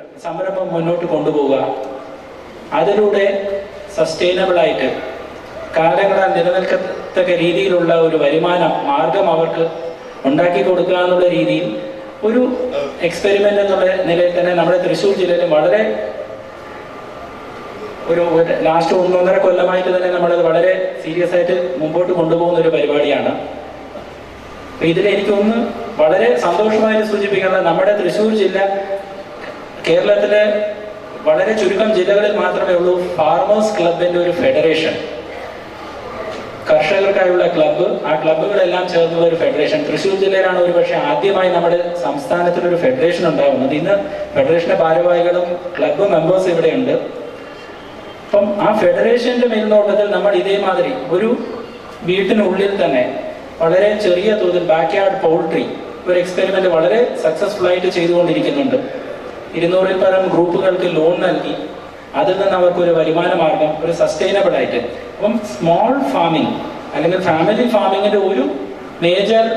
സംരംഭം മുന്നോട്ട് കൊണ്ടുപോവുക അതിലൂടെ സസ്റ്റൈനബിൾ ആയിട്ട് കാലങ്ങളാൽ നിലനിൽക്കത്തക്ക രീതിയിലുള്ള ഒരു വരുമാന മാർഗം അവർക്ക് ഉണ്ടാക്കി കൊടുക്കുക എന്നുള്ള രീതിയിൽ ഒരു എക്സ്പെരിമെന്റ് എന്നുള്ള നിലയിൽ തന്നെ നമ്മുടെ തൃശ്ശൂർ ജില്ലയിൽ വളരെ ഒരു ലാസ്റ്റ് ഒന്നൊന്നര കൊല്ലമായിട്ട് തന്നെ നമ്മളത് വളരെ സീരിയസ് ആയിട്ട് മുമ്പോട്ട് കൊണ്ടുപോകുന്ന ഒരു പരിപാടിയാണ് അപ്പൊ ഇതിൽ എനിക്കൊന്ന് വളരെ സന്തോഷമായിട്ട് സൂചിപ്പിക്കുന്നത് നമ്മുടെ തൃശ്ശൂർ ജില്ല കേരളത്തിലെ വളരെ ചുരുക്കം ജില്ലകളിൽ മാത്രമേ ഉള്ളൂ ഫാർമേഴ്സ് ക്ലബിന്റെ ഒരു ഫെഡറേഷൻ കർഷകർക്കായുള്ള ക്ലബ്ബ് ആ ക്ലബ്ബുകളെല്ലാം ചേർന്നുള്ള ഒരു ഫെഡറേഷൻ തൃശ്ശൂർ ജില്ലയിലാണ് ഒരുപക്ഷെ ആദ്യമായി നമ്മുടെ സംസ്ഥാനത്തിൽ ഒരു ഫെഡറേഷൻ ഉണ്ടാകുന്നത് ഇന്ന് ഫെഡറേഷന്റെ ഭാരവാഹികളും ക്ലബ്ബ് മെമ്പേഴ്സ് ഇവിടെയുണ്ട് അപ്പം ആ ഫെഡറേഷന്റെ മേൽനോട്ടത്തിൽ നമ്മൾ ഇതേമാതിരി ഒരു വീട്ടിനുള്ളിൽ തന്നെ വളരെ ചെറിയ തോതിൽ ബാക്ക് യാർഡ് പൗൾട്രി ഒരു എക്സ്പെരിമെന്റ് വളരെ സക്സസ്ഫുൾ ആയിട്ട് ചെയ്തുകൊണ്ടിരിക്കുന്നുണ്ട് ഇരുന്നൂറിൽ പരം ഗ്രൂപ്പുകൾക്ക് ലോൺ നൽകി അതിൽ നിന്ന് അവർക്ക് ഒരു വരുമാന മാർഗം ഒരു സസ്റ്റൈനബിൾ ആയിട്ട് അപ്പം സ്മോൾ ഫാമിംഗ് അല്ലെങ്കിൽ ഫാമിലി ഫാമിങ്ങിന്റെ ഒരു മേജർ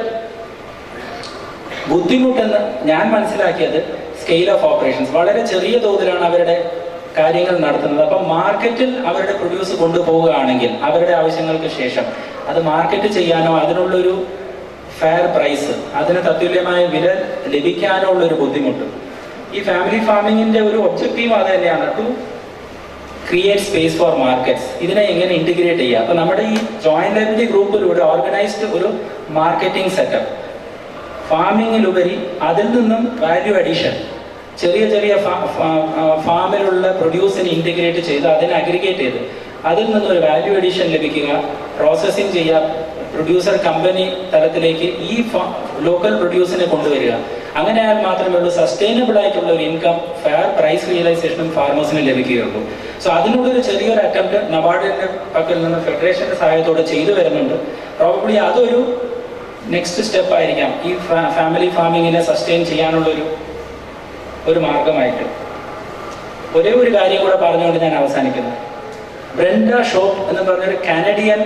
ബുദ്ധിമുട്ടെന്ന് ഞാൻ മനസ്സിലാക്കിയത് സ്കെയിൽ ഓഫ് ഓപ്പറേഷൻസ് വളരെ ചെറിയ തോതിലാണ് അവരുടെ കാര്യങ്ങൾ നടത്തുന്നത് അപ്പം മാർക്കറ്റിൽ അവരുടെ പ്രൊഡ്യൂസ് കൊണ്ടുപോവുകയാണെങ്കിൽ അവരുടെ ആവശ്യങ്ങൾക്ക് ശേഷം അത് മാർക്കറ്റ് ചെയ്യാനോ അതിനുള്ളൊരു ഫെയർ പ്രൈസ് അതിന് തത്തുല്യമായ വില ലഭിക്കാനോ ഉള്ളൊരു ബുദ്ധിമുട്ട് ഈ ഫാമിലി ഫാമിങ്ങിന്റെ ഒരു ഒബ്ജക്റ്റീവ് അത് തന്നെയാണ് to create space for markets ഇതിനെ എങ്ങനെ ഇന്റഗ്രേറ്റ് ചെയ്യുക അപ്പൊ നമ്മുടെ ഈ ജോയിന്റ് ലൈബ്രറി ഗ്രൂപ്പിലൂടെ ഓർഗനൈസ്ഡ് ഒരു മാർക്കറ്റിംഗ് സെറ്റപ്പ് ഫാമിങ്ങിലുപരി അതിൽ നിന്നും വാല്യൂ അഡീഷൻ ചെറിയ ചെറിയ ഫാമിലുള്ള പ്രൊഡ്യൂസിനെ ഇന്റഗ്രേറ്റ് ചെയ്ത് അതിനെ അഗ്രിഗേറ്റ് ചെയ്ത് അതിൽ നിന്ന് ഒരു വാല്യൂ അഡീഷൻ ലഭിക്കുക പ്രോസസ്സിംഗ് ചെയ്യുക പ്രൊഡ്യൂസർ കമ്പനി തലത്തിലേക്ക് ഈ ലോക്കൽ പ്രൊഡ്യൂസിനെ കൊണ്ടുവരിക അങ്ങനെയാൽ മാത്രമേ ഉള്ളൂ സസ്റ്റൈനബിൾ ആയിട്ടുള്ള ഒരു ഇൻകം ഫെയർ പ്രൈസ് റിയലൈസേഷനും ഫാർമേഴ്സിന് ലഭിക്കുകയുള്ളൂ സോ അതിനുള്ളൊരു ചെറിയൊരു അറ്റംപ്റ്റ് നബാർഡിന്റെ പക്കൽ നിന്ന് ഫെഡറേഷന്റെ സഹായത്തോടെ ചെയ്തു വരുന്നുണ്ട് പ്രോബബ്ലി അതൊരു നെക്സ്റ്റ് സ്റ്റെപ്പ് ആയിരിക്കാം ഈ ഫാമിലി ഫാമിങ്ങിനെ സസ്റ്റെയിൻ ചെയ്യാനുള്ള ഒരു ഒരു മാർഗമായിട്ട് ഒരേ ഒരു കാര്യം കൂടെ പറഞ്ഞുകൊണ്ട് ഞാൻ അവസാനിക്കുന്നു ബ്രെൻഡ ഷോപ്പ് എന്ന് പറഞ്ഞൊരു കാനഡിയൻ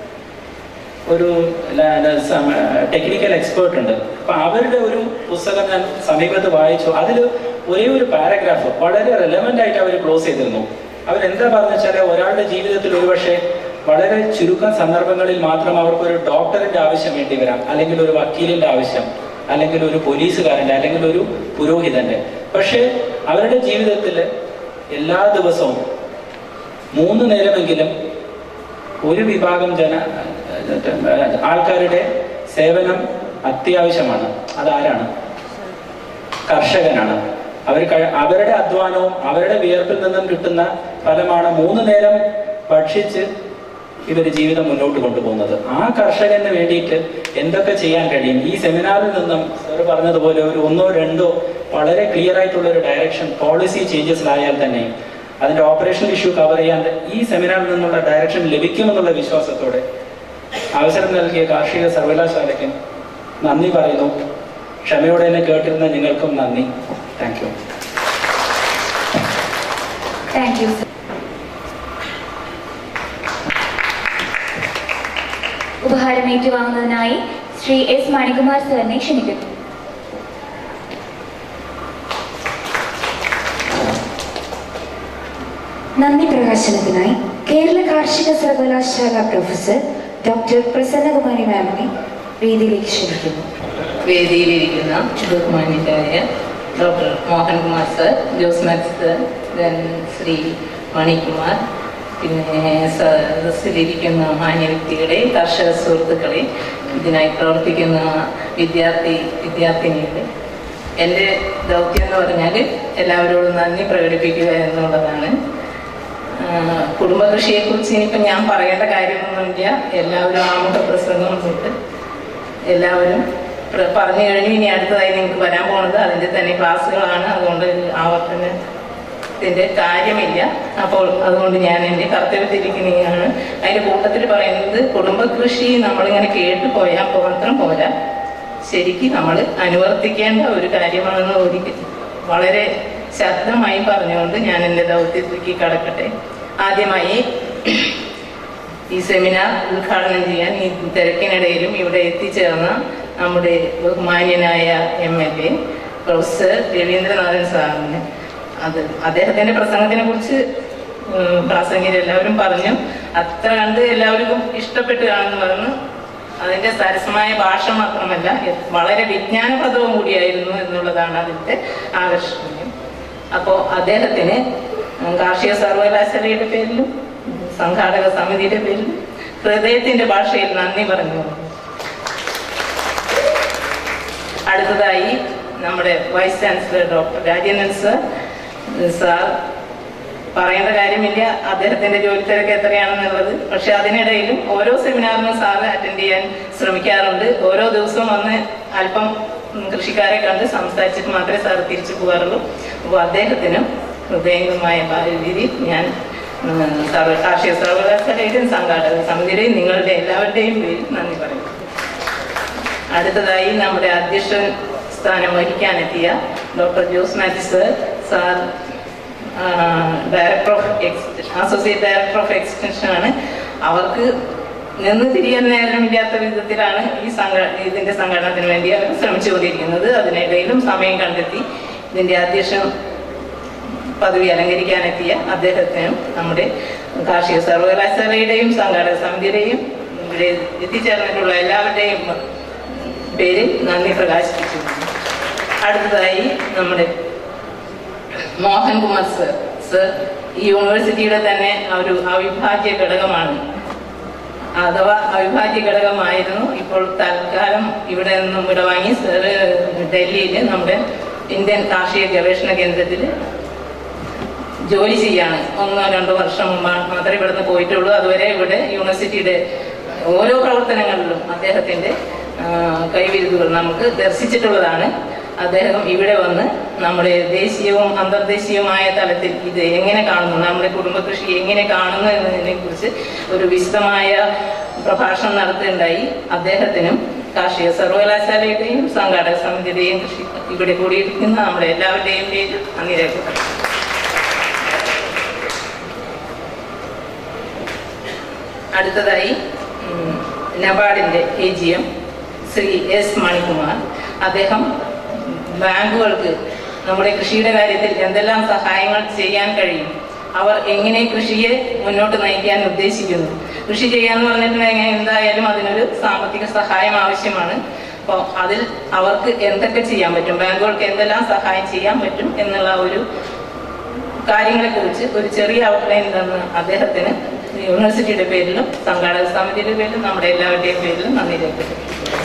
ഒരു ടെക്നിക്കൽ എക്സ്പേർട്ട് ഉണ്ട് അപ്പൊ അവരുടെ ഒരു പുസ്തകം ഞാൻ സമീപത്ത് വായിച്ചു അതിൽ ഒരേ ഒരു പാരഗ്രാഫ് വളരെ റെലവെന്റ് ആയിട്ട് അവർ ക്ലോസ് ചെയ്തിരുന്നു അവരെന്താ പറഞ്ഞു വെച്ചാൽ ഒരാളുടെ ജീവിതത്തിൽ ഒരുപക്ഷെ വളരെ ചുരുക്കം സന്ദർഭങ്ങളിൽ മാത്രം അവർക്ക് ഒരു ഡോക്ടറിന്റെ ആവശ്യം വേണ്ടി വരാം അല്ലെങ്കിൽ ഒരു വക്കീലിന്റെ ആവശ്യം അല്ലെങ്കിൽ ഒരു പോലീസുകാരന്റെ അല്ലെങ്കിൽ ഒരു പുരോഹിതന്റെ പക്ഷേ അവരുടെ ജീവിതത്തിൽ എല്ലാ ദിവസവും മൂന്ന് നേരമെങ്കിലും ഒരു വിഭാഗം ജന ആൾക്കാരുടെ സേവനം അത്യാവശ്യമാണ് അതാരാണ് കർഷകനാണ് അവർ അവരുടെ അധ്വാനവും അവരുടെ വിയർപ്പിൽ നിന്നും കിട്ടുന്ന ഫലമാണ് മൂന്ന് നേരം ഭക്ഷിച്ച് ഇവർ ജീവിതം മുന്നോട്ട് കൊണ്ടുപോകുന്നത് ആ കർഷകന് വേണ്ടിയിട്ട് എന്തൊക്കെ ചെയ്യാൻ കഴിയും ഈ സെമിനാറിൽ നിന്നും സർ പറഞ്ഞതുപോലെ ഒരു ഒന്നോ രണ്ടോ വളരെ ക്ലിയർ ആയിട്ടുള്ള ഒരു ഡയറക്ഷൻ പോളിസി ചേഞ്ചസിലായാൽ തന്നെ അതിന്റെ ഓപ്പറേഷണൽ ഇഷ്യൂ കവർ ചെയ്യാൻ ഈ സെമിനാറിൽ നിന്നുള്ള ഡയറക്ഷൻ ലഭിക്കുമെന്നുള്ള വിശ്വാസത്തോടെ അവസരം നൽകിയ കാർഷിക സർവകലാശാലയ്ക്ക് നന്ദി പറയുന്നു ക്ഷമയോടെ എന്നെ കേട്ടിരുന്ന നിങ്ങൾക്കും നന്ദി താങ്ക് യു താങ്ക് യു ഉപഹാരം ഏറ്റുവാങ്ങുന്നതിനായി ശ്രീ എസ് മണികുമാർ സാറിനെ ക്ഷണിക്കുന്നു നന്ദി പ്രകാശനത്തിനായി കേരള കാർഷിക സർവകലാശാല പ്രൊഫസർ ഡോക്ടർ പ്രസന്നകുമാരി മാമിനെ വേദിയിലേക്ക് ക്ഷണിക്കുന്നു വേദിയിലിരിക്കുന്ന ബഹുമാന്യരായ doctor Mohankumar sir Josmat sir then Shri Manikumar പിന്നെ സദസ്സിലിരിക്കുന്ന മാന്യ വ്യക്തികളെ കർഷക സുഹൃത്തുക്കളെ ഇതിനായി പ്രവർത്തിക്കുന്ന വിദ്യാർത്ഥി വിദ്യാർത്ഥിനികളെ എൻ്റെ ദൗത്യം എന്ന് പറഞ്ഞാൽ എല്ലാവരോടും നന്ദി പ്രകടിപ്പിക്കുക എന്നുള്ളതാണ് ആഹ് കുടുംബകൃഷിയെക്കുറിച്ച് ഇനിയിപ്പോൾ ഞാൻ പറയേണ്ട കാര്യമൊന്നുമില്ല എല്ലാവരും ആമുഖ പ്രസംഗം തൊട്ട് എല്ലാവരും പ്ര- പറഞ്ഞു കഴിഞ്ഞു ഇനി അടുത്തതായി നിങ്ങൾക്ക് വരാൻ പോകുന്നത് അതിൻ്റെ തന്നെ ക്ലാസ്സുകളാണ് അതുകൊണ്ട് ആവർത്തനത്തിൻ്റെ കാര്യമില്ല അപ്പോൾ അതുകൊണ്ട് ഞാൻ എൻ്റെ കർത്തവ്യത്തിരിക്കുന്നതാണ് അതിൻ്റെ കൂട്ടത്തിൽ പറയുന്നത് കുടുംബകൃഷി നമ്മളിങ്ങനെ കേട്ട് പോയാൽ മാത്രം പോരാ ശരിക്കും നമ്മൾ അനുവർത്തിക്കേണ്ട ഒരു കാര്യമാണെന്ന് ഒരിക്കൽ വളരെ ശക്തമായി പറഞ്ഞുകൊണ്ട് ഞാൻ എൻ്റെ ദൗത്യത്തിലേക്ക് കടക്കട്ടെ ആദ്യമായി ഈ സെമിനാർ ഉദ്ഘാടനം ചെയ്യാൻ ഈ തിരക്കിനിടയിലും ഇവിടെ എത്തിച്ചേർന്ന നമ്മുടെ ബഹുമാന്യനായ M L A professor Raveendranathan സാറിന് അത് അദ്ദേഹത്തിന്റെ പ്രസംഗത്തിനെ കുറിച്ച് പ്രാസംഗികർ എല്ലാവരും പറഞ്ഞു അത്ര കണ്ട് എല്ലാവർക്കും ഇഷ്ടപ്പെട്ട് കാണുന്നു പറഞ്ഞു അതിന്റെ സരസമായ ഭാഷ മാത്രമല്ല വളരെ വിജ്ഞാനപ്രദവും കൂടിയായിരുന്നു എന്നുള്ളതാണ് അതിന്റെ ആകർഷണീയം അപ്പോൾ അദ്ദേഹത്തിന് കാർഷിക സർവകലാശാലയുടെ പേരിലും സംഘാടക സമിതിയുടെ പേരിലും ഹൃദയത്തിന്റെ ഭാഷയിൽ നന്ദി പറഞ്ഞു അടുത്തതായി നമ്മുടെ vice chancellor doctor Rajendran sir sir പറയേണ്ട കാര്യമില്ല അദ്ദേഹത്തിന്റെ ജോലി തിരക്ക് എത്രയാണെന്നുള്ളത് പക്ഷെ അതിനിടയിലും ഓരോ സെമിനാറിനും സാറ് അറ്റൻഡ് ചെയ്യാൻ ശ്രമിക്കാറുണ്ട് ഓരോ ദിവസവും വന്ന് അല്പം ഉം, കൃഷിക്കാരെ കണ്ട് സംസാരിച്ചിട്ട് മാത്രമേ സാർ തിരിച്ചു പോകാറുള്ളൂ അപ്പോൾ അദ്ദേഹത്തിനും ഹൃദയംഗമായ രീതിയിൽ ഞാൻ ഉം, സർവ കാർഷിക സർവകലാശാലയുടെയും സംഘാടക സമിതിയുടെയും നിങ്ങളുടെ എല്ലാവരുടെയും പേരിൽ നന്ദി പറയുന്നു അടുത്തതായി നമ്മുടെ അധ്യക്ഷൻ സ്ഥാനം വഹിക്കാനെത്തിയ doctor Jose Mathew sir sir director of associate director of extension ആണ് അവർക്ക് നിന്ന് തിരിയാൻ നേരമില്ലാത്ത വിധത്തിലാണ് ഈ സംഘ ഇതിന്റെ സംഘടനത്തിന് വേണ്ടി അവർ ശ്രമിച്ചുകൊണ്ടിരിക്കുന്നത് അതിനിടയിലും സമയം കണ്ടെത്തി ഇതിന്റെ അധ്യക്ഷൻ പദവി അലങ്കരിക്കാനെത്തിയ അദ്ദേഹത്തിനും നമ്മുടെ കാർഷിക സർവകലാശാലയുടെയും സംഘാടക സമിതിയുടെയും ഇവിടെ എത്തിച്ചേർന്നിട്ടുള്ള എല്ലാവരുടെയും പേരിൽ നന്ദി പ്രകാശിപ്പിച്ചു അടുത്തതായി നമ്മുടെ മോഹൻകുമാർ സർ സർ ഈ യൂണിവേഴ്സിറ്റിയുടെ തന്നെ ഒരു അവിഭാജ്യ ഘടകമാണ് അഥവാ അവിഭാജ്യ ഘടകമായിരുന്നു ഇപ്പോൾ തൽക്കാലം ഇവിടെ നിന്നും വിടവാങ്ങി സർ ഡൽഹിയിൽ നമ്മുടെ ഇന്ത്യൻ കാർഷിക ഗവേഷണ കേന്ദ്രത്തിൽ ജോലി ചെയ്യാണ് ഒന്നോ രണ്ടോ വർഷം മുമ്പ് മാത്രമേ ഇവിടുന്ന് പോയിട്ടുള്ളൂ അതുവരെ ഇവിടെ യൂണിവേഴ്സിറ്റിയുടെ ഓരോ പ്രവർത്തനങ്ങളിലും അദ്ദേഹത്തിന്റെ ആ, കൈവിരുതുകൾ നമുക്ക് ദർശിച്ചിട്ടുള്ളതാണ് അദ്ദേഹം ഇവിടെ വന്ന് നമ്മുടെ ദേശീയവും അന്തർദേശീയവുമായ തലത്തിൽ ഇത് എങ്ങനെ കാണുന്നു നമ്മുടെ കുടുംബ കൃഷി എങ്ങനെ കാണുന്നു എന്നതിനെ കുറിച്ച് ഒരു വിശദമായ പ്രഭാഷണം നടത്തുകയുണ്ടായി അദ്ദേഹത്തിനും കാർഷിക സർവകലാശാലയുടെയും സംഘാടക സമിതിയുടെയും കൃഷി ഇവിടെ കൂടിയിരിക്കുന്ന നമ്മുടെ എല്ലാവരുടെയും പേര് നന്ദി രേഖപ്പെടുത്തുന്നു അടുത്തതായി ഉം, നബാർഡിന്റെ A G M Shri S Manikumar അദ്ദേഹം ബാങ്കുകൾക്ക് നമ്മുടെ കൃഷിയുടെ കാര്യത്തിൽ എന്തെല്ലാം സഹായങ്ങൾ ചെയ്യാൻ കഴിയും അവർ എങ്ങനെ കൃഷിയെ മുന്നോട്ട് നയിക്കാൻ ഉദ്ദേശിക്കുന്നു കൃഷി ചെയ്യാന്ന് പറഞ്ഞിട്ടുണ്ടെങ്കിൽ എന്തായാലും അതിനൊരു സാമ്പത്തിക സഹായം ആവശ്യമാണ് അപ്പോൾ അതിൽ അവർക്ക് എന്തൊക്കെ ചെയ്യാൻ പറ്റും ബാങ്കുകൾക്ക് എന്തെല്ലാം സഹായം ചെയ്യാൻ പറ്റും എന്നുള്ള ഒരു കാര്യങ്ങളെ കുറിച്ച് ഒരു ചെറിയ ഔട്ട്ലൈൻ തന്ന അദ്ദേഹത്തിന് യൂണിവേഴ്സിറ്റിയുടെ പേരിലും സംഘാടക സമിതിയുടെ പേരിലും നമ്മുടെ എല്ലാവരുടെയും പേരിലും നന്ദി രേഖപ്പെടുത്തി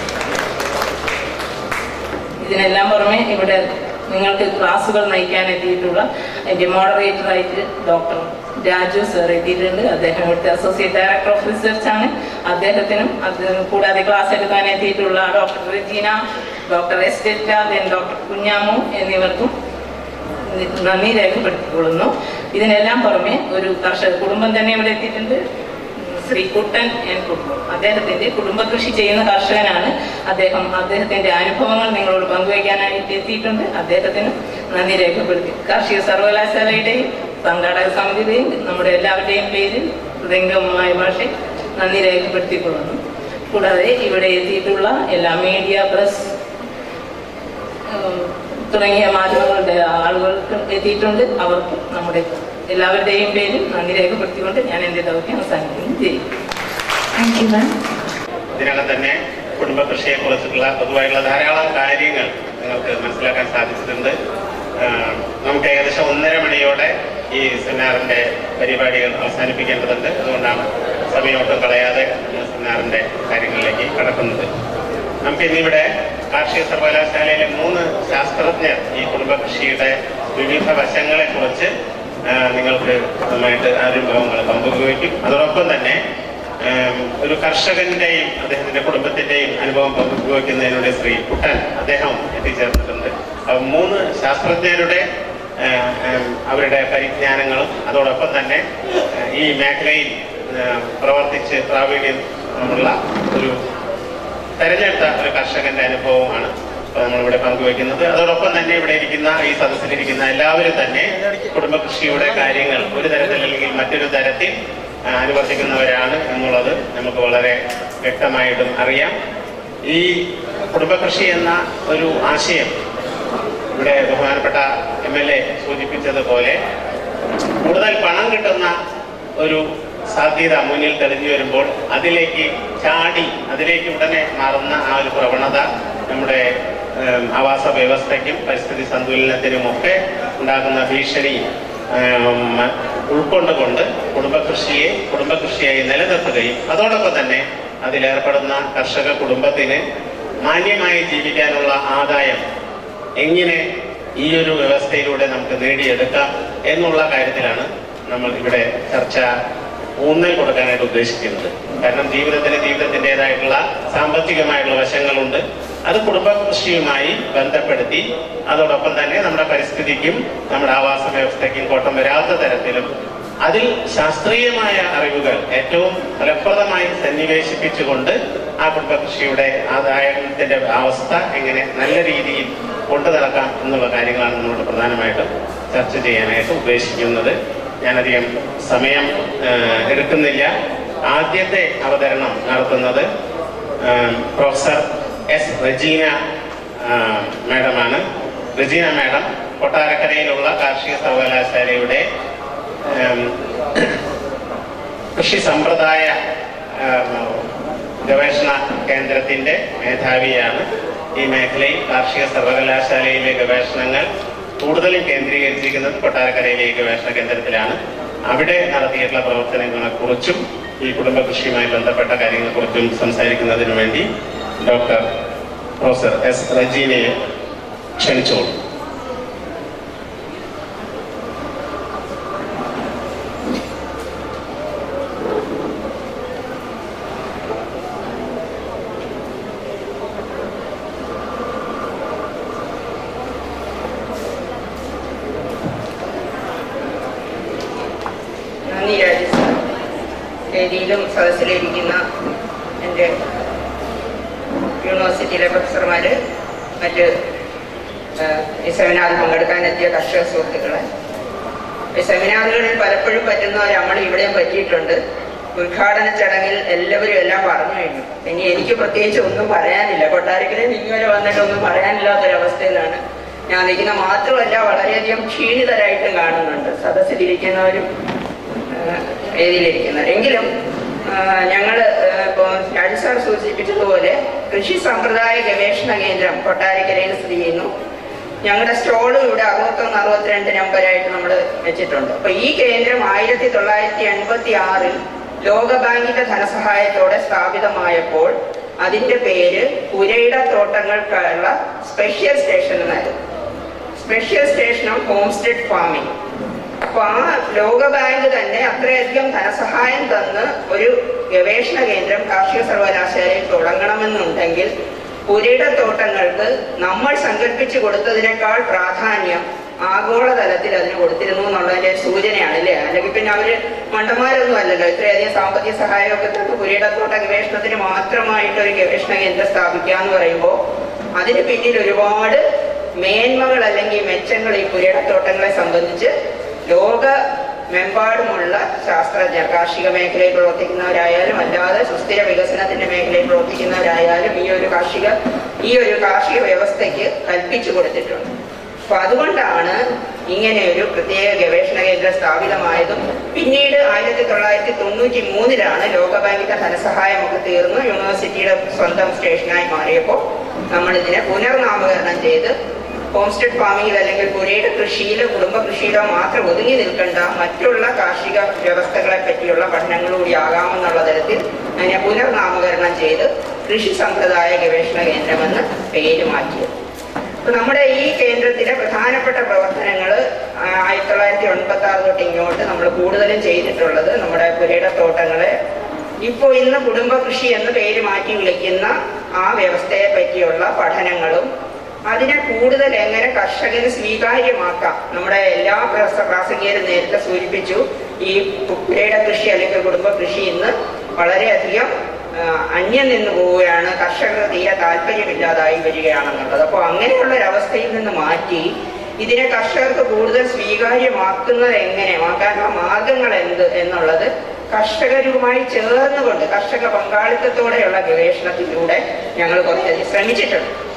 ഇതിനെല്ലാം പുറമെ ഇവിടെ നിങ്ങൾക്ക് ക്ലാസ്സുകൾ നയിക്കാൻ എത്തിയിട്ടുള്ള എൻ്റെ മോഡറേറ്ററായിട്ട് ഡോക്ടർ രാജു സർ എത്തിയിട്ടുണ്ട് അദ്ദേഹം ഇവിടുത്തെ അസോസിയേറ്റ് ഡയറക്ടർ ഓഫ് റിസർച്ച് ആണ് അദ്ദേഹത്തിനും അത് കൂടാതെ ക്ലാസ് എടുക്കാൻ എത്തിയിട്ടുള്ള ഡോക്ടർ റെജീന ഡോക്ടർ എസ് ഡെറ്റ ദെൻ ഡോക്ടർ കുഞ്ഞാമു എന്നിവർക്കും നന്ദി രേഖപ്പെടുത്തിക്കൊള്ളുന്നു ഇതിനെല്ലാം പുറമെ ഒരു കർഷക കുടുംബം തന്നെ ഇവിടെ എത്തിയിട്ടുണ്ട് ശ്രീ കുട്ടൻ എൻ കുട്ടു അദ്ദേഹത്തിന്റെ കുടുംബ കൃഷി ചെയ്യുന്ന കർഷകനാണ് അദ്ദേഹം അദ്ദേഹത്തിന്റെ അനുഭവങ്ങൾ നിങ്ങളോട് പങ്കുവയ്ക്കാനായിട്ട് എത്തിയിട്ടുണ്ട് അദ്ദേഹത്തിന് നന്ദി രേഖപ്പെടുത്തി കാർഷിക സർവകലാശാലയുടെയും സംഘാടക സമിതിയുടെയും നമ്മുടെ എല്ലാവരുടെയും പേരിൽ ഹൃദയംഗമമായ ഭാഷയിൽ നന്ദി രേഖപ്പെടുത്തിക്കൊള്ളുന്നു കൂടാതെ ഇവിടെ എത്തിയിട്ടുള്ള എല്ലാ മീഡിയ പ്രസ് ഏഹ് തുടങ്ങിയ മാധ്യമങ്ങളുടെ ആളുകൾക്ക് എത്തിയിട്ടുണ്ട് അവർക്ക് നമ്മുടെ എല്ലാവരുടെയും പേരിൽ നന്ദി രേഖപ്പെടുത്തിക്കൊണ്ട് ഞാൻ എൻ്റെ ദൗത്യം അവസാനിക്കുന്നു ചെയ്യും താങ്ക് യു മാം ഇതിനകം തന്നെ കുടുംബ കൃഷിയെ കുറിച്ചിട്ടുള്ള പൊതുവായുള്ള ധാരാളം കാര്യങ്ങൾ നിങ്ങൾക്ക് മനസ്സിലാക്കാൻ സാധിച്ചിട്ടുണ്ട് ആഹ് നമുക്ക് ഏകദേശം ഒന്നര മണിയോടെ ഈ സെമിനാറിന്റെ പരിപാടികൾ അവസാനിപ്പിക്കേണ്ടതുണ്ട് അതുകൊണ്ടാണ് സമയമൊട്ടും കളയാതെ സെമിനാറിന്റെ കാര്യങ്ങളിലേക്ക് കടക്കുന്നത് നമുക്ക് ഇന്നിവിടെ കാർഷിക സർവകലാശാലയിലെ മൂന്ന് ശാസ്ത്രജ്ഞർ ഈ കുടുംബ കൃഷിയുടെ വിവിധ വശങ്ങളെ കുറിച്ച് നിങ്ങൾക്ക് നന്നായിട്ട് അനുഭവങ്ങൾ പങ്കുവയ്ക്കും അതോടൊപ്പം തന്നെ ഏം, ഒരു കർഷകന്റെയും അദ്ദേഹത്തിന്റെ കുടുംബത്തിന്റെയും അനുഭവം പങ്കുവയ്ക്കുന്നതിലൂടെ ശ്രീ കുട്ടൻ അദ്ദേഹം എത്തിച്ചേർന്നിട്ടുണ്ട് അപ്പൊ മൂന്ന് ശാസ്ത്രജ്ഞരുടെ ഏം, ഏം, അവരുടെ പരിജ്ഞാനങ്ങളും അതോടൊപ്പം തന്നെ ഏ, ഈ മേഖലയിൽ ഏ, പ്രവർത്തിച്ച് പ്രാവീണ്യമുള്ള ഒരു തെരഞ്ഞെടുത്ത ഒരു കർഷകന്റെ അനുഭവമാണ് ഇപ്പൊ നമ്മളിവിടെ പങ്കുവെക്കുന്നത് അതോടൊപ്പം തന്നെ ഇവിടെ ഇരിക്കുന്ന ഈ സദസ്സിലിരിക്കുന്ന എല്ലാവരും തന്നെ കുടുംബകൃഷിയുടെ കാര്യങ്ങൾ ഒരു തരത്തിൽ അല്ലെങ്കിൽ മറ്റൊരു തരത്തിൽ ആ, അനുവർത്തിക്കുന്നവരാണ് എന്നുള്ളത് നമുക്ക് വളരെ വ്യക്തമായിട്ടും അറിയാം ഈ കുടുംബകൃഷി എന്ന ഒരു ആശയം ഇവിടെ ബഹുമാനപ്പെട്ട എം എൽ എ സൂചിപ്പിച്ചതുപോലെ കൂടുതൽ പണം കിട്ടുന്ന ഒരു സാധ്യത മുന്നിൽ തെളിഞ്ഞു വരുമ്പോൾ അതിലേക്ക് ചാടി അതിലേക്ക് ഉടനെ മാറുന്ന ആ ഒരു പ്രവണത നമ്മുടെ ഏം, ആവാസ വ്യവസ്ഥയ്ക്കും പരിസ്ഥിതി സന്തുലനത്തിനും ഒക്കെ ഉണ്ടാകുന്ന ഭീഷണി ഏം, ഉൾക്കൊണ്ടുകൊണ്ട് കുടുംബകൃഷിയെ കുടുംബകൃഷിയായി നിലനിർത്തുകയും അതോടൊപ്പം തന്നെ അതിലേർപ്പെടുന്ന കർഷക കുടുംബത്തിന് മാന്യമായി ജീവിക്കാനുള്ള ആദായം എങ്ങനെ ഈ ഒരു വ്യവസ്ഥയിലൂടെ നമുക്ക് നേടിയെടുക്കാം എന്നുള്ള കാര്യത്തിലാണ് നമ്മൾ ഇവിടെ ചർച്ച ഊന്നൽ കൊടുക്കാനായിട്ട് ഉദ്ദേശിക്കുന്നത് കാരണം ജീവിതത്തിന് ജീവിതത്തിൻ്റെതായിട്ടുള്ള സാമ്പത്തികമായിട്ടുള്ള വശങ്ങളുണ്ട് അത് കുടുംബകൃഷിയുമായി ബന്ധപ്പെടുത്തി അതോടൊപ്പം തന്നെ നമ്മുടെ പരിസ്ഥിതിക്കും നമ്മുടെ ആവാസ വ്യവസ്ഥയ്ക്കും കോട്ടം വരാത്ത തരത്തിലും അതിൽ ശാസ്ത്രീയമായ അറിവുകൾ ഏറ്റവും ഫലപ്രദമായി സന്നിവേശിപ്പിച്ചുകൊണ്ട് ആ കുടുംബകൃഷിയുടെ ആദായത്തിന്റെ അവസ്ഥ എങ്ങനെ നല്ല രീതിയിൽ കൊണ്ടു നടക്കാം എന്നുള്ള കാര്യങ്ങളാണ് നമ്മൾ പ്രധാനമായിട്ടും ചർച്ച ചെയ്യാനായിട്ട് ഉദ്ദേശിക്കുന്നത് ഞാനധികം സമയം ആ, എടുക്കുന്നില്ല ആദ്യത്തെ അവതരണം നടത്തുന്നത് ആ, പ്രൊഫസർ എസ് റജീന ആ, മാഡമാണ് റജീന മാഡം കൊട്ടാരക്കരയിലുള്ള കാർഷിക സർവകലാശാലയുടെ ഉം, കൃഷി സമ്പ്രദായ ഉം, ഗവേഷണ കേന്ദ്രത്തിന്റെ മേധാവിയാണ് ഈ മേഖലയിൽ കാർഷിക സർവകലാശാലയിലെ ഗവേഷണങ്ങൾ കൂടുതലും കേന്ദ്രീകരിച്ചിരിക്കുന്നത് കൊട്ടാരക്കരയിലെ ഈ ഗവേഷണ കേന്ദ്രത്തിലാണ് അവിടെ നടത്തിയിട്ടുള്ള പ്രവർത്തനങ്ങളെ കുറിച്ചും ഈ കുടുംബകൃഷിയുമായി ബന്ധപ്പെട്ട കാര്യങ്ങളെക്കുറിച്ചും സംസാരിക്കുന്നതിന് വേണ്ടി ഡോക്ടർ പ്രൊഫസർ എസ് റജീനയെ ക്ഷണിച്ചോളൂ നന്ദി രാജേഷ് വേദിയിലും സദസ്സിലിരിക്കുന്ന എൻ്റെ യൂണിവേഴ്സിറ്റിയിലെ പ്രൊഫസർമാർ മറ്റ് ആ, ഈ സെമിനാറിൽ പങ്കെടുക്കാനെത്തിയ കർഷക സുഹൃത്തുക്കളെ ഈ സെമിനാറുകളിൽ പലപ്പോഴും പറ്റുന്ന ഒരു അമ്മൾ ഇവിടെയും പറ്റിയിട്ടുണ്ട് ഉദ്ഘാടന ചടങ്ങിൽ എല്ലാവരും എല്ലാം പറഞ്ഞു കഴിഞ്ഞു ഇനി എനിക്ക് പ്രത്യേകിച്ച് ഒന്നും പറയാനില്ല കൊട്ടാരക്കരെ നിങ്ങവരെ വന്നിട്ട് ഒന്നും പറയാനില്ലാത്തൊരവസ്ഥയിലാണ് ഞാൻ നിൽക്കുന്ന മാത്രമല്ല വളരെയധികം ക്ഷീണിതരായിട്ടും കാണുന്നുണ്ട് സദസ്സിലിരിക്കുന്നവരും ആഹ് വേദിയിലിരിക്കുന്നത് എങ്കിലും ഞങ്ങൾ ഇപ്പോൾ രാജു സാർ സൂചിപ്പിച്ചതുപോലെ കൃഷി സമ്പ്രദായ ഗവേഷണ കേന്ദ്രം കൊട്ടാരക്കരയിൽ സ്ഥിതി ചെയ്യുന്നു ഞങ്ങളുടെ സ്റ്റോള് ഇവിടെ അറുപത്തൊന്ന് അറുപത്തിരണ്ട് നമ്പറായിട്ട് നമ്മൾ വെച്ചിട്ടുണ്ട് അപ്പൊ ഈ കേന്ദ്രം ആയിരത്തി തൊള്ളായിരത്തി എൺപത്തി ആറിൽ ലോകബാങ്കിന്റെ ധനസഹായത്തോടെ സ്ഥാപിതമായപ്പോൾ അതിന്റെ പേര് പുരയിട തോട്ടങ്ങൾക്കുള്ള സ്പെഷ്യൽ സ്റ്റേഷൻ എന്നായിരുന്നു special station of homestead farming അപ്പൊ ആ ലോകബാങ്ക് തന്നെ അത്രയധികം ധനസഹായം തന്ന് ഒരു ഗവേഷണ കേന്ദ്രം കാർഷിക സർവകലാശാലയിൽ തുടങ്ങണമെന്നുണ്ടെങ്കിൽ പുരയിടത്തോട്ടങ്ങൾക്ക് നമ്മൾ സങ്കല്പിച്ചു കൊടുത്തതിനേക്കാൾ പ്രാധാന്യം ആഗോളതലത്തിൽ അതിന് കൊടുത്തിരുന്നു എന്നുള്ളതിന്റെ സൂചനയാണ് അല്ലേ അല്ലെങ്കിൽ പിന്നെ അവര് മണ്ടന്മാരൊന്നും അല്ലല്ലോ ഇത്രയധികം സാമ്പത്തിക സഹായമൊക്കെ തന്നു പുരയിടത്തോട്ട ഗവേഷണത്തിന് മാത്രമായിട്ട് ഒരു ഗവേഷണ കേന്ദ്രം സ്ഥാപിക്കുക എന്ന് പറയുമ്പോൾ അതിന് പിന്നിൽ ഒരുപാട് മേന്മകൾ അല്ലെങ്കിൽ മെച്ചങ്ങൾ ഈ പുരയിടത്തോട്ടങ്ങളെ സംബന്ധിച്ച് ലോക മെമ്പാടുമുള്ള ശാസ്ത്രജ്ഞർ കാർഷിക മേഖലയിൽ പ്രവർത്തിക്കുന്നവരായാലും അല്ലാതെ സുസ്ഥിര വികസനത്തിന്റെ മേഖലയിൽ പ്രവർത്തിക്കുന്നവരായാലും ഈ ഒരു കാർഷിക ഈ ഒരു കാർഷിക വ്യവസ്ഥയ്ക്ക് കൽപ്പിച്ചു കൊടുത്തിട്ടുണ്ട് അപ്പൊ അതുകൊണ്ടാണ് ഇങ്ങനെ ഒരു പ്രത്യേക ഗവേഷണ കേന്ദ്രം സ്ഥാപിതമായതും പിന്നീട് ആയിരത്തി തൊള്ളായിരത്തി തൊണ്ണൂറ്റി മൂന്നിലാണ് ലോകബാങ്കിന്റെ ധനസഹായമൊക്കെ തീർന്ന് യൂണിവേഴ്സിറ്റിയുടെ സ്വന്തം സ്റ്റേഷനായി മാറിയപ്പോൾ നമ്മൾ ഇതിനെ പുനർനാമകരണം ചെയ്ത് ഹോംസ്റ്റെഡ് ഫാമിംഗിൽ അല്ലെങ്കിൽ പുരയുടെ കൃഷിയിലോ കുടുംബ കൃഷിയിലോ മാത്രം ഒതുങ്ങി നിൽക്കേണ്ട മറ്റുള്ള കാർഷിക വ്യവസ്ഥകളെ പറ്റിയുള്ള പഠനങ്ങൾ കൂടി ആകാമെന്നുള്ള തരത്തിൽ അതിനെ പുനർനാമകരണം ചെയ്ത് കൃഷി സമ്പ്രദായ ഗവേഷണ കേന്ദ്രമെന്ന് പേര് മാറ്റിയത് അപ്പൊ നമ്മുടെ ഈ കേന്ദ്രത്തിലെ പ്രധാനപ്പെട്ട പ്രവർത്തനങ്ങൾ ആയിരത്തി തൊള്ളായിരത്തി എൺപത്തി ആറ് തൊട്ട് ഇങ്ങോട്ട് നമ്മൾ കൂടുതലും ചെയ്തിട്ടുള്ളത് നമ്മുടെ പുരയിടത്തോട്ടങ്ങളെ ഇപ്പോൾ ഇന്ന് കുടുംബ കൃഷി എന്ന് പേര് മാറ്റി വിളിക്കുന്ന ആ വ്യവസ്ഥയെ പറ്റിയുള്ള പഠനങ്ങളും അതിനെ കൂടുതൽ എങ്ങനെ കർഷകന് സ്വീകാര്യമാക്കാം നമ്മുടെ എല്ലാ പ്രാസ- പ്രാസംഗികരും നേരത്തെ സൂചിപ്പിച്ചു ഈ പുരയിട കൃഷി അല്ലെങ്കിൽ കുടുംബ കൃഷി ഇന്ന് വളരെയധികം ആ, അന്യം നിന്ന് പോവുകയാണ് കർഷകർ തീരെ താല്പര്യമില്ലാതായി വരികയാണെന്നുള്ളത് അപ്പോൾ അങ്ങനെയുള്ള ഒരവസ്ഥയിൽ നിന്ന് മാറ്റി ഇതിനെ കർഷകർക്ക് കൂടുതൽ സ്വീകാര്യമാക്കുന്നത് എങ്ങനെ മാക്കാനുള്ള മാർഗങ്ങൾ എന്ത് എന്നുള്ളത് കർഷകരുമായി ചേർന്നുകൊണ്ട് കർഷക പങ്കാളിത്തത്തോടെയുള്ള ഗവേഷണത്തിലൂടെ ഞങ്ങൾ കുറേയധികം ശ്രമിച്ചിട്ടുണ്ട്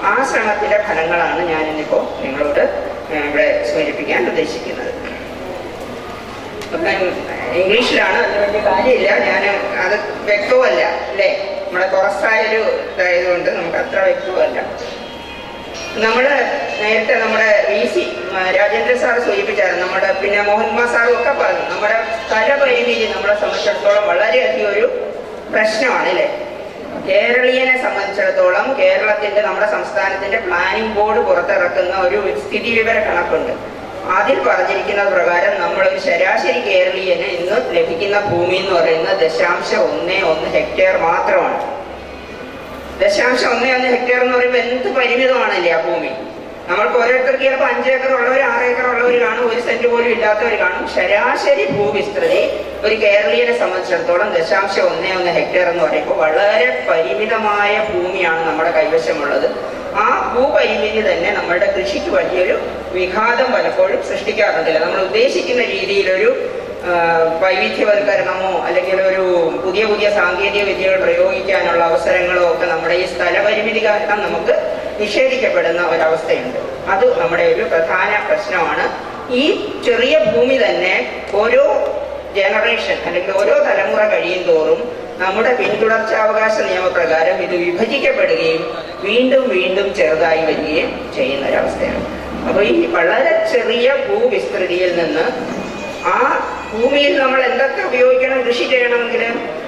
ആ ശ്രമത്തിന്റെ ഫലങ്ങളാണ് ഞാൻ ഇന്നിപ്പോൾ നിങ്ങളോട് ഏഹ്, ഇവിടെ സൂചിപ്പിക്കാൻ ഉദ്ദേശിക്കുന്നത് അപ്പം ഇംഗ്ലീഷിലാണ് അതിന് വലിയ കാര്യമില്ല ഞാൻ അത് വ്യക്തവുമല്ല അല്ലേ നമ്മുടെ കുറച്ചായൊരു ഇതായതുകൊണ്ട് നമുക്ക് അത്ര വ്യക്തവുമല്ല നമ്മള് നേരത്തെ നമ്മുടെ വി സി രാജേന്ദ്ര സാർ സൂചിപ്പിച്ചായിരുന്നു നമ്മുടെ പിന്നെ മോഹൻകുമാർ സാറും ഒക്കെ പറഞ്ഞു നമ്മുടെ സ്ഥലപരിമിതി നമ്മളെ സംബന്ധിച്ചിടത്തോളം വളരെയധികം ഒരു പ്രശ്നമാണ് അല്ലേ കേരളീയനെ സംബന്ധിച്ചിടത്തോളം കേരളത്തിന്റെ നമ്മുടെ സംസ്ഥാനത്തിന്റെ പ്ലാനിംഗ് ബോർഡ് പുറത്തിറക്കുന്ന ഒരു സ്ഥിതി വിവര കണക്കുണ്ട് അതിൽ പറഞ്ഞിരിക്കുന്ന പ്രകാരം നമ്മളൊരു ശരാശരി കേരളീയന് ഇന്ന് ലഭിക്കുന്ന ഭൂമി എന്ന് പറയുന്നത് ദശാംശം ഒന്നേ ഒന്ന് ഹെക്ടയർ മാത്രമാണ് ദശാംശം ഒന്നേ ഒന്ന് ഹെക്ടയർ എന്ന് പറയുമ്പോൾ എന്ത് പരിമിതമാണല്ലേ ആ ഭൂമി നമ്മൾക്ക് ഓരോരുത്തർക്ക് ചിലപ്പോൾ അഞ്ച് ഏക്കർ ഉള്ളവർ ആറ് ഏക്കർ ഉള്ളവർ കാണും ഒരു സെന്റ് പോലും ഇല്ലാത്തവർ കാണും ശരാശരി ഭൂവിസ്തൃതി ഒരു കേരളീയനെ സംബന്ധിച്ചിടത്തോളം ദശാംശം ഒന്നേ ഒന്ന് ഹെക്ടയർ എന്ന് പറയുമ്പോൾ വളരെ പരിമിതമായ ഭൂമിയാണ് നമ്മുടെ കൈവശമുള്ളത് ആ ഭൂപരിമിതി തന്നെ നമ്മളുടെ കൃഷിക്ക് വലിയൊരു വിഘാതം പലപ്പോഴും സൃഷ്ടിക്കാറുണ്ടല്ലോ നമ്മൾ ഉദ്ദേശിക്കുന്ന രീതിയിലൊരു ആ, വൈവിധ്യവൽക്കരണമോ അല്ലെങ്കിൽ ഒരു പുതിയ പുതിയ സാങ്കേതിക വിദ്യകൾ പ്രയോഗിക്കാനുള്ള അവസരങ്ങളോ ഒക്കെ നമ്മുടെ ഈ സ്ഥലപരിമിതി കാരണം നമുക്ക് നിഷേധിക്കപ്പെടുന്ന ഒരവസ്ഥയുണ്ട് അത് നമ്മുടെ ഒരു പ്രധാന പ്രശ്നമാണ് ഈ ചെറിയ ഭൂമി തന്നെ ഓരോ ജനറേഷൻ അല്ലെങ്കിൽ ഓരോ തലമുറ കഴിയും തോറും നമ്മുടെ പിന്തുടർച്ചാവകാശ നിയമപ്രകാരം ഇത് വിഭജിക്കപ്പെടുകയും വീണ്ടും വീണ്ടും ചെറുതായി വരികയും ചെയ്യുന്ന ഒരവസ്ഥയാണ് അപ്പൊ ഈ വളരെ ചെറിയ ഭൂവിസ്തൃതിയിൽ നിന്ന് ആ ഭൂമിയിൽ നമ്മൾ എന്തൊക്കെ ഉപയോഗിക്കണം കൃഷി ചെയ്യണമെങ്കിൽ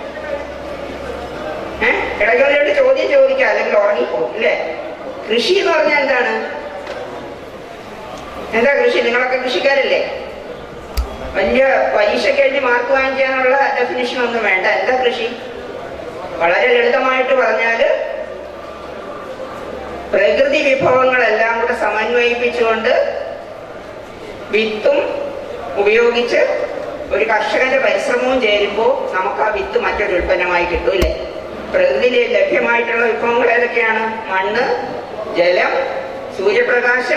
ഏഹ് ഇടയ്ക്കൊരു ചോദ്യം ചോദിക്കാം അല്ലെങ്കിൽ ഉറങ്ങിപ്പോകും അല്ലേ കൃഷി എന്ന് പറഞ്ഞാൽ എന്താണ് എന്താ കൃഷി നിങ്ങളൊക്കെ കൃഷിക്കാരല്ലേ വലിയ പരീക്ഷയ്ക്ക് വേണ്ടി മാർക്ക് വാങ്ങിക്കാനുള്ള ഡെഫിനിഷൻ ഒന്നും വേണ്ട എന്താ കൃഷി വളരെ ലളിതമായിട്ട് പറഞ്ഞാല് പ്രകൃതി വിഭവങ്ങളെല്ലാം കൂടെ സമന്വയിപ്പിച്ചുകൊണ്ട് വിത്തും ഉപയോഗിച്ച് ഒരു കർഷകന്റെ പരിശ്രമവും ചേരുമ്പോൾ നമുക്ക് ആ വിത്ത് മറ്റൊരു ഉൽപ്പന്നമായി കിട്ടും ഇല്ലേ പ്രകൃതിയിൽ ലഭ്യമായിട്ടുള്ള വിഭവങ്ങൾ ഏതൊക്കെയാണ് മണ്ണ് ജലം സൂര്യപ്രകാശം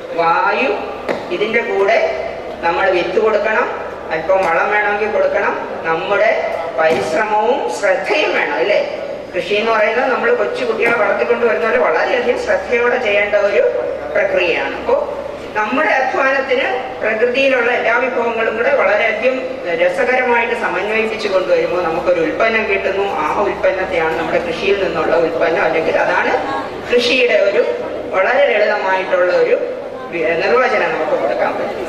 വായു ഇതിന്റെ കൂടെ നമ്മൾ വിത്ത് കൊടുക്കണം അല്പം വളം വേണമെങ്കിൽ കൊടുക്കണം നമ്മുടെ പരിശ്രമവും ശ്രദ്ധയും വേണം അല്ലേ കൃഷി എന്ന് പറയുന്നത് നമ്മൾ കൊച്ചു കുട്ടികളെ വളർത്തിക്കൊണ്ട് വരുന്നവർ വളരെയധികം ശ്രദ്ധയോടെ ചെയ്യേണ്ട ഒരു പ്രക്രിയയാണ് അപ്പോൾ നമ്മുടെ അധ്വാനത്തിന് പ്രകൃതിയിലുള്ള എല്ലാ വിഭവങ്ങളും കൂടെ വളരെയധികം രസകരമായിട്ട് സമന്വയിപ്പിച്ചു കൊണ്ടുവരുമ്പോൾ നമുക്കൊരു ഉൽപ്പന്നം കിട്ടുന്നു ആ ഉൽപ്പന്നത്തെയാണ് നമ്മുടെ കൃഷിയിൽ നിന്നുള്ള ഉൽപ്പന്നം അല്ലെങ്കിൽ അതാണ് കൃഷിയുടെ ഒരു വളരെ ലളിതമായിട്ടുള്ള ഒരു വി- നിർവചനം നമുക്ക് കൊടുക്കാൻ പറ്റും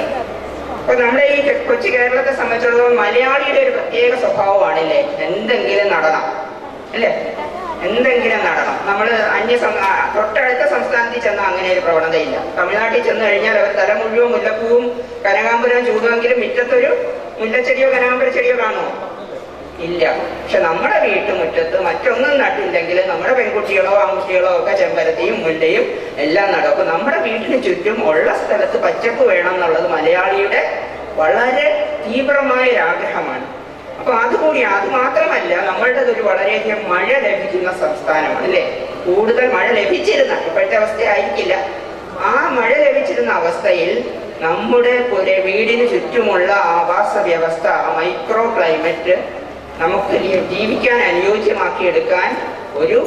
അപ്പൊ നമ്മുടെ ഈ കൊച്ചു കേരളത്തെ സംബന്ധിച്ചിടത്തോളം മലയാളിയുടെ ഒരു പ്രത്യേക സ്വഭാവമാണല്ലേ എന്തെങ്കിലും നടണം അല്ലേ എന്തെങ്കിലും നടണം നമ്മൾ അന്യ സം- ആ, തൊട്ടടുത്ത സംസ്ഥാനത്തിൽ ചെന്നാൽ അങ്ങനെ ഒരു പ്രവണതയില്ല തമിഴ്നാട്ടിൽ ചെന്ന് കഴിഞ്ഞാൽ അവർ തല മുഴുവൻ മുല്ലപ്പൂവും കനകാമ്പരവും ചൂടുമെങ്കിലും മുറ്റത്തൊരു മുല്ലച്ചെടിയോ കനകാമ്പര ചെടിയോ കാണുമോ ഇല്ല പക്ഷെ നമ്മുടെ വീട്ടുമുറ്റത്ത് മറ്റൊന്നും നട്ടില്ലെങ്കിൽ നമ്മുടെ പെൺകുട്ടികളോ ആൺകുട്ടികളോ ഒക്കെ ചെമ്പരത്തിയും മുല്ലയും എല്ലാം നടും അപ്പൊ നമ്മുടെ വീട്ടിന് ചുറ്റും ഉള്ള സ്ഥലത്ത് പച്ചപ്പ് വേണം എന്നുള്ളത് മലയാളിയുടെ വളരെ തീവ്രമായ ഒരു ആഗ്രഹമാണ് അപ്പൊ അതുകൂടി അത് മാത്രമല്ല നമ്മളുടെ ഒരു വളരെയധികം മഴ ലഭിക്കുന്ന സംസ്ഥാനമാണ് അല്ലേ കൂടുതൽ മഴ ലഭിച്ചിരുന്ന ഇപ്പോഴത്തെ അവസ്ഥ ആയിരിക്കില്ല ആ മഴ ലഭിച്ചിരുന്ന അവസ്ഥയിൽ നമ്മുടെ ഒരു വീടിന് ചുറ്റുമുള്ള ആവാസ വ്യവസ്ഥ മൈക്രോ ക്ലൈമറ്റ് നമുക്ക് ലി- ജീവിക്കാൻ അനുയോജ്യമാക്കിയെടുക്കാൻ ഒരു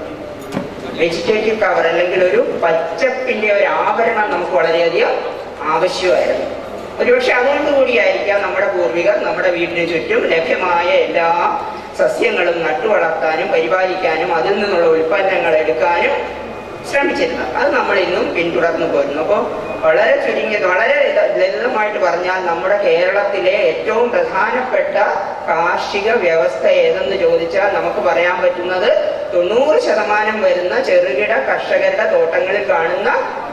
വെജിറ്റേറ്റീവ് കവർ അല്ലെങ്കിൽ ഒരു പച്ചപ്പിന്റെ ഒരു ആവരണം നമുക്ക് വളരെയധികം ആവശ്യമായിരുന്നു ഒരുപക്ഷെ അതുകൊണ്ട് കൂടിയായിരിക്കാം നമ്മുടെ പൂർവികർ നമ്മുടെ വീടിന് ചുറ്റും ലഭ്യമായ എല്ലാ സസ്യങ്ങളും നട്ടുവളർത്താനും പരിപാലിക്കാനും അതിൽ നിന്നുള്ള ഉൽപ്പന്നങ്ങൾ എടുക്കാനും ശ്രമിച്ചിരുന്നത് അത് നമ്മൾ ഇന്നും പിന്തുടർന്നു പോരുന്നു അപ്പോൾ വളരെ ചുരുങ്ങിയത് വളരെ ഇത് ലളിതമായിട്ട് പറഞ്ഞാൽ നമ്മുടെ കേരളത്തിലെ ഏറ്റവും പ്രധാനപ്പെട്ട കാർഷിക വ്യവസ്ഥ ഏതെന്ന് ചോദിച്ചാൽ നമുക്ക് പറയാൻ പറ്റുന്നത് തൊണ്ണൂറ് ശതമാനം വരുന്ന ചെറുകിട കർഷകരുടെ തോട്ടങ്ങളിൽ കാണുന്ന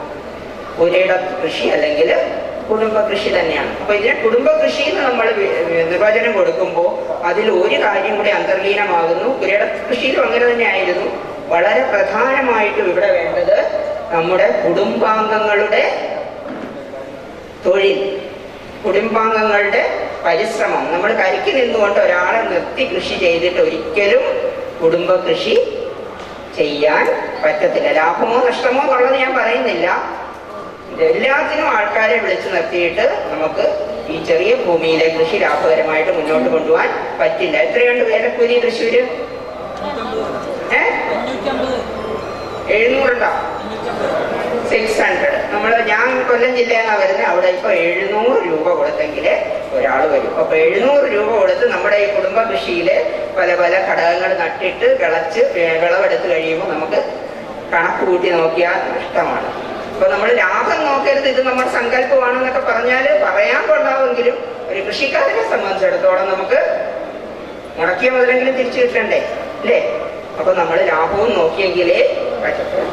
പുരയിട കൃഷി അല്ലെങ്കിൽ കുടുംബ കൃഷി തന്നെയാണ് അപ്പൊ ഇതിനെ കുടുംബ കൃഷി എന്ന് നമ്മൾ വി- വി- നിർവചനം കൊടുക്കുമ്പോൾ അതിൽ ഒരു കാര്യം കൂടി അന്തർലീനമാകുന്നു പുരയിട കൃഷിയിലും അങ്ങനെ തന്നെയായിരുന്നു വളരെ പ്രധാനമായിട്ടും ഇവിടെ വേണ്ടത് നമ്മുടെ കുടുംബാംഗങ്ങളുടെ തൊഴിൽ കുടുംബാംഗങ്ങളുടെ പരിശ്രമം നമ്മൾ കരിക്ക് നിന്നുകൊണ്ട് ഒരാളെ നിർത്തി കൃഷി ചെയ്തിട്ട് ഒരിക്കലും കുടുംബ കൃഷി ചെയ്യാൻ പറ്റത്തില്ല ലാഭമോ നഷ്ടമോ എന്നുള്ളത് ഞാൻ പറയുന്നില്ല എല്ലാത്തിനും ആൾക്കാരെ വിളിച്ചു നിർത്തിയിട്ട് നമുക്ക് ഈ ചെറിയ ഭൂമിയിലെ കൃഷി ലാഭകരമായിട്ട് മുന്നോട്ട് കൊണ്ടുപോകാൻ പറ്റില്ല എത്രയുണ്ട് വേലക്കൂലി തൃശ്ശൂര് ഏ എഴുന്നൂറുണ്ടോ സിക്സ് ഹൺഡ്രഡ് നമ്മൾ ഞാൻ കൊല്ലം ജില്ലയിൽ നിന്നാണ് വരുന്നത് അവിടെ ഇപ്പൊ എഴുന്നൂറ് രൂപ കൊടുത്തെങ്കിൽ ഒരാൾ വരും അപ്പൊ എഴുന്നൂറ് രൂപ കൊടുത്ത് നമ്മുടെ ഈ കുടുംബ കൃഷിയില് പല പല ഘടകങ്ങൾ നട്ടിട്ട് കിളച്ച് വേ- വിളവെടുത്ത് കഴിയുമ്പോൾ നമുക്ക് കണക്ക് കൂട്ടി നോക്കിയാൽ നഷ്ടമാണ് അപ്പൊ നമ്മൾ ലാഭം നോക്കരുത് ഇത് നമ്മുടെ സങ്കല്പമാണെന്നൊക്കെ പറഞ്ഞാൽ പറയാൻ കൊള്ളാമെങ്കിലും ഒരു കൃഷിക്കാരനെ സംബന്ധിച്ചിടത്തോളം നമുക്ക് മുടക്കിയ മുതലെങ്കിലും തിരിച്ചു കിട്ടണ്ടേ അല്ലേ അപ്പൊ നമ്മൾ ലാഭവും നോക്കിയെങ്കിലേ പറ്റത്തുള്ളൂ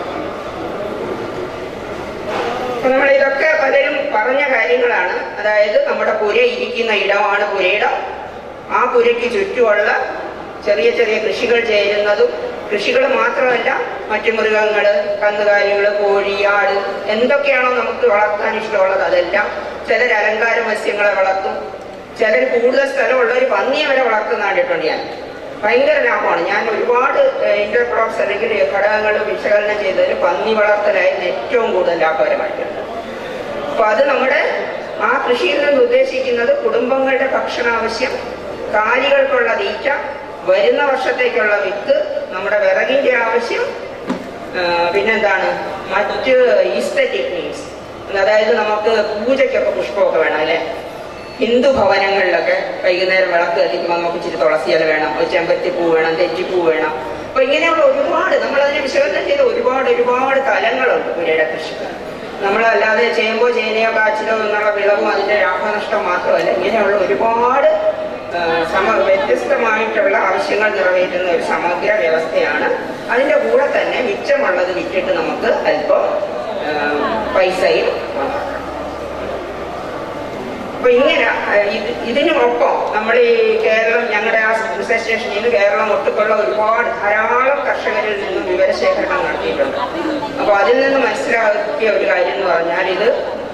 അപ്പൊ നമ്മൾ ഇതൊക്കെ പലരും പറഞ്ഞ കാര്യങ്ങളാണ് അതായത് നമ്മുടെ പുര ഇരിക്കുന്ന ഇടമാണ് പുരയിടം ആ പുരയ്ക്ക് ചുറ്റുമുള്ള ചെറിയ ചെറിയ കൃഷികൾ ചേരുന്നതും കൃഷികൾ മാത്രമല്ല മറ്റു മൃഗങ്ങള് കന്നുകാലികള് കോഴി ആട് എന്തൊക്കെയാണോ നമുക്ക് വളർത്താൻ ഇഷ്ടമുള്ളത് അതെല്ലാം ചിലർ അലങ്കാര മത്സ്യങ്ങളെ വളർത്തും ചിലർ കൂടുതൽ സ്ഥലമുള്ളവർ പന്നിയെ വരെ വളർത്തുന്ന കണ്ടിട്ടുണ്ട് ഞാൻ ഭയങ്കര ലാഭമാണ് ഞാൻ ഒരുപാട് ഇന്റർക്രോപ്സ് അല്ലെങ്കിൽ ഘടകങ്ങൾ വിശകലനം ചെയ്തതിൽ പന്നി വളർത്തലായിരുന്നു ഏറ്റവും കൂടുതൽ ലാഭകരമായിട്ടുണ്ട് അപ്പൊ അത് നമ്മുടെ ആ കൃഷിയിൽ നിന്ന് ഉദ്ദേശിക്കുന്നത് കുടുംബങ്ങളുടെ ഭക്ഷണാവശ്യം കാലികൾക്കുള്ള തീറ്റ വരുന്ന വർഷത്തേക്കുള്ള വിത്ത് നമ്മുടെ വിറകിന്റെ ആവശ്യം ആ, പിന്നെന്താണ് മറ്റ് ഈസ്തറ്റിക് നീഡ്സ് അതായത് നമുക്ക് പൂജയ്ക്കൊക്കെ പുഷ്പമൊക്കെ വേണം അല്ലെ ഹിന്ദു ഭവനങ്ങളിലൊക്കെ വൈകുന്നേരം വിളക്ക് കത്തിക്കുമ്പോൾ നമുക്ക് ഇച്ചിരി തുളസിയില വേണം ഒരു ചെമ്പരത്തി പൂ വേണം തെറ്റിപ്പൂ വേണം അപ്പൊ ഇങ്ങനെയുള്ള ഒരുപാട് നമ്മൾ അതിനെ വിശകലനം ചെയ്ത ഒരുപാട് ഒരുപാട് തലങ്ങളുണ്ട് പുരയുടെ കൃഷിക്ക് നമ്മളല്ലാതെ ചെയ്യുമ്പോ ചേനയോ കാച്ചിലോ എന്നുള്ള വിളവും അതിന്റെ ലാഭനഷ്ടം മാത്രമല്ല ഇങ്ങനെയുള്ള ഒരുപാട് ആ, സമ വ്യത്യസ്തമായിട്ടുള്ള ആവശ്യങ്ങൾ നിറവേറ്റുന്ന ഒരു സമഗ്ര വ്യവസ്ഥയാണ് അതിന്റെ കൂടെ തന്നെ മിച്ചമുള്ളത് വിറ്റിട്ട് നമുക്ക് അല്പം ആ, പൈസയും ഉണ്ടാക്കാം. അപ്പൊ ഇങ്ങനെ ആ, ഇത് ഇതിനുമൊപ്പം നമ്മൾ ഈ കേരളം ഞങ്ങളുടെ ആ റിസർച്ച് സ്റ്റേഷനിൽ നിന്ന് കേരളം ഒട്ടുക്കുള്ള ഒരുപാട് ധാരാളം കർഷകരിൽ നിന്നും വിവരശേഖരണം നടത്തിയിട്ടുണ്ട് അപ്പൊ അതിൽ നിന്ന് മനസ്സിലാക്കിയ ഒരു കാര്യം എന്ന് പറഞ്ഞാൽ ഇത്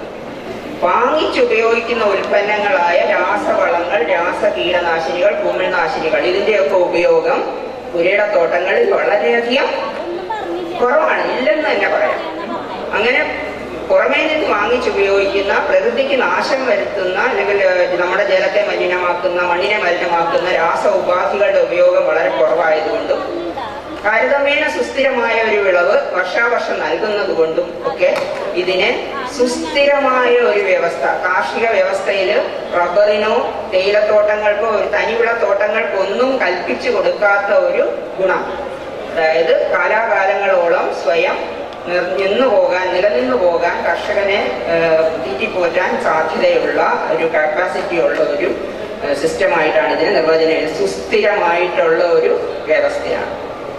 വാങ്ങിച്ചുപയോഗിക്കുന്ന ഉൽപ്പന്നങ്ങളായ രാസവളങ്ങൾ രാസ കീടനാശിനികൾ കുമിൾനാശിനികൾ ഇതിന്റെയൊക്കെ ഉപയോഗം പുരയിടത്തോട്ടങ്ങളിൽ വളരെയധികം കുറവാണ് ഇല്ലെന്ന് തന്നെ പറയാം അങ്ങനെ പുറമേ നിന്ന് വാങ്ങിച്ചുപയോഗിക്കുന്ന പ്രകൃതിക്ക് നാശം വരുത്തുന്ന അല്ലെങ്കിൽ ഏഹ്, നമ്മുടെ ജലത്തെ മലിനമാക്കുന്ന മണ്ണിനെ മലിനമാക്കുന്ന രാസ ഉപാധികളുടെ ഉപയോഗം വളരെ കുറവായതുകൊണ്ടും താരതമ്യേന സുസ്ഥിരമായ ഒരു വിളവ് വർഷാവർഷം നൽകുന്നത് കൊണ്ടും ഒക്കെ ഇതിന് സുസ്ഥിരമായ ഒരു വ്യവസ്ഥ കാർഷിക വ്യവസ്ഥയിൽ റബ്ബറിനോ തേയിലത്തോട്ടങ്ങൾക്കോ ഒരു തനിവിള തോട്ടങ്ങൾക്കോ ഒന്നും കൽപ്പിച്ചു കൊടുക്കാത്ത ഒരു ഗുണം അതായത് കാലാകാലങ്ങളോളം സ്വയം നിർ- നിന്നു പോകാൻ നിലനിന്നു പോകാൻ കർഷകനെ ഏഹ്, തീറ്റിപ്പോറ്റാൻ സാധ്യതയുള്ള ഒരു കപ്പാസിറ്റി ഉള്ള ഒരു ഏഹ്, സിസ്റ്റമായിട്ടാണ് ഇതിനെ നിർവചനം ചെയ്തത്. സുസ്ഥിരമായിട്ടുള്ള ഒരു വ്യവസ്ഥയാണ്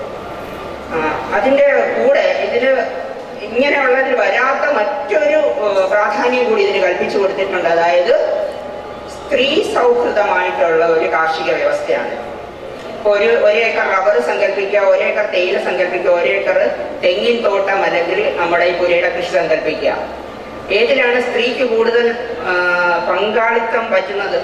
ആ, അതിന്റെ കൂടെ ഇതിന് ഇങ്ങനെയുള്ളതിൽ വരാത്ത മറ്റൊരു ഏഹ്, പ്രാധാന്യം കൂടി ഇതിന് കൽപ്പിച്ചു കൊടുത്തിട്ടുണ്ട് അതായത് സ്ത്രീ സൗഹൃദമായിട്ടുള്ള ഒരു കാർഷിക വ്യവസ്ഥയാണ് ഇപ്പൊ ഒരു ഒരേക്കർ റബ്ബർ സങ്കല്പിക്കുക ഒരേക്കർ തേയില സങ്കല്പിക്കുക ഒരേക്കർ തെങ്ങിൻ തോട്ടം അല്ലെങ്കിൽ നമ്മുടെ ഈ പുരയുടെ കൃഷി സങ്കല്പിക്കുക ഏതിലാണ് സ്ത്രീക്ക് കൂടുതൽ ആ, പങ്കാളിത്തം പറ്റുന്നത്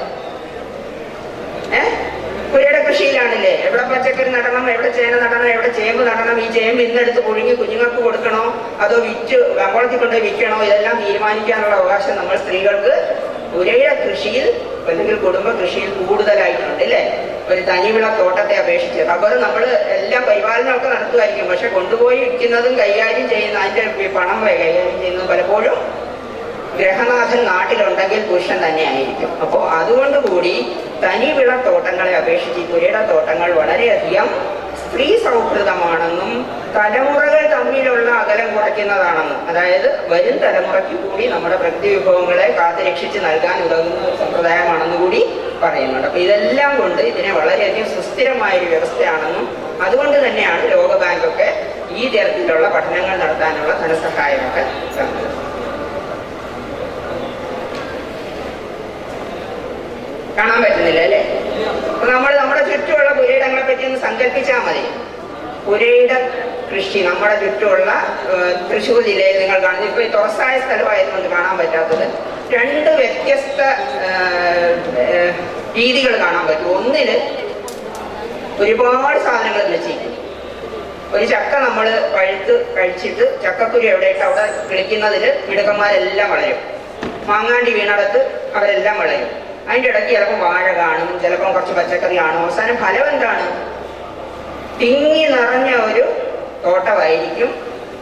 ഏഹ് പുരയുടെ കൃഷിയിലാണില്ലേ എവിടെ പച്ചക്കറി നടണം എവിടെ ചേന നടണം എവിടെ ചേമ്പ് നടണം ഈ ചേമ്പ് ഇന്നെടുത്ത് പുഴുങ്ങി കുഞ്ഞുങ്ങൾക്ക് കൊടുക്കണോ അതോ വിറ്റ് കമ്പോളത്തിൽ കൊണ്ട് വിൽക്കണോ ഇതെല്ലാം തീരുമാനിക്കാനുള്ള അവകാശം നമ്മൾ സ്ത്രീകൾക്ക് പുരയുടെ കൃഷിയിൽ അല്ലെങ്കിൽ കുടുംബ കൃഷിയിൽ കൂടുതലായിട്ടുണ്ട് അല്ലേ ഒരു തനിവിള തോട്ടത്തെ അപേക്ഷിച്ച് റബ്ബർ നമ്മൾ എല്ലാം പരിപാലനമൊക്കെ നടത്തുമായിരിക്കും പക്ഷെ കൊണ്ടുപോയി വിൽക്കുന്നതും കൈകാര്യം ചെയ്യുന്ന അതിന്റെ പണം കൈകാര്യം ചെയ്യുന്നതും പലപ്പോഴും ഗ്രഹനാഥൻ നാട്ടിലുണ്ടെങ്കിൽ പുരുഷൻ തന്നെയായിരിക്കും അപ്പോൾ അതുകൊണ്ട് കൂടി തനിവിള തോട്ടങ്ങളെ അപേക്ഷിച്ച് ഈ പുരയുടെ തോട്ടങ്ങൾ വളരെയധികം സ്ത്രീ സൗഹൃദമാണെന്നും തലമുറകൾ തമ്മിലുള്ള അകലം കുറയ്ക്കുന്നതാണെന്നും അതായത് വരും തലമുറയ്ക്ക് കൂടി നമ്മുടെ പ്രകൃതി വിഭവങ്ങളെ കാത്തുരക്ഷിച്ച് നൽകാൻ ഉതകുന്ന ഒരു സമ്പ്രദായമാണെന്ന് കൂടി പറയുന്നുണ്ട് അപ്പൊ ഇതെല്ലാം കൊണ്ട് ഇതിനെ വളരെയധികം സുസ്ഥിരമായ ഒരു വ്യവസ്ഥയാണെന്നും അതുകൊണ്ട് തന്നെയാണ് ലോകബാങ്കൊക്കെ ഈ തരത്തിലുള്ള പഠനങ്ങൾ നടത്താനുള്ള ധനസഹായമൊക്കെ തന്നത് കാണാൻ പറ്റുന്നില്ല അല്ലേ അപ്പൊ നമ്മൾ നമ്മുടെ ചുറ്റുമുള്ള പുരയിടങ്ങളെ പറ്റി ഒന്ന് സങ്കല്പിച്ചാൽ മതി പുരയിട കൃഷി നമ്മുടെ ചുറ്റുമുള്ള ഏഹ്, തൃശ്ശൂർ ജില്ലയിൽ നിങ്ങൾ കാണുന്നത് ഇപ്പൊ ഈ തുറസായ സ്ഥലമായതുകൊണ്ട് കാണാൻ പറ്റാത്തത് രണ്ട് വ്യത്യസ്ത രീതികൾ കാണാൻ പറ്റും ഒന്നില് ഒരുപാട് സാധനങ്ങൾ വെച്ചിരിക്കും ഒരു ചക്ക നമ്മൾ പഴുത്ത് കഴിച്ചിട്ട് ചക്കക്കുരു എവിടെയിട്ട് അവിടെ കിളിക്കുന്നതിൽ മിടുക്കന്മാരെല്ലാം വളരും മാങ്ങാണ്ടി വീണടത്ത് അവരെല്ലാം വളരും അതിൻ്റെ ഇടയ്ക്ക് ചിലപ്പോൾ വാഴ കാണും ചിലപ്പം കുറച്ച് പച്ചക്കറി കാണും അവസാനം ഫലം എന്താണ് തിങ്ങി നിറഞ്ഞ ഒരു തോട്ടമായിരിക്കും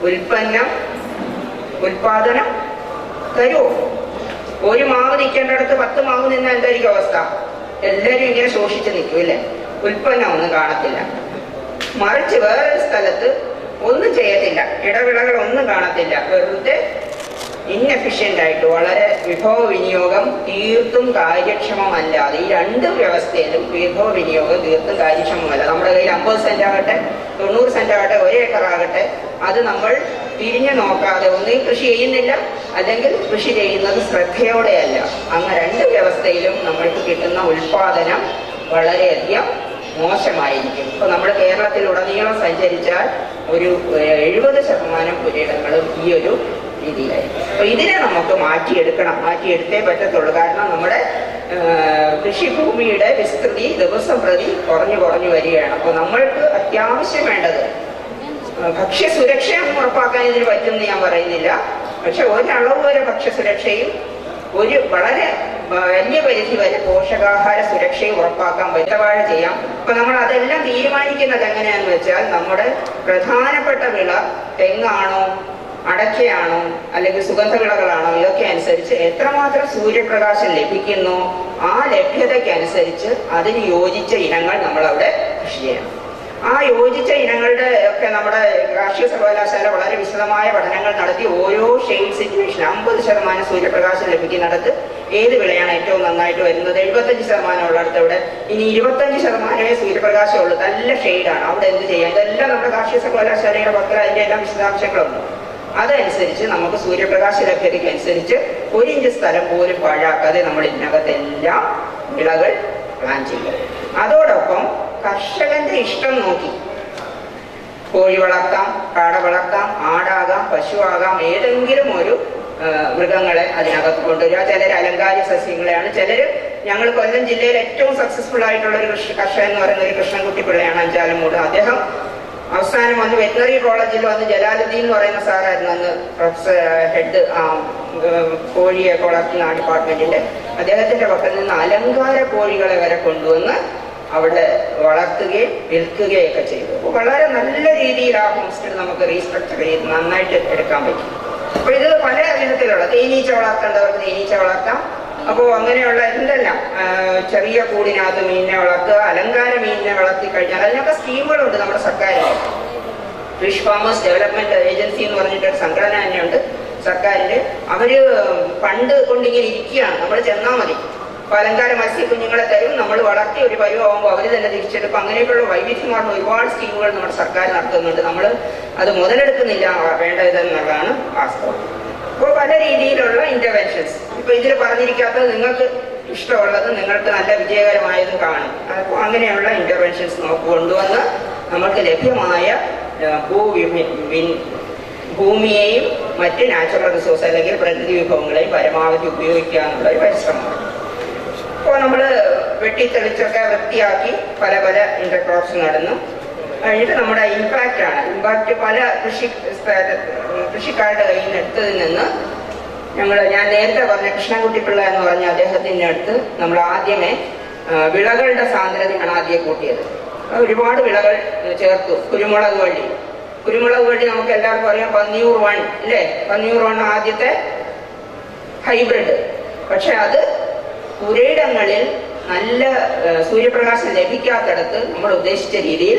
ഉൽപ്പന്നം ഉൽപാദനം തരുമോ ഒരു മാവ് നിൽക്കേണ്ടടുത്ത് പത്ത് മാവ് നിന്ന എന്തായിരിക്കും അവസ്ഥ എല്ലാവരും ഇങ്ങനെ ശോഷിച്ച് നിൽക്കും അല്ലേ ഉൽപ്പന്നം ഒന്നും കാണത്തില്ല മറിച്ച് വേറൊരു സ്ഥലത്ത് ഒന്നും ചെയ്യത്തില്ല ഇടവിളകൾ ഒന്നും കാണത്തില്ല വെറുതെ ഇൻഎഫിഷ്യൻ്റ് ആയിട്ട് വളരെ വിഭവ വിനിയോഗം തീർത്തും കാര്യക്ഷമമല്ലാതെ ഈ രണ്ട് വ്യവസ്ഥയിലും വിഭവ വിനിയോഗം തീർത്തും കാര്യക്ഷമമല്ല നമ്മുടെ കയ്യിൽ അമ്പത് സെന്റ് ആകട്ടെ തൊണ്ണൂറ് സെന്റ് ആകട്ടെ ഒരു ഏക്കർ ആകട്ടെ അത് നമ്മൾ തിരിഞ്ഞു നോക്കാതെ ഒന്നീ കൃഷി ചെയ്യുന്നില്ല അല്ലെങ്കിൽ കൃഷി ചെയ്യുന്നത് ശ്രദ്ധയോടെയല്ല അങ്ങനെ രണ്ട് വ്യവസ്ഥയിലും നമ്മൾക്ക് കിട്ടുന്ന ഉൽപാദനം വളരെയധികം മോശമായിരിക്കും ഇപ്പൊ നമ്മൾ കേരളത്തിലുടനീളം സഞ്ചരിച്ചാൽ ഒരു എഴുപത് ശതമാനം പുരയിടങ്ങളും ഈ ഒരു രീതിയിലായിരിക്കും അപ്പൊ ഇതിനെ നമുക്ക് മാറ്റിയെടുക്കണം മാറ്റിയെടുത്തേ പറ്റത്തുള്ളൂ കാരണം നമ്മുടെ ആ, കൃഷിഭൂമിയുടെ വിസ്തൃതി ദിവസം പ്രതി കുറഞ്ഞു കുറഞ്ഞു വരികയാണ് അപ്പൊ നമ്മൾക്ക് അത്യാവശ്യം വേണ്ടത് ആ, ഭക്ഷ്യസുരക്ഷ ഉറപ്പാക്കാൻ ഇതിന് പറ്റുമെന്ന് ഞാൻ പറയുന്നില്ല പക്ഷെ ഒരളവ് വരെ ഭക്ഷ്യസുരക്ഷയും ഒരു വളരെ വലിയ പരിധി വരെ പോഷകാഹാര സുരക്ഷയും ഉറപ്പാക്കാൻ പറ്റവാഴ ചെയ്യാം അപ്പൊ നമ്മൾ അതെല്ലാം തീരുമാനിക്കുന്നത് എങ്ങനെയാന്ന് വെച്ചാൽ നമ്മുടെ പ്രധാനപ്പെട്ട വിള തെങ്ങാണോ അടയ്ക്കയാണോ അല്ലെങ്കിൽ സുഗന്ധവിളകളാണോ ഇതൊക്കെ അനുസരിച്ച് എത്രമാത്രം സൂര്യപ്രകാശം ലഭിക്കുന്നു ആ ലഭ്യതയ്ക്കനുസരിച്ച് അതിന് യോജിച്ച ഇനങ്ങൾ നമ്മൾ അവിടെ കൃഷി ചെയ്യണം ആ യോജിച്ച ഇനങ്ങളുടെ ഒക്കെ നമ്മുടെ കാർഷിക സർവകലാശാല വളരെ വിശദമായ പഠനങ്ങൾ നടത്തി ഓരോ ഷെയ്ഡ് സിറ്റുവേഷൻ അമ്പത് ശതമാനം സൂര്യപ്രകാശം ലഭിക്കുന്നിടത്ത് ഏത് വിളയാണ് ഏറ്റവും നന്നായിട്ട് വരുന്നത് എഴുപത്തഞ്ച് ശതമാനം ഉള്ളിടത്ത് ഇവിടെ ഇനി ഇരുപത്തഞ്ച് ശതമാനമേ സൂര്യപ്രകാശം ഉള്ളൂ നല്ല ഷെയ്ഡാണ് അവിടെ എന്ത് ചെയ്യാം ഇതെല്ലാം നമ്മുടെ കാർഷിക സർവകലാശാലയുടെ പക്കൽ അതിന്റെ എല്ലാം വിശദാംശങ്ങളുണ്ട് അതനുസരിച്ച് നമുക്ക് സൂര്യപ്രകാശ ലഭ്യതയ്ക്ക് അനുസരിച്ച് ഒരു ഇഞ്ച് സ്ഥലം പോലും പാഴാക്കാതെ നമ്മൾ ഇതിനകത്തെല്ലാം വിളകൾ പ്ലാൻ ചെയ്യുക അതോടൊപ്പം കർഷകന്റെ ഇഷ്ടം നോക്കി കോഴി വളർത്താം കാട വളർത്താം ആടാകാം പശുവാകാം ഏതെങ്കിലും ഒരു ആ, മൃഗങ്ങളെ അതിനകത്ത് കൊണ്ടുവരിക ചിലർ അലങ്കാര സസ്യങ്ങളെയാണ് ചിലര് ഞങ്ങൾ കൊല്ലം ജില്ലയിൽ ഏറ്റവും സക്സസ്ഫുൾ ആയിട്ടുള്ള ഒരു കൃഷി കർഷകൻ എന്ന് പറയുന്ന ഒരു കൃഷ്ണൻകുട്ടി പിള്ളയാണ് അഞ്ചാലുമൂട് അദ്ദേഹം അവസാനം വന്ന് വെറ്റിനറി കോളേജിൽ വന്ന് ജലാലുദ്ദീൻ എന്ന് പറയുന്ന സാറായിരുന്നു അന്ന് പ്രൊഫസർ ഹെഡ് കോഴിയൊക്കെ വളർത്തുന്ന ആ ഡിപ്പാർട്ട്മെന്റിന്റെ അദ്ദേഹത്തിന്റെ പക്കൽ നിന്ന് അലങ്കാര കോഴികളെ വരെ കൊണ്ടുവന്ന് അവിടെ വളർത്തുകയും വിൽക്കുകയും ഒക്കെ ചെയ്തു അപ്പോൾ വളരെ നല്ല രീതിയിൽ ആ ഹോം സ്റ്റേ നമുക്ക് റീസ്ട്രക്ചർ ചെയ്ത് നന്നായിട്ട് എടുക്കാൻ പറ്റും അപ്പൊ ഇത് പല വിധത്തിലുള്ള തേനീച്ച വളർത്തേണ്ടവർക്ക് തേനീച്ച വളർത്താം അപ്പോൾ അങ്ങനെയുള്ള എന്തെല്ലാം ആ, ചെറിയ കൂടിനകത്ത് മീനിനെ വളർത്തുക അലങ്കാര മീനിനെ വളർത്തി കഴിഞ്ഞാൽ അതിനൊക്കെ സ്കീമുകളുണ്ട് നമ്മുടെ സർക്കാരിന് ഫിഷ് ഫാമേഴ്സ് ഡെവലപ്മെന്റ് ഏജൻസി എന്ന് പറഞ്ഞിട്ട് ഒരു സംഘടന തന്നെയുണ്ട് സർക്കാരിന്റെ അവര് ഫണ്ട് കൊണ്ടിങ്ങനെ ഇരിക്കുകയാണ് നമ്മൾ ചെന്നാൽ മതി അപ്പൊ അലങ്കാര മത്സ്യ കുഞ്ഞുങ്ങളെ തരും നമ്മൾ വളർത്തി ഒരു പരുവാകുമ്പോൾ അവർ തന്നെ തിരിച്ചെടുക്കും അങ്ങനെയൊക്കെയുള്ള വൈവിധ്യമാർന്ന ഒരുപാട് സ്കീമുകൾ നമ്മുടെ സർക്കാർ നടത്തുന്നുണ്ട് നമ്മൾ അത് മുതലെടുക്കുന്നില്ല വേണ്ടതെന്നുള്ളതാണ് വാസ്തവം അപ്പോൾ പല രീതിയിലുള്ള ഇന്റർവെൻഷൻസ് ഇപ്പൊ ഇതിൽ പറഞ്ഞിരിക്കാത്തത് നിങ്ങൾക്ക് ഇഷ്ടമുള്ളത് നിങ്ങൾക്ക് നല്ല വിജയകരമായതും കാണും അപ്പോൾ അങ്ങനെയുള്ള ഇന്റർവെൻഷൻസ് നമുക്ക് കൊണ്ടുവന്ന് നമുക്ക് ലഭ്യമായ ആ, ഭൂവിമി വിൻ- ഭൂമിയെയും മറ്റ് നാച്ചുറൽ റിസോഴ്സ് അല്ലെങ്കിൽ പ്രകൃതി വിഭവങ്ങളെയും പരമാവധി ഉപയോഗിക്കുക എന്നുള്ള ഒരു പരിശ്രമമാണ് അപ്പോൾ നമ്മൾ വെട്ടിത്തെളിച്ചൊക്കെ വൃത്തിയാക്കി പല പല ഇന്റർക്രോപ്സ് നടന്നു കഴിഞ്ഞിട്ട് നമ്മുടെ ഇമ്പാക്റ്റ് ആണ് ഇമ്പാക്റ്റ് പല കൃഷി സ്ഥല- കൃഷിക്കാരുടെ കയ്യിൽ നിന്ന് എടുത്തതിൽ നിന്ന് ഞങ്ങൾ ഞാൻ നേരത്തെ പറഞ്ഞ കൃഷ്ണൻകുട്ടി പിള്ള എന്ന് പറഞ്ഞ അദ്ദേഹത്തിൻ്റെ അടുത്ത് നമ്മൾ ആദ്യമേ ആ, വിളകളുടെ സാന്ദ്രതയാണ് ആദ്യം കൂട്ടിയത് ആ, ഒരുപാട് വിളകൾ ചേർത്തു കുരുമുളക് വള്ളി കുരുമുളക് വള്ളി നമുക്ക് എല്ലാവർക്കും അറിയാം പന്നിയൂർ വൺ അല്ലേ പന്നിയൂർ വൺ ആദ്യത്തെ ഹൈബ്രിഡ് പക്ഷെ അത് പുരയിടങ്ങളിൽ നല്ല ആ, സൂര്യപ്രകാശം ലഭിക്കാത്തിടത്ത് നമ്മൾ ഉദ്ദേശിച്ച രീതിയിൽ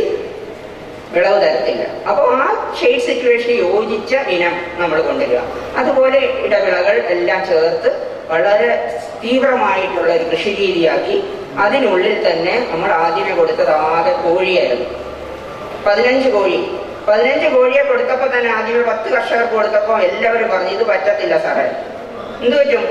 വിളവ് തരത്തില്ല അപ്പോൾ ആ ഷെയ്ഡ് സിറ്റുവേഷന് യോജിച്ച ഇനം നമ്മൾ കൊണ്ടുവരിക അതുപോലെ ഇടവിളകൾ എല്ലാം ചേർത്ത് വളരെ തീവ്രമായിട്ടുള്ള ഒരു കൃഷി രീതിയാക്കി അതിനുള്ളിൽ തന്നെ നമ്മൾ ആദ്യമേ കൊടുത്തത് ആകെ കോഴിയായിരുന്നു പതിനഞ്ച് കോഴി പതിനഞ്ച് കോഴിയെ കൊടുത്തപ്പോൾ തന്നെ ആദ്യമേ പത്ത് കർഷകർക്ക് കൊടുത്തപ്പോൾ എല്ലാവരും പറഞ്ഞു ഇത് പറ്റത്തില്ല സാറേ എന്ത് പറ്റും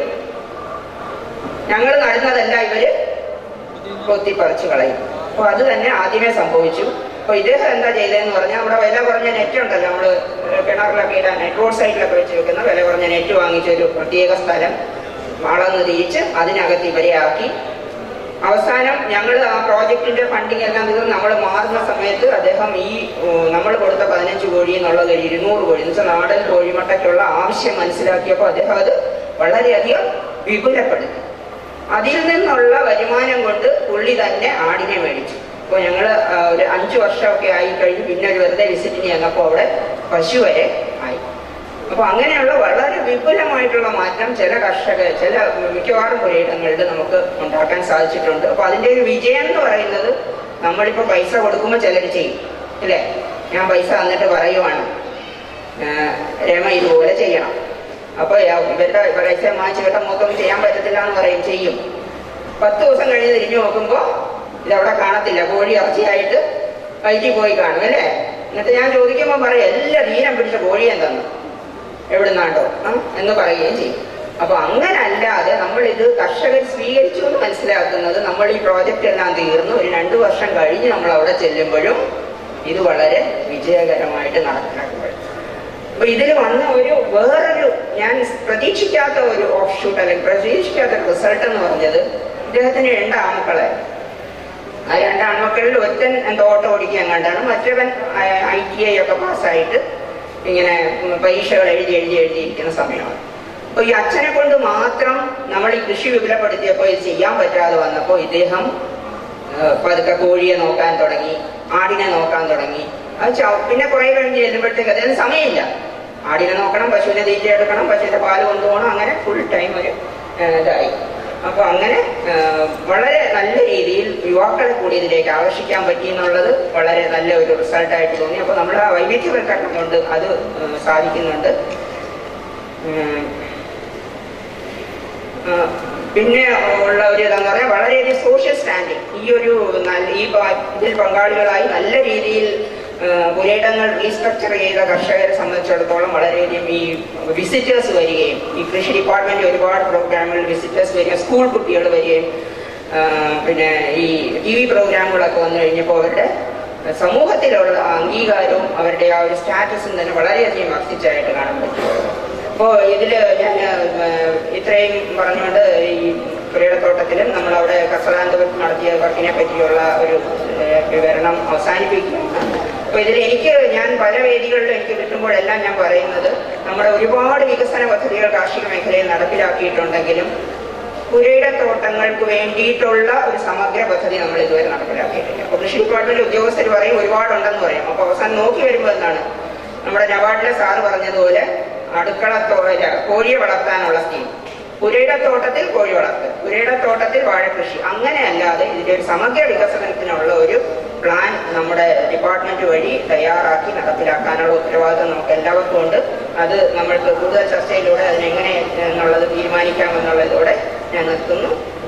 ഞങ്ങൾ നടുന്നതല്ല ഇവര് കൊത്തിപ്പറിച്ചു കളയും അപ്പൊ അത് തന്നെ ആദ്യമേ സംഭവിച്ചു അപ്പൊ ഇദ്ദേഹം എന്താ ചെയ്തതെന്ന് പറഞ്ഞാൽ നമ്മുടെ വില കുറഞ്ഞ നെറ്റ് ഉണ്ടല്ലോ നമ്മള് കിണറിലൊക്കെ ഇടാൻ നെറ്റ് റോഡ് സൈഡിലൊക്കെ വെച്ച് വെക്കുന്ന വില കുറഞ്ഞ നെറ്റ് വാങ്ങിച്ച ഒരു പ്രത്യേക സ്ഥലം വളർന്ന് തിരിച്ച് അതിനകത്ത് ഇവരെ ആക്കി അവസാനം ഞങ്ങൾ ആ പ്രോജക്റ്റിന്റെ ഫണ്ടിങ് എല്ലാം തീർന്ന് നമ്മൾ മാറുന്ന സമയത്ത് അദ്ദേഹം ഈ നമ്മൾ കൊടുത്ത പതിനഞ്ച് കോഴി എന്നുള്ളത് ഒരു ഇരുന്നൂറ് കോഴി എന്ന് വെച്ചാൽ നാടൻ കോഴിമുട്ടയ്ക്കുള്ള ആവശ്യം മനസ്സിലാക്കിയപ്പോൾ അദ്ദേഹം അത് വളരെയധികം വിപുലപ്പെടുത്തി അതിൽ നിന്നുള്ള വരുമാനം കൊണ്ട് പുള്ളി തന്നെ ആടിനെ മേടിച്ചു അപ്പോൾ ഞങ്ങൾ ഒരു അഞ്ചു വർഷമൊക്കെ ആയി കഴിഞ്ഞ് പിന്നെ ഒരു വെറുതെ വിസിറ്റിന് ചെന്നപ്പോൾ അവിടെ പശു വരെ ആയി അപ്പൊ അങ്ങനെയുള്ള വളരെ വിപുലമായിട്ടുള്ള മാറ്റം ചില കർഷക ചില മിക്കവാറും പുരയിടങ്ങളിൽ നമുക്ക് ഉണ്ടാക്കാൻ സാധിച്ചിട്ടുണ്ട് അപ്പൊ അതിന്റെ ഒരു വിജയം എന്ന് പറയുന്നത് നമ്മളിപ്പോ പൈസ കൊടുക്കുമ്പോൾ ചിലർ ചെയ്യും അല്ലേ ഞാൻ പൈസ തന്നിട്ട് പറയുവാണ് ഏഹ് രമ ഇതുപോലെ ചെയ്യണം അപ്പൊ യ- ഇവരുടെ പൈസ മാറ്റി കേട്ട മൂത്തൊന്നും ചെയ്യാൻ പറ്റത്തില്ല എന്ന് പറയും ചെയ്യും പത്ത് ദിവസം കഴിഞ്ഞ് തിരിഞ്ഞു നോക്കുമ്പോ ഇതവിടെ കാണത്തില്ല കോഴി ഇറച്ചിയായിട്ട് വയറ്റിൽ പോയി കാണും അല്ലേ എന്നിട്ട് ഞാൻ ചോദിക്കുമ്പോൾ പറയും എല്ലാം വീരം പിടിച്ച കോഴിയെ തന്നു എവിടുന്നാണ്ടോ ആ എന്ന് പറയുകയും ചെയ്യും അപ്പൊ അങ്ങനെ അല്ലാതെ നമ്മൾ ഇത് കർഷകർ സ്വീകരിച്ചു എന്ന് മനസ്സിലാക്കുന്നത് നമ്മൾ ഈ പ്രോജക്റ്റ് എല്ലാം തീർന്നു ഒരു രണ്ടു വർഷം കഴിഞ്ഞ് നമ്മൾ അവിടെ ചെല്ലുമ്പോഴും ഇത് വളരെ വിജയകരമായിട്ട് നടപ്പിലാക്കപ്പെടും അപ്പൊ ഇതിൽ വന്ന ഒരു വേറൊരു ഞാൻ പ്രതീക്ഷിക്കാത്ത ഒരു ഓഫ് ഷൂട്ട് അല്ലെങ്കിൽ പ്രതീക്ഷിക്കാത്ത റിസൾട്ട് എന്ന് പറഞ്ഞത് ഇദ്ദേഹത്തിന് രണ്ട് ആമക്കളെ ആ രണ്ട് ആൺമക്കളിൽ ഒരുത്തൻ എന്തോ ഓട്ടോ ഓടിക്കാൻ കണ്ടാണ് മറ്റവൻ ഐ ടി ഐ ഒക്കെ പാസ്സായിട്ട് ഇങ്ങനെ ഉം, പരീക്ഷകൾ എഴുതി എഴുതി എഴുതിയിരിക്കുന്ന സമയമാണ് അപ്പൊ ഈ അച്ഛനെ കൊണ്ട് മാത്രം നമ്മൾ ഈ കൃഷി വിപുലപ്പെടുത്തിയപ്പോൾ ഇത് ചെയ്യാൻ പറ്റാതെ വന്നപ്പോൾ ഇദ്ദേഹം ഏഹ്, പതുക്കെ കോഴിയെ നോക്കാൻ തുടങ്ങി ആടിനെ നോക്കാൻ തുടങ്ങി അത് ചവ- പിന്നെ കുറെ കഴിഞ്ഞ് ചെല്ലുമ്പോഴത്തേക്ക് അദ്ദേഹത്തിന് സമയമില്ല ആടിനെ നോക്കണം പശുവിനെ തീറ്റ എടുക്കണം പശുവിന്റെ പാല് കൊണ്ടുപോകണം അങ്ങനെ ഫുൾ ടൈം ഒരു ഏഹ്, ഇതായി അപ്പൊ അങ്ങനെ ഏഹ്, വളരെ നല്ല രീതിയിൽ യുവാക്കളെ കൂടി ഇതിലേക്ക് ആകർഷിക്കാൻ പറ്റി എന്നുള്ളത് വളരെ നല്ല ഒരു റിസൾട്ടായിട്ട് തോന്നി അപ്പൊ നമ്മൾ ആ വൈവിധ്യവൽക്കരണം കൊണ്ട് അത് ഏഹ്, സാധിക്കുന്നുണ്ട് ഉം. ആ, പിന്നെ ഉള്ള ഒരു ഇതെന്ന് പറയാൻ വളരെയധികം സോഷ്യൽ സ്റ്റാൻഡിങ് ഈ ഒരു നല്ല ഈ പ- ഇതിൽ പങ്കാളികളായി നല്ല രീതിയിൽ ആ, പുരയിടങ്ങൾ റീസ്ട്രക്ചർ ചെയ്ത കർഷകരെ സംബന്ധിച്ചിടത്തോളം വളരെയധികം ഈ വിസിറ്റേഴ്സ് വരികയും ഈ കൃഷി ഡിപ്പാർട്ട്മെന്റ് ഒരുപാട് പ്രോഗ്രാമുകളിൽ വിസിറ്റേഴ്സ് വരികയും സ്കൂൾ കുട്ടികൾ വരികയും ആ, പിന്നെ ഈ ടി വി പ്രോഗ്രാമുകളൊക്കെ വന്നു കഴിഞ്ഞപ്പോൾ അവരുടെ സമൂഹത്തിലുള്ള അംഗീകാരവും അവരുടെ ആ ഒരു സ്റ്റാറ്റസും തന്നെ വളരെയധികം വർദ്ധിച്ചായിട്ട് കാണാൻ പറ്റും അപ്പോൾ ഇതില് ഞാൻ ഇത്രയും പറഞ്ഞുകൊണ്ട് ഈ പുരയിടത്തോട്ടത്തിലും നമ്മളവിടെ കസലാന്തപുരത്ത് നടത്തിയ വർക്കിനെ പറ്റിയുള്ള ഒരു ഏഹ്, വിവരണം അവസാനിപ്പിക്കുകയാണ് അപ്പോൾ ഇതിൽ എനിക്ക് ഞാൻ പല വേദികളിലും എനിക്ക് കിട്ടുമ്പോഴെല്ലാം ഞാൻ പറയുന്നത് നമ്മുടെ ഒരുപാട് വികസന പദ്ധതികൾ കാർഷിക മേഖലയിൽ നടപ്പിലാക്കിയിട്ടുണ്ടെങ്കിലും പുരയിടത്തോട്ടങ്ങൾക്ക് വേണ്ടിയിട്ടുള്ള ഒരു സമഗ്ര പദ്ധതി നമ്മൾ ഇതുവരെ നടപ്പിലാക്കിയിട്ടില്ല അപ്പോൾ കൃഷി ഡിപ്പാർട്ട്മെന്റ് ഉദ്യോഗസ്ഥർ പറയും ഒരുപാടുണ്ടെന്ന് പറയും അപ്പോൾ അവസാനം നോക്കി വരുമ്പോൾ എന്താണ് നമ്മുടെ നവാഡിലെ സാറ് പറഞ്ഞതുപോലെ അടുക്കള തോഴ കോഴിയെ വളർത്താനുള്ള സ്കീം പുരയിടത്തോട്ടത്തിൽ കോഴി വളർത്തൽ പുരയിടത്തോട്ടത്തിൽ വാഴകൃഷി അങ്ങനെ അല്ലാതെ ഇതിന്റെ ഒരു സമഗ്ര വികസനത്തിനുള്ള ഒരു പ്ലാൻ നമ്മുടെ ഡിപ്പാർട്ട്മെന്റ് വഴി തയ്യാറാക്കി നടപ്പിലാക്കാനുള്ള ഉത്തരവാദിത്വം നമുക്ക് എല്ലാവർക്കും ഉണ്ട് അത് നമ്മൾക്ക് കൂടുതൽ ചർച്ചയിലൂടെ അതിനെങ്ങനെ എന്നുള്ളത് തീരുമാനിക്കാമെന്നുള്ളതോടെ ഞാൻ നിർത്തുന്നു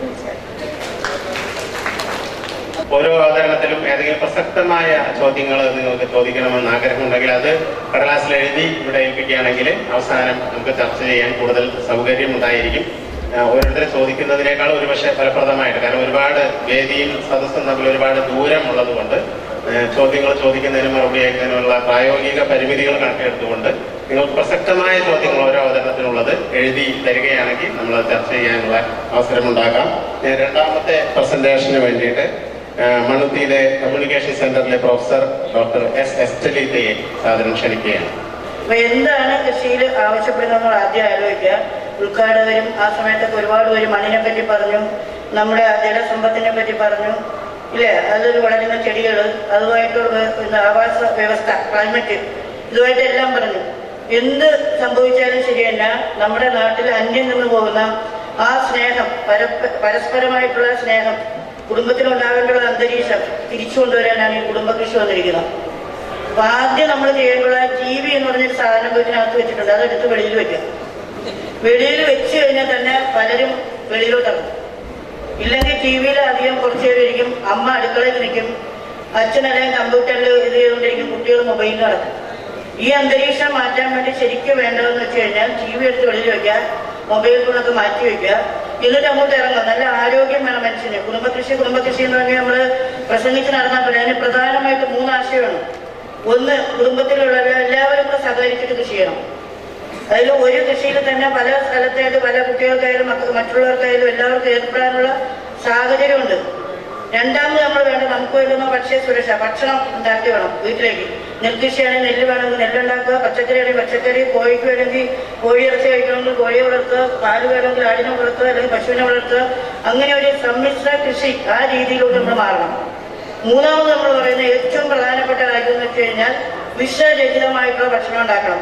ഓരോ അവതരണത്തിലും ഏതെങ്കിലും പ്രസക്തമായ ചോദ്യങ്ങൾ നിങ്ങൾക്ക് ചോദിക്കണമെന്ന് ആഗ്രഹമുണ്ടെങ്കിൽ അത് കടലാസിൽ എഴുതി ഇവിടെ ഏൽപ്പിക്കുകയാണെങ്കിൽ അവസാനം നമുക്ക് ചർച്ച ചെയ്യാൻ കൂടുതൽ സൗകര്യം ഉണ്ടായിരിക്കും ആ, ഓരോരുത്തരെ ചോദിക്കുന്നതിനേക്കാൾ ഒരുപക്ഷെ ഫലപ്രദമായിട്ട് കാരണം ഒരുപാട് വേദിയും സദസ്സും തമ്മിൽ ഒരുപാട് ദൂരം ഉള്ളതുകൊണ്ട് ചോദ്യങ്ങൾ ചോദിക്കുന്നതിനും മറുപടി അയക്കുന്നതിനുള്ള പ്രായോഗിക പരിമിതികൾ കണക്കിലെടുത്തുകൊണ്ട് നിങ്ങൾക്ക് പ്രസക്തമായ ചോദ്യങ്ങൾ ഓരോ അവതരണത്തിനുള്ളത് എഴുതി തരികയാണെങ്കിൽ നമ്മൾ അത് ചർച്ച ചെയ്യാനുള്ള അവസരമുണ്ടാക്കാം ഞാൻ രണ്ടാമത്തെ പ്രസന്റേഷന് വേണ്ടിയിട്ട് ആ, മണ്ണുത്തിയിലെ കമ്മ്യൂണിക്കേഷൻ സെന്ററിലെ പ്രൊഫസർ ഡോക്ടർ എസ് എസ്റ്റലീത്തയെ സാധനം ക്ഷണിക്കുകയാണ് അപ്പൊ എന്താണ് കൃഷിയിൽ ആവശ്യപ്പെടുന്നത് ആദ്യം ആലോചിക്കുക ഉദ്ഘാടകരും ആ സമയത്തൊക്കെ ഒരുപാട് പേര് മണ്ണിനെ പറ്റി പറഞ്ഞു നമ്മുടെ ജലസമ്പത്തിനെ പറ്റി പറഞ്ഞു ഇല്ലേ അതിൽ വളരുന്ന ചെടികൾ അതുമായിട്ടുള്ള പിന്നെ ആവാസ വ്യവസ്ഥ ക്ലൈമറ്റ് ഇതുമായിട്ട് എല്ലാം പറഞ്ഞു എന്ത് സംഭവിച്ചാലും ശരിയല്ല നമ്മുടെ നാട്ടിൽ അന്യം നിന്ന് പോകുന്ന ആ സ്നേഹം പരപ്പ പരസ്പരമായിട്ടുള്ള സ്നേഹം കുടുംബത്തിലുണ്ടാകേണ്ട അന്തരീക്ഷം തിരിച്ചു കൊണ്ടുവരാനാണ് ഈ കുടുംബ കൃഷി വന്നിരിക്കുന്നത് അപ്പൊ ആദ്യം നമ്മൾ ചെയ്യേണ്ടുള്ള ജീവി എന്ന് പറഞ്ഞൊരു സാധനം വീട്ടിനകത്ത് വെച്ചിട്ടുണ്ട് അതെടുത്ത് വെളിയിൽ വെക്കുക വെളിയിൽ വെച്ച് കഴിഞ്ഞാൽ തന്നെ പലരും വെളിയിലോട്ടിറങ്ങും ഇല്ലെങ്കിൽ ടി വിയിൽ അധികം കുറച്ച് പേര് ഇരിക്കും അമ്മ അടുക്കളയിൽ നിൽക്കും അച്ഛനെല്ലാം കമ്പ്യൂട്ടറിൽ ഇത് ചെയ്തുകൊണ്ടിരിക്കും കുട്ടികൾ മൊബൈലിൽ നടക്കും ഈ അന്തരീക്ഷം മാറ്റാൻ വേണ്ടി ശരിക്കും വേണ്ടതെന്ന് വെച്ച് കഴിഞ്ഞാൽ ടി വി എടുത്ത് വെളിയിൽ വെക്കുക മൊബൈൽ ഫോണൊക്കെ മാറ്റി വെക്കുക എന്നിട്ട് അങ്ങോട്ട് ഇറങ്ങും നല്ല ആരോഗ്യം വേണം മനുഷ്യന് കുടുംബകൃഷി കുടുംബകൃഷി എന്ന് പറഞ്ഞാൽ നമ്മൾ പ്രസംഗിച്ച് നടന്നപ്പോൾ അതിന് പ്രധാനമായിട്ട് മൂന്ന് ആശയമാണ് ഒന്ന് കുടുംബത്തിലുള്ള എല്ലാവരും കൂടെ സഹകരിച്ചിട്ട് കൃഷി ചെയ്യണം അതിൽ ഒരു കൃഷിയിൽ തന്നെ പല സ്ഥലത്തായിട്ട് പല കുട്ടികൾക്കായാലും മക്ക- മറ്റുള്ളവർക്കായാലും എല്ലാവർക്കും ഏർപ്പെടാനുള്ള സാഹചര്യമുണ്ട് രണ്ടാമത് നമ്മൾ വേണ്ടത് നമുക്ക് വേണ്ടുന്ന ഭക്ഷ്യ സുരക്ഷ ഭക്ഷണം ഉണ്ടാക്കി വേണം വീട്ടിലേക്ക് നെൽകൃഷിയാണെങ്കിൽ നെല്ല് വേണമെങ്കിൽ നെല്ലുണ്ടാക്കുക പച്ചക്കറി ആണെങ്കിൽ പച്ചക്കറി കോഴിക്ക് വേണമെങ്കിൽ കോഴി ഇറച്ചി കഴിക്കണമെങ്കിൽ കോഴിയെ വളർത്തുക പാല് വേണമെങ്കിൽ ആടിനെ വളർത്തുക അല്ലെങ്കിൽ പശുവിനെ വളർത്തുക അങ്ങനെ ഒരു സമ്മിശ്ര കൃഷി ആ രീതിയിലൂടെ നമ്മൾ മാറണം മൂന്നാമത് നമ്മൾ പറയുന്ന ഏറ്റവും പ്രധാനപ്പെട്ട കാര്യം എന്ന് വെച്ച് കഴിഞ്ഞാൽ വിഷരഹിതമായിട്ടുള്ള ഭക്ഷണം ഉണ്ടാക്കണം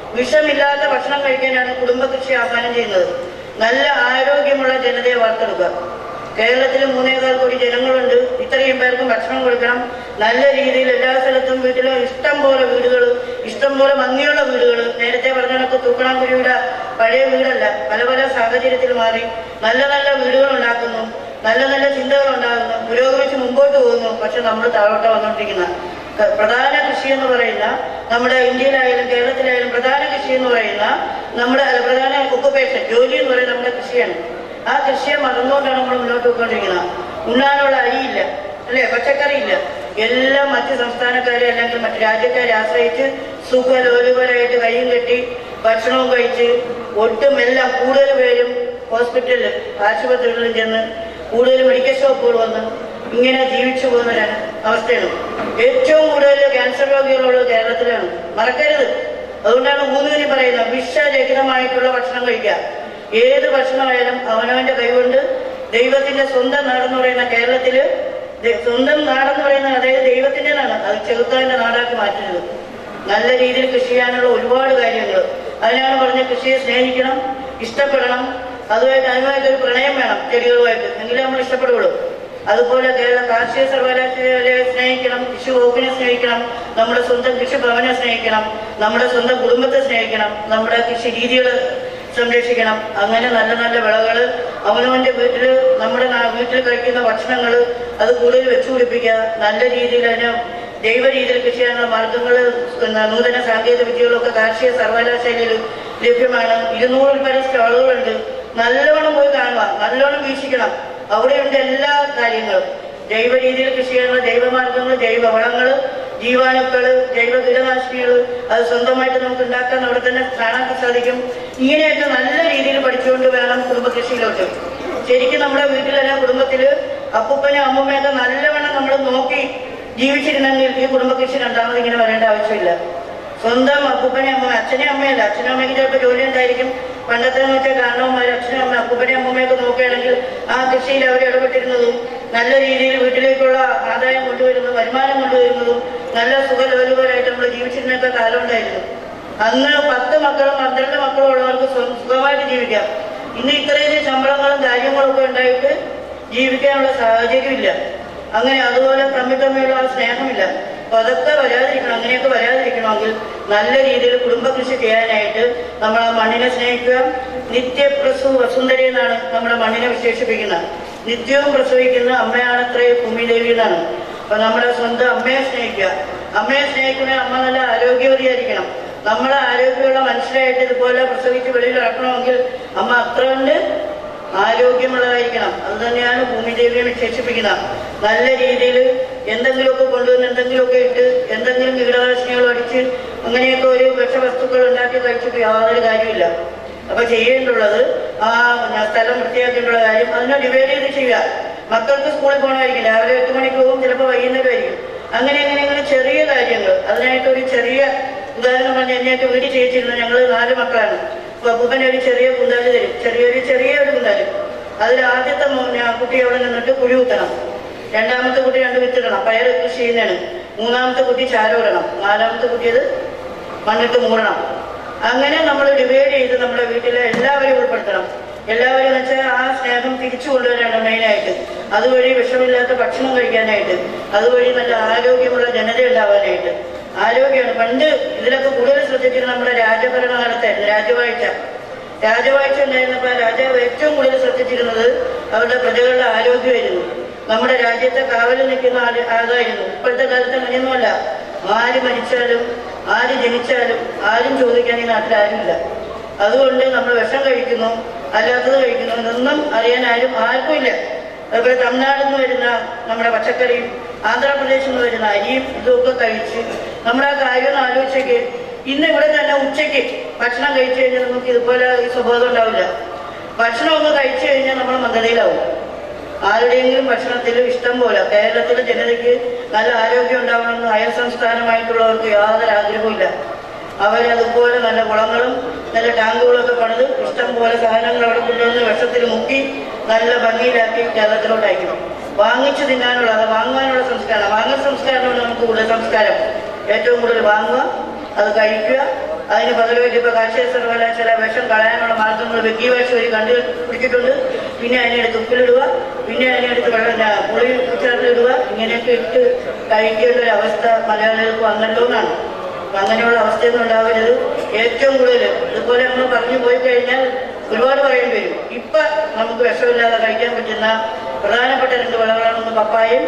വിഷമില്ലാത്ത ഭക്ഷണം കഴിക്കാനാണ് കുടുംബ കൃഷി ആഹ്വാനം ചെയ്യുന്നത് നല്ല ആരോഗ്യമുള്ള ജനതയെ വാർത്തെടുക്കുക കേരളത്തിൽ മൂന്നേകാൽ കോടി ജനങ്ങളുണ്ട് ഇത്രയും പേർക്കും ഭക്ഷണം കൊടുക്കണം നല്ല രീതിയിൽ എല്ലാ സ്ഥലത്തും വീട്ടിലും ഇഷ്ടം പോലെ വീടുകൾ ഇഷ്ടം പോലെ ഭംഗിയുള്ള വീടുകൾ നേരത്തെ പറഞ്ഞ കണക്ക് തൂക്കണാങ്കുരിയുടെ പഴയ വീടല്ല പല പല സാഹചര്യത്തിൽ മാറി നല്ല നല്ല വീടുകൾ ഉണ്ടാക്കുന്നു നല്ല നല്ല ചിന്തകൾ ഉണ്ടാകുന്നു പുരോഗമിച്ച് മുമ്പോട്ട് പോകുന്നു പക്ഷെ നമ്മൾ താഴോട്ട് വന്നുകൊണ്ടിരിക്കുന്ന ക- പ്രധാന കൃഷി എന്ന് പറയുന്ന നമ്മുടെ ഇന്ത്യയിലായാലും കേരളത്തിലായാലും പ്രധാന കൃഷി എന്ന് പറയുന്ന നമ്മുടെ അല്ല, പ്രധാന ഒക്കുപേഷൻ ജോലി എന്ന് പറയുന്നത് നമ്മുടെ കൃഷിയാണ് ആ കൃഷിയെ മറന്നുകൊണ്ടാണ് നമ്മൾ മുന്നോട്ട് പോയിക്കൊണ്ടിരിക്കുന്നത് ഉണ്ണാനുള്ള അരിയില്ല അല്ലേ പച്ചക്കറി ഇല്ല എല്ലാം മറ്റ് സംസ്ഥാനക്കാരെ അല്ലെങ്കിൽ മറ്റ് രാജ്യക്കാരെ ആശ്രയിച്ച് സുഖലോലുപരായിട്ട് കൈയും കെട്ടി ഭക്ഷണവും കഴിച്ച് ഒട്ടും എല്ലാം കൂടുതൽ പേരും ഹോസ്പിറ്റലിൽ ആശുപത്രികളിൽ ചെന്ന് കൂടുതൽ മെഡിക്കൽ ഷോപ്പുകൾ വന്ന് ഇങ്ങനെ ജീവിച്ചു പോകുന്ന ഒരു അവസ്ഥയാണ് ഏറ്റവും കൂടുതൽ ക്യാൻസർ രോഗികളുള്ളത് കേരളത്തിലാണ് മറക്കരുത് അതുകൊണ്ടാണ് ഊന്നുകനി പറയുന്നത് വിഷരഹിതമായിട്ടുള്ള ഭക്ഷണം കഴിക്കുക ഏത് ഭക്ഷണമായാലും അവനവന്റെ കൈകൊണ്ട് ദൈവത്തിന്റെ സ്വന്തം നാടെന്ന് പറയുന്ന കേരളത്തില് ദ- സ്വന്തം നാടെന്ന് പറയുന്നത് അതായത് ദൈവത്തിന്റെ നാട് അത് ചെറുത്താന്റെ നാടാക്കി മാറ്റരുത് നല്ല രീതിയിൽ കൃഷി ചെയ്യാനുള്ള ഒരുപാട് കാര്യങ്ങൾ അതിനാണ് പറഞ്ഞ കൃഷിയെ സ്നേഹിക്കണം ഇഷ്ടപ്പെടണം അതുമായിട്ട് അതുമായിട്ട് ഒരു പ്രണയം വേണം ചെടികളുമായിട്ട് എങ്കിലേ നമ്മൾ ഇഷ്ടപ്പെടുകയുള്ളൂ അതുപോലെ കേരള കാർഷിക സർവകലാശാലയെ സ്നേഹിക്കണം കൃഷി വകുപ്പിനെ സ്നേഹിക്കണം നമ്മുടെ സ്വന്തം കൃഷി ഭവനെ സ്നേഹിക്കണം നമ്മുടെ സ്വന്തം കുടുംബത്തെ സ്നേഹിക്കണം നമ്മുടെ കൃഷി രീതികൾ സംരക്ഷിക്കണം അങ്ങനെ നല്ല നല്ല വിളകൾ അവനവന്റെ വീട്ടില് നമ്മുടെ നാ- വീട്ടിൽ കഴിക്കുന്ന ഭക്ഷണങ്ങൾ അത് കൂടുതൽ വെച്ചു പിടിപ്പിക്കുക നല്ല രീതിയിൽ അതിനെ ജൈവ രീതിയിൽ കൃഷി ചെയ്യാനുള്ള മാർഗങ്ങൾ നൂതന സാങ്കേതിക വിദ്യകളൊക്കെ കാർഷിക സർവകലാശാലയിൽ ലഭ്യമാണ് ഇരുന്നൂറിൽ പരം സ്റ്റാളുകളുണ്ട് നല്ലവണ്ണം പോയി കാണുക നല്ലവണ്ണം വീക്ഷിക്കണം അവിടെയുണ്ട് എല്ലാ കാര്യങ്ങളും ജൈവ രീതിയിൽ കൃഷി ചെയ്യാനുള്ള ജൈവമാർഗങ്ങൾ ജൈവ വളങ്ങൾ ജീവാണുക്കള് ജൈവ കീടനാശിനികൾ അത് സ്വന്തമായിട്ട് നമുക്ക് ഉണ്ടാക്കാൻ അവിടെ തന്നെ കാണാൻ സാധിക്കും ഇങ്ങനെയൊക്കെ നല്ല രീതിയിൽ പഠിച്ചുകൊണ്ട് വേണം കുടുംബകൃഷിയിലോട്ട് ശരിക്കും നമ്മുടെ വീട്ടിലെല്ലാം കുടുംബത്തില് അപ്പൂപ്പനും അമ്മൂമ്മയൊക്കെ നല്ലവണ്ണം നമ്മൾ നോക്കി ജീവിച്ചിരുന്നെങ്കിൽ ഈ കുടുംബകൃഷി രണ്ടാമത് ഇങ്ങനെ വരേണ്ട ആവശ്യമില്ല സ്വന്തം അപ്പൂപ്പനെ അമ്മ അച്ഛനെ അമ്മയല്ല അച്ഛനും അമ്മയ്ക്ക് ചിലപ്പോൾ ജോലി ഉണ്ടായിരിക്കും പണ്ടത്തെ എന്ന് വെച്ചാൽ കാരണവന്മാർ അച്ഛനും അമ്മ അപ്പൂപ്പനെ അമ്മൂമ്മയൊക്കെ നോക്കുകയാണെങ്കിൽ ആ കൃഷിയിൽ അവർ ഇടപെട്ടിരുന്നതും നല്ല രീതിയിൽ വീട്ടിലേക്കുള്ള ആദായം കൊണ്ടുവരുന്നതും വരുമാനം കൊണ്ടുവരുന്നതും നല്ല സുഖലോലുപരായിട്ട് നമ്മൾ ജീവിച്ചിരുന്നൊക്കെ കാലം ഉണ്ടായിരുന്നു അന്ന് പത്ത് മക്കളും പന്ത്രണ്ട് മക്കളും ഉള്ളവർക്ക് സ്വ- സുഖമായിട്ട് ജീവിക്കാം ഇന്ന് ഇത്രയും ശമ്പളങ്ങളും കാര്യങ്ങളും ഒക്കെ ഉണ്ടായിട്ട് ജീവിക്കാനുള്ള സാഹചര്യമില്ല അങ്ങനെ അതുപോലെ തമ്മിൽ തമ്മിലുള്ള ആ സ്നേഹമില്ല അപ്പൊ അതൊക്കെ വരാതിരിക്കണം അങ്ങനെയൊക്കെ വരാതിരിക്കണമെങ്കിൽ നല്ല രീതിയിൽ കുടുംബ കൃഷി ചെയ്യാനായിട്ട് നമ്മൾ ആ മണ്ണിനെ സ്നേഹിക്കുക നിത്യപ്രസു വസുന്ധരി എന്നാണ് നമ്മുടെ മണ്ണിനെ വിശേഷിപ്പിക്കുന്നത് നിത്യവും പ്രസവിക്കുന്ന അമ്മയാണത്രേ ഭൂമിദേവി എന്നാണ് അപ്പൊ നമ്മുടെ സ്വന്തം അമ്മയെ സ്നേഹിക്കുക അമ്മയെ സ്നേഹിക്കുന്ന അമ്മ നല്ല ആരോഗ്യവതിയായിരിക്കണം നമ്മളെ ആരോഗ്യമുള്ള മനുഷ്യരായിട്ട് ഇതുപോലെ പ്രസവിച്ച് വെളിയിൽ ഇറക്കണമെങ്കിൽ അമ്മ അത്ര കണ്ട് ആരോഗ്യമുള്ളതായിരിക്കണം അത് തന്നെയാണ് ഭൂമിദേവിയെ വിശേഷിപ്പിക്കുന്നത് നല്ല രീതിയിൽ എന്തെങ്കിലുമൊക്കെ കൊണ്ടുവന്ന് എന്തെങ്കിലുമൊക്കെ ഇട്ട് എന്തെങ്കിലും കീടനാശിനികൾ അടിച്ച് അങ്ങനെയൊക്കെ ഒരു വിഷവസ്തുക്കൾ ഉണ്ടാക്കി കഴിച്ചിട്ട് യാതൊരു കാര്യമില്ല അപ്പൊ ചെയ്യേണ്ടുള്ളത് ആ പിന്നെ സ്ഥലം വൃത്തിയാക്കിയിട്ടുള്ള കാര്യം അതിനെ ഡിവൈഡ് ചെയ്ത് ചെയ്യുക മക്കൾക്ക് സ്കൂളിൽ പോകണമായിരിക്കും രാവിലെ എട്ട് മണിക്ക് പോകും ചിലപ്പോൾ വൈകുന്നേരം ആയിരിക്കും അങ്ങനെ അങ്ങനെ അങ്ങനെ ചെറിയ കാര്യങ്ങൾ അതിനായിട്ട് ഒരു ചെറിയ ഉദാഹരണം പറഞ്ഞ് എന്നെയൊക്കെ വീട്ടിൽ ചെയ്യിച്ചിരുന്നു ഞങ്ങൾ നാല് മക്കളാണ് അപ്പൊ അപ്പൂപ്പനെ ഒരു ചെറിയ കുന്താല് തരും ചെറിയൊരു ചെറിയ ഒരു കുന്താല് അതിൽ ആദ്യത്തെ മോ- ഞാൻ കുട്ടി അവിടെ നിന്നിട്ട് കുഴി കുത്തണം രണ്ടാമത്തെ കുട്ടി രണ്ട് വിത്തിടണം പയർ കൃഷി ചെയ്യുന്നതാണ് മൂന്നാമത്തെ കുട്ടി ചാരം ഇടണം നാലാമത്തെ കുട്ടി അത് മണ്ണിട്ട് മൂടണം അങ്ങനെ നമ്മൾ ഡിവൈഡ് ചെയ്ത് നമ്മുടെ വീട്ടിലെ എല്ലാവരെയും ഉൾപ്പെടുത്തണം എല്ലാവരും എന്ന് വെച്ചാൽ ആ സ്നേഹം തിരിച്ചു കൊണ്ടുവരാനാണ് മെയിനായിട്ട് അതുവഴി വിഷമില്ലാത്ത ഭക്ഷണം കഴിക്കാനായിട്ട് അതുവഴി നല്ല ആരോഗ്യമുള്ള ജനത ഉണ്ടാവാനായിട്ട് ആരോഗ്യമാണ് പണ്ട് ഇതിലൊക്കെ കൂടുതൽ ശ്രദ്ധിച്ചിരുന്നത് നമ്മുടെ രാജഭരണകാലത്തായിരുന്നു രാജവാഴ്ച രാജവാഴ്ച ഉണ്ടായിരുന്നപ്പോൾ രാജാവ് ഏറ്റവും കൂടുതൽ ശ്രദ്ധിച്ചിരുന്നത് അവരുടെ പ്രജകളുടെ ആരോഗ്യമായിരുന്നു നമ്മുടെ രാജ്യത്തെ കാവലിൽ നിൽക്കുന്ന ആള് ആളായിരുന്നു ഇപ്പോഴത്തെ കാലത്ത് അങ്ങനെയൊന്നുമല്ല ആര് മരിച്ചാലും ആര് ജനിച്ചാലും ആരും ചോദിക്കാൻ ഈ നാട്ടിൽ ആരുമില്ല അതുകൊണ്ട് നമ്മൾ വിഷം കഴിക്കുന്നു അല്ലാത്തത് കഴിക്കുന്നു ഇതൊന്നും അറിയാൻ ആരും ആർക്കും ഇല്ല അതുപോലെ തമിഴ്നാട്ടിൽ നിന്ന് വരുന്ന നമ്മുടെ പച്ചക്കറിയും ആന്ധ്രാപ്രദേശിൽ നിന്ന് വരുന്ന അരിയും ഇതൊക്കെ കഴിച്ച് നമ്മുടെ ആ കാര്യം ഒന്ന് ആലോചിച്ചേക്ക് ഇന്ന് ഇവിടെ തന്നെ ഉച്ചയ്ക്ക് ഭക്ഷണം കഴിച്ചു കഴിഞ്ഞാൽ നമുക്ക് ഇതുപോലെ ഈ സ്വഭാവം ഉണ്ടാവില്ല ഭക്ഷണം ഒന്ന് കഴിച്ചു കഴിഞ്ഞാൽ നമ്മൾ മന്ദതയിലാവും ആരുടെയെങ്കിലും ഭക്ഷണത്തിൽ ഇഷ്ടം പോലെ കേരളത്തിലെ ജനതയ്ക്ക് നല്ല ആരോഗ്യം ഉണ്ടാവണമെന്ന് അയൽ സംസ്ഥാനമായിട്ടുള്ളവർക്ക് യാതൊരു ആഗ്രഹവുമില്ല അവരതുപോലെ നല്ല കുളങ്ങളും നല്ല ടാങ്കുകളൊക്കെ പണിത് ഇഷ്ടം പോലെ സാധനങ്ങൾ അവിടെ കൊണ്ടുവന്ന് വിഷത്തിൽ മുക്കി നല്ല ഭംഗിയിലാക്കി കേരളത്തിലോട്ട് അയക്കണം വാങ്ങിച്ചു തിന്നാനുള്ള അത് വാങ്ങാനുള്ള സംസ്കാരം വാങ്ങൽ സംസ്കാരമാണ് നമുക്ക് കൂടുതൽ സംസ്കാരം ഏറ്റവും കൂടുതൽ വാങ്ങുക അത് കഴിക്കുക അതിന് പകരമായിട്ട് ഇപ്പോൾ കാർഷിക സർവകലാശാല വിഷം കളയാനുള്ള മാർഗങ്ങൾ വെക്കിവാഴ്ച വഴി കണ്ടു പിടിച്ചിട്ടുണ്ട് പിന്നെ അതിനെടുത്ത് ഉപ്പിലിടുക പിന്നെ അതിനെടുത്ത് വെള്ളം ന- പുളി ചേർത്തിടുക ഇങ്ങനെയൊക്കെ ഇട്ട് കഴിക്കേണ്ട ഒരു അവസ്ഥ മലയാളികൾക്ക് വന്നല്ലോ എന്നാണ് അപ്പൊ അങ്ങനെയുള്ള അവസ്ഥയൊന്നും ഉണ്ടാവരുത് ഏറ്റവും കൂടുതൽ ഇതുപോലെ നമ്മൾ പറഞ്ഞു പോയി കഴിഞ്ഞാൽ ഒരുപാട് പറയേണ്ടി വരും ഇപ്പൊ നമുക്ക് വിഷമില്ലാതെ കഴിക്കാൻ പറ്റുന്ന പ്രധാനപ്പെട്ട രണ്ട് വിളകളാണ് ഒന്ന് പപ്പായയും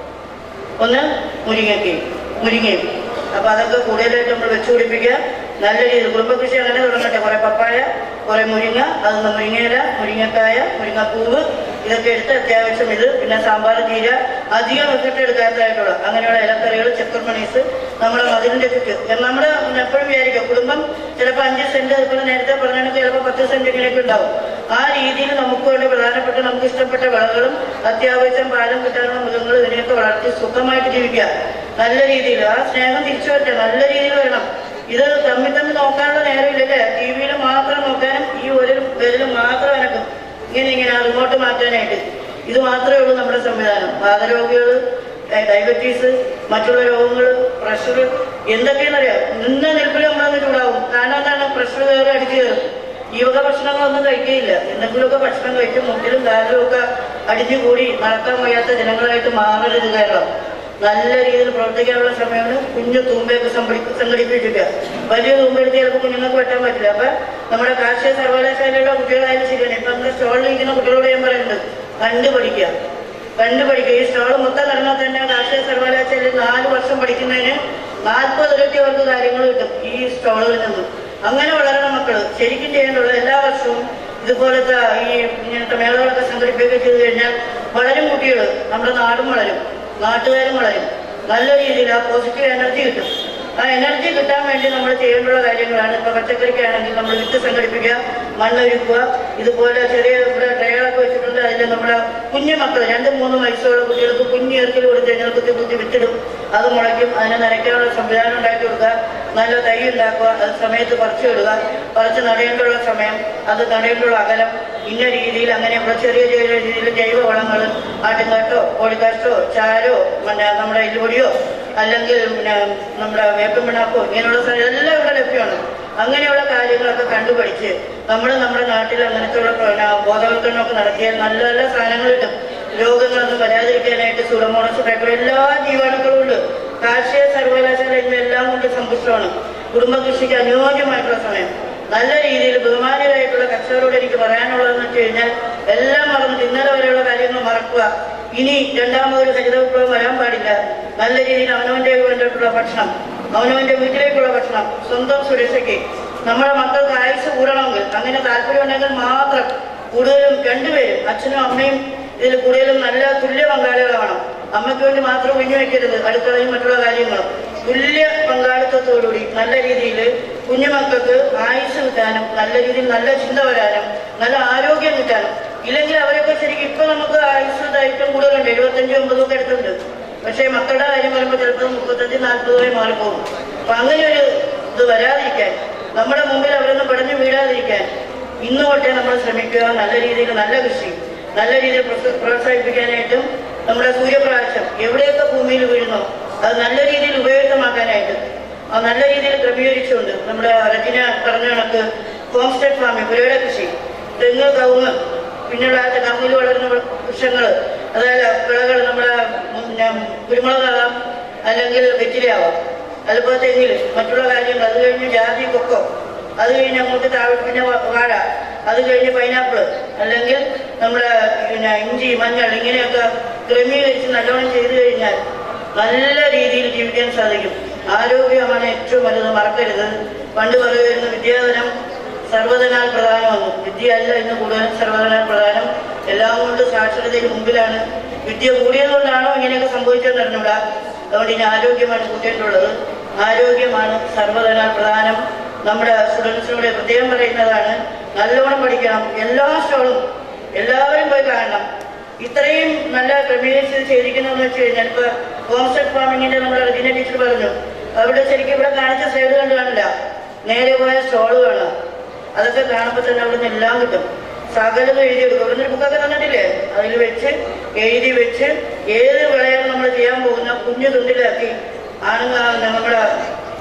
ഒന്ന് മുരിങ്ങയ്ക്കയും മുരിങ്ങയും അപ്പൊ അതൊക്കെ കൂടുതലായിട്ട് നമ്മൾ വെച്ചു പിടിപ്പിക്കുക നല്ല രീതിയിൽ കുടുംബകൃഷി അങ്ങനെ തുടങ്ങട്ടെ കുറെ പപ്പായ കുറെ മുരിങ്ങ അതൊന്ന് മുരിങ്ങയില മുരിങ്ങക്കായ മുരിങ്ങപ്പൂവ് ഇതൊക്കെ എടുത്ത് അത്യാവശ്യം ഇത് പിന്നെ സാമ്പാർ തീര അധികം വെച്ചിട്ട് എടുക്കാത്തതായിട്ടുള്ള അങ്ങനെയുള്ള ഇലക്കറികൾ ചെക്കുർമണീസ് നമ്മുടെ മതിലിന്റെ ചുറ്റ് നമ്മൾ എപ്പോഴും വിചാരിക്കും കുടുംബം ചിലപ്പോൾ അഞ്ച് സെന്റ് അതുപോലെ നേരത്തെ പറഞ്ഞാൽ ചിലപ്പോൾ പത്ത് സെന്റ് ഇങ്ങനെയൊക്കെ ഉണ്ടാവും ആ രീതിയിൽ നമുക്ക് വേണ്ടി പ്രധാനപ്പെട്ട നമുക്ക് ഇഷ്ടപ്പെട്ട വിളകളും അത്യാവശ്യം പാലം കിട്ടാനുള്ള മൃഗങ്ങൾ ഇതിനെയൊക്കെ വളർത്തി സുഖമായിട്ട് ജീവിക്കുക നല്ല രീതിയിൽ ആ സ്നേഹം തിരിച്ചു വരട്ടെ നല്ല രീതിയിൽ വരണം ഇത് തമ്മിൽ തമ്മിൽ നോക്കാനുള്ള നേരമില്ലല്ലേ ടി വിയിൽ മാത്രം നോക്കാനും ഈ ഒരു പേരിൽ മാത്രം എനക്കും ഇങ്ങനെ ഇങ്ങനെ റിമോട്ട് മാറ്റാനായിട്ട് ഇത് മാത്രമേ ഉള്ളൂ നമ്മുടെ സംവിധാനം വാതരോഗികൾ ഡയബറ്റീസ് മറ്റുള്ള രോഗങ്ങൾ പ്രഷർ എന്തൊക്കെയാണെന്നറിയാം നിന്ന നിൽപ്പിൽ നമ്മളങ്ങ് ചൂടാവും കാരണം എന്താണ് പ്രഷർ കയറി അടിച്ചു കയറും ഈ വക ഭക്ഷണങ്ങളൊന്നും കഴിക്കുകയില്ല എന്തെങ്കിലുമൊക്കെ ഭക്ഷണം കഴിച്ച് മുട്ടിലും കാലിലും ഒക്കെ അടിഞ്ഞു കൂടി നടക്കാൻ വയ്യാത്ത ജനങ്ങളായിട്ട് മാറരുത് കേരളം നല്ല രീതിയിൽ പ്രവർത്തിക്കാനുള്ള സമയമാണ് കുഞ്ഞു തൂമ്പയൊക്കെ സംഘടി സംഘടിപ്പിച്ചിട്ട് വലിയ തൂമ്പെടുത്ത് ചിലപ്പോൾ കുഞ്ഞുങ്ങൾക്ക് വെട്ടാൻ പറ്റില്ല അപ്പൊ നമ്മുടെ കാർഷിക സർവകലാശാലയുടെ കുട്ടികളായാലും ശരിയാണ് ഇപ്പൊ നമ്മുടെ സ്റ്റോളിൽ ഇരിക്കുന്ന കുട്ടികളോട് ഞാൻ പറയുന്നത് കണ്ടു പഠിക്കുക കണ്ടു പഠിക്കുക ഈ സ്റ്റോൾ മൊത്തം നടന്നാൽ തന്നെ കാർഷിക സർവകലാശാലയിൽ നാല് വർഷം പഠിക്കുന്നതിന് നാൽപ്പത് ഇരട്ടി അവർക്ക് കാര്യങ്ങൾ കിട്ടും ഈ സ്റ്റോളുകളിൽ നിന്നും അങ്ങനെ വളരണം മക്കള് ശരിക്കും ചെയ്യേണ്ടുള്ള എല്ലാ വർഷവും ഇതുപോലത്തെ ഈ ഇങ്ങനത്തെ മേളകളൊക്കെ സംഘടിപ്പിക്കുകയൊക്കെ ചെയ്തു കഴിഞ്ഞാൽ വളരും കുട്ടികൾ നമ്മുടെ നാടും വളരും നാട്ടുകാരും വളരും നല്ല രീതിയിൽ ആ പോസിറ്റീവ് എനർജി കിട്ടും ആ എനർജി കിട്ടാൻ വേണ്ടി നമ്മൾ ചെയ്യേണ്ടുള്ള കാര്യങ്ങളാണ് ഇപ്പൊ പച്ചക്കറിക്കാണെങ്കിൽ നമ്മൾ വിത്ത് സംഘടിപ്പിക്കുക മണ്ണൊരുക്കുക ഇതുപോലെ ചെറിയ ഇവിടെ ട്രേകളൊക്കെ വെച്ചിട്ടുണ്ട് അതിൽ നമ്മുടെ കുഞ്ഞു മക്കൾ രണ്ട് മൂന്ന് വയസ്സുള്ള കുട്ടികൾക്ക് കുഞ്ഞു ഇറക്കിൽ കൊടുത്ത് കഴിഞ്ഞാൽ കുത്തി കുത്തി വിത്തിടും അത് മുളയ്ക്കും അതിനെ നനയ്ക്കാനുള്ള സംവിധാനം ഉണ്ടാക്കി കൊടുക്കുക നല്ല തൈ ഉണ്ടാക്കുക അത് സമയത്ത് പറിച്ചു വിടുക പറിച്ച് നടേണ്ടുള്ള സമയം അത് നടേണ്ടുള്ള അകലം ഇന്ന രീതിയിൽ അങ്ങനെയുള്ള ചെറിയ ചെറിയ രീതിയിൽ ജൈവ വളങ്ങൾ ആട്ടിൻകാട്ടോ കോഴിക്കാഷ്ടോ ചാരോ പിന്നെ നമ്മുടെ എല്ലുപൊടിയോ അല്ലെങ്കിൽ പിന്നെ നമ്മുടെ വേപ്പൻ പിണ്ണാക്കോ ഇങ്ങനെയുള്ള സാധനം എല്ലാം ഇവിടെ ലഭ്യമാണ് അങ്ങനെയുള്ള കാര്യങ്ങളൊക്കെ കണ്ടുപഠിച്ച് നമ്മൾ നമ്മുടെ നാട്ടിൽ അങ്ങനത്തെയുള്ള പിന്നെ ബോധവൽക്കരണമൊക്കെ നടത്തിയാൽ നല്ല നല്ല സാധനങ്ങൾ കിട്ടും രോഗങ്ങളൊന്നും വരാതിരിക്കാനായിട്ട് സുഡമോണസ് ടൈപ്പ് എല്ലാ ജീവാണുക്കളും ഉണ്ട് കാർഷിക സർവകലാശാല ഇന്ന് എല്ലാം കൊണ്ട് സമ്പുഷ്ടമാണ് കുടുംബ കൃഷിക്ക് അനുയോജ്യമായിട്ടുള്ള സമയം നല്ല രീതിയിൽ ബഹുമാനികളായിട്ടുള്ള കർഷകരോട് എനിക്ക് പറയാനുള്ളതെന്ന് വെച്ച് കഴിഞ്ഞാൽ എല്ലാം മറന്നിട്ട് ഇന്നലെ വരെയുള്ള കാര്യങ്ങൾ മറക്കുക ഇനി രണ്ടാമതൊരു ഹരിത വിപ്ലവം വരാൻ പാടില്ല നല്ല രീതിയിൽ അവനവന്റെ വേണ്ടിയിട്ടുള്ള ഭക്ഷണം അവനവന്റെ വീട്ടിലേക്കുള്ള ഭക്ഷണം സ്വന്തം സുരക്ഷയ്ക്ക് നമ്മുടെ മക്കൾക്ക് ആയുസ് കൂടണമെങ്കിൽ അങ്ങനെ താല്പര്യമുണ്ടെങ്കിൽ മാത്രം കൂടുതലും രണ്ടുപേരും അച്ഛനും അമ്മയും ഇതിൽ കൂടുതലും നല്ല തുല്യ പങ്കാളികളാവണം അമ്മയ്ക്ക് വേണ്ടി മാത്രം ഒഴിഞ്ഞു വെക്കരുത് അടുക്കളയും മറ്റുള്ള കാര്യങ്ങളും തുല്യ പങ്കാളിത്തത്തോടുകൂടി നല്ല രീതിയിൽ കുഞ്ഞുമക്കൾക്ക് ആയുസ് കിട്ടാനും നല്ല രീതിയിൽ നല്ല ചിന്ത വരാനും നല്ല ആരോഗ്യം കിട്ടാനും ഇല്ലെങ്കിൽ അവരൊക്കെ ശരിക്കും ഇപ്പൊ നമുക്ക് ആയുസ് ഏറ്റവും കൂടുതലുണ്ട് എഴുപത്തഞ്ച് ഒമ്പതും ഒക്കെ അടുത്തുണ്ട് പക്ഷേ മക്കളുടെ കാര്യം വരുമ്പോൾ ചിലപ്പോൾ മുപ്പത്തഞ്ച് നാൽപ്പതുമായി മാറിപ്പോകും അപ്പൊ അങ്ങനെ ഒരു ഇത് വരാതിരിക്കാൻ നമ്മുടെ മുമ്പിൽ അവരൊന്നും പടഞ്ഞു വീഴാതിരിക്കാൻ ഇന്ന് തൊട്ടേ നമ്മൾ ശ്രമിക്കുക നല്ല രീതിയിൽ നല്ല കൃഷി നല്ല രീതിയിൽ പ്രോത്സ- പ്രോത്സാഹിപ്പിക്കാനായിട്ടും നമ്മുടെ സൂര്യപ്രകാശം എവിടെയൊക്കെ ഭൂമിയിൽ വീഴുന്നോ അത് നല്ല രീതിയിൽ ഉപയുക്തമാക്കാനായിട്ട് അത് നല്ല രീതിയിൽ ക്രമീകരിച്ചുകൊണ്ട് നമ്മുടെ റജിന പറഞ്ഞ കണക്ക് ഹോം സ്റ്റേ ഫാമിംഗ് പുരയുടെ കൃഷി തെങ്ങ് കവുങ്ങ് പിന്നെയുള്ള ആ കവുങ്ങിൽ വളരുന്ന വൃക്ഷങ്ങൾ അതായത് വിളകൾ നമ്മുടെ പിന്നെ കുരുമുളകാകാം അല്ലെങ്കിൽ വെറ്റിലയാവാം അതുപോലെ തെങ്ങിൽ മറ്റുള്ള കാര്യങ്ങൾ അത് കഴിഞ്ഞ് ജാതി കൊക്കോ അത് കഴിഞ്ഞ് അങ്ങോട്ട് താഴെ പിന്നെ വ- വാഴ അത് കഴിഞ്ഞ് പൈനാപ്പിൾ അല്ലെങ്കിൽ നമ്മുടെ പിന്നെ ഇഞ്ചി മഞ്ഞൾ ഇങ്ങനെയൊക്കെ ക്രമീകരിച്ച് നല്ലോണം ചെയ്തു കഴിഞ്ഞാൽ നല്ല രീതിയിൽ ജീവിക്കാൻ സാധിക്കും ആരോഗ്യമാണ് ഏറ്റവും വലുത് മറക്കരുത് പണ്ട് പറയുമായിരുന്നു വിദ്യാധനം സർവ്വധനാൽ പ്രധാനമെന്ന് വിദ്യയല്ല ഇന്ന് കൂടുതലും സർവ്വധനാൽ പ്രധാനം എല്ലാം കൊണ്ട് സാക്ഷരതയിൽ മുമ്പിലാണ് വിദ്യ കൂടിയത് കൊണ്ടാണോ ഇങ്ങനെയൊക്കെ സംഭവിച്ചതെന്ന് അറിഞ്ഞൂടാ അതുകൊണ്ട് ഇനി ആരോഗ്യമാണ് കൂട്ടേണ്ടുള്ളത് ആരോഗ്യമാണ് സർവ്വധനാൽ പ്രധാനം നമ്മുടെ സ്റ്റുഡൻസിനോട് പ്രത്യേകം പറയുന്നതാണ് നല്ലോണം പഠിക്കണം എല്ലാ സ്റ്റോളും എല്ലാവരും പോയി കാണണം ഇത്രയും നല്ല ക്രമീകരിച്ച് ചെയ്തിരിക്കുന്നതെന്ന് വെച്ച് കഴിഞ്ഞാൽ ഇപ്പൊ ഹോംസ്റ്റെഡ് ഫാമിങ്ങിന്റെ നമ്മുടെ റജീന ടീച്ചർ പറഞ്ഞു അവിടെ ശരിക്കും ഇവിടെ കാണിച്ച സൈഡ് കണ്ട് കാണില്ല നേരെ പോയ സ്റ്റോള് കാണാം അതൊക്കെ കാണുമ്പോൾ തന്നെ അവിടെ നിന്ന് എല്ലാം കിട്ടും സകലതും എഴുതി എടുക്കും ഇവിടെ നിന്ന് ബുക്കൊക്കെ തന്നിട്ടില്ലേ അതിൽ വെച്ച് എഴുതി വെച്ച് ഏത് വിളയാണ് നമ്മൾ ചെയ്യാൻ പോകുന്ന കുഞ്ഞു തുണ്ടിലാക്കി ആണുങ്ങ നമ്മുടെ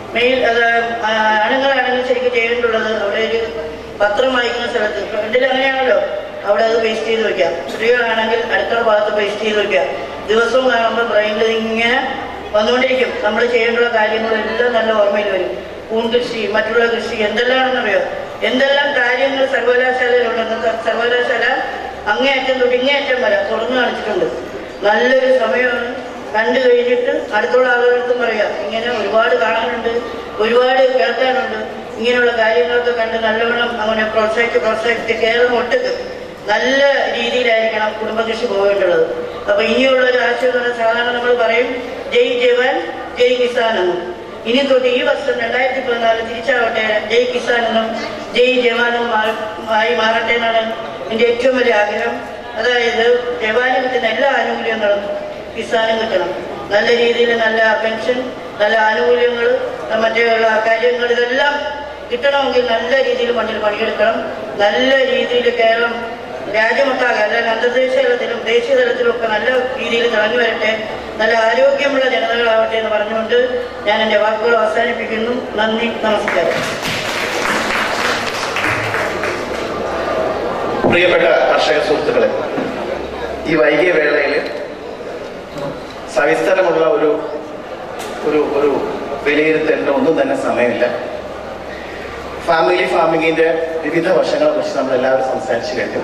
മെയിൽ അത് ആ, ആണുങ്ങളാണെങ്കിൽ ശരിക്കും ചെയ്യേണ്ടുള്ളത് അവിടെ ഒരു പത്രം വായിക്കുന്ന സ്ഥലത്ത് ഫ്രണ്ടിൽ അങ്ങനെയാണല്ലോ അവിടെ അത് പേസ്റ്റ് ചെയ്ത് വെക്കാം സ്ത്രീകളാണെങ്കിൽ അടുക്കള ഭാഗത്ത് പേസ്റ്റ് ചെയ്ത് വെക്കാം ദിവസവും കാണുമ്പോൾ ബ്രെയിനിൽ ഇങ്ങനെ വന്നുകൊണ്ടിരിക്കും നമ്മൾ ചെയ്യേണ്ടുള്ള കാര്യങ്ങളെല്ലാം നല്ല ഓർമ്മയിൽ വരും പൂൺ കൃഷി മറ്റുള്ള കൃഷി എന്തെല്ലാമാണെന്നറിയോ എന്തെല്ലാം കാര്യങ്ങൾ സർവകലാശാലയിലുണ്ടെന്ന് സ- സർവകലാശാല അങ്ങേയറ്റം തൊട്ട് ഇങ്ങേയറ്റം വരെ തുറന്നു കാണിച്ചിട്ടുണ്ട് നല്ലൊരു സമയമാണ് കണ്ടു കഴിഞ്ഞിട്ട് അടുത്തുള്ള ആളുകൾക്കും പറയാം ഇങ്ങനെ ഒരുപാട് കാണാനുണ്ട് ഒരുപാട് കേൾക്കാനുണ്ട് ഇങ്ങനെയുള്ള കാര്യങ്ങളൊക്കെ കണ്ട് നല്ലവണ്ണം അങ്ങനെ പ്രോത്സാഹിച്ച് പ്രോത്സാഹിച്ച് കേരളം ഒട്ടുക്ക് നല്ല രീതിയിലായിരിക്കണം കുടുംബകൃഷി പോകേണ്ടത് അപ്പൊ ഇനിയുള്ള ഒരു ആശയം എന്ന് പറഞ്ഞാൽ സാധാരണ നമ്മൾ പറയും ജയ് ജവാൻ ജയ് കിസാൻ എന്നും ഇനി തൊട്ട് ഈ വർഷം രണ്ടായിരത്തി പതിനാല് തിരിച്ചാവട്ടെ ജയ് കിസാൻ എന്നും ജയ് ജവാനും മാ- ആയി മാറട്ടെ എന്നാണ് എൻ്റെ ഏറ്റവും വലിയ ആഗ്രഹം അതായത് ജവാന് കിട്ടുന്ന എല്ലാ ആനുകൂല്യങ്ങളും കിസാനും കിട്ടണം നല്ല രീതിയിൽ നല്ല പെൻഷൻ നല്ല ആനുകൂല്യങ്ങൾ മറ്റുള്ള കാര്യങ്ങൾ ഇതെല്ലാം കിട്ടണമെങ്കിൽ നല്ല രീതിയിൽ മണ്ണിൽ പണിയെടുക്കണം നല്ല രീതിയിൽ കേരളം രാജ്യമൊട്ടാകെ അല്ലെങ്കിൽ അന്തർദേശീയ തലത്തിലും ദേശീയ തലത്തിലും ഒക്കെ നല്ല രീതിയിൽ തിളങ്ങി വരട്ടെ നല്ല ആരോഗ്യമുള്ള ജനതകളാവട്ടെ എന്ന് പറഞ്ഞുകൊണ്ട് ഞാൻ എൻ്റെ വാക്കുകൾ അവസാനിപ്പിക്കുന്നു നന്ദി നമസ്കാരം പ്രിയപ്പെട്ട കർഷക സുഹൃത്തുക്കളെ ഈ വൈകിയ വേളയിൽ സവിസ്തരമുള്ള ഒരു ഒരു ഒരു വിലയിരുത്തലിന് ഒന്നും തന്നെ സമയമില്ല ഫാമിലി ഫാമിങ്ങിന്റെ വിവിധ വശങ്ങളെ കുറിച്ച് നമ്മൾ എല്ലാവരും സംസാരിച്ചു കഴിഞ്ഞു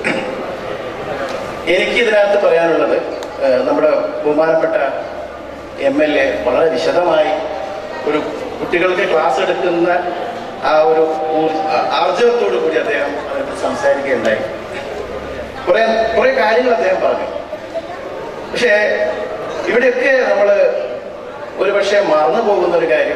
എനിക്ക് ഇതിനകത്ത് പറയാനുള്ളത് ഏഹ്, നമ്മുടെ ബഹുമാനപ്പെട്ട എം എൽ എ വളരെ വിശദമായി ഒരു കുട്ടികൾക്ക് ക്ലാസ് എടുക്കുന്ന ആ ഒരു ഊർ- ആ- ആർജവത്തോടു കൂടി അദ്ദേഹം അതിനെക്കുറിച്ച് സംസാരിക്കുകയുണ്ടായി കുറെ കുറെ കാര്യങ്ങൾ അദ്ദേഹം പറഞ്ഞു പക്ഷേ ഇവിടെയൊക്കെ നമ്മൾ ഒരുപക്ഷെ മറന്നു പോകുന്ന ഒരു കാര്യം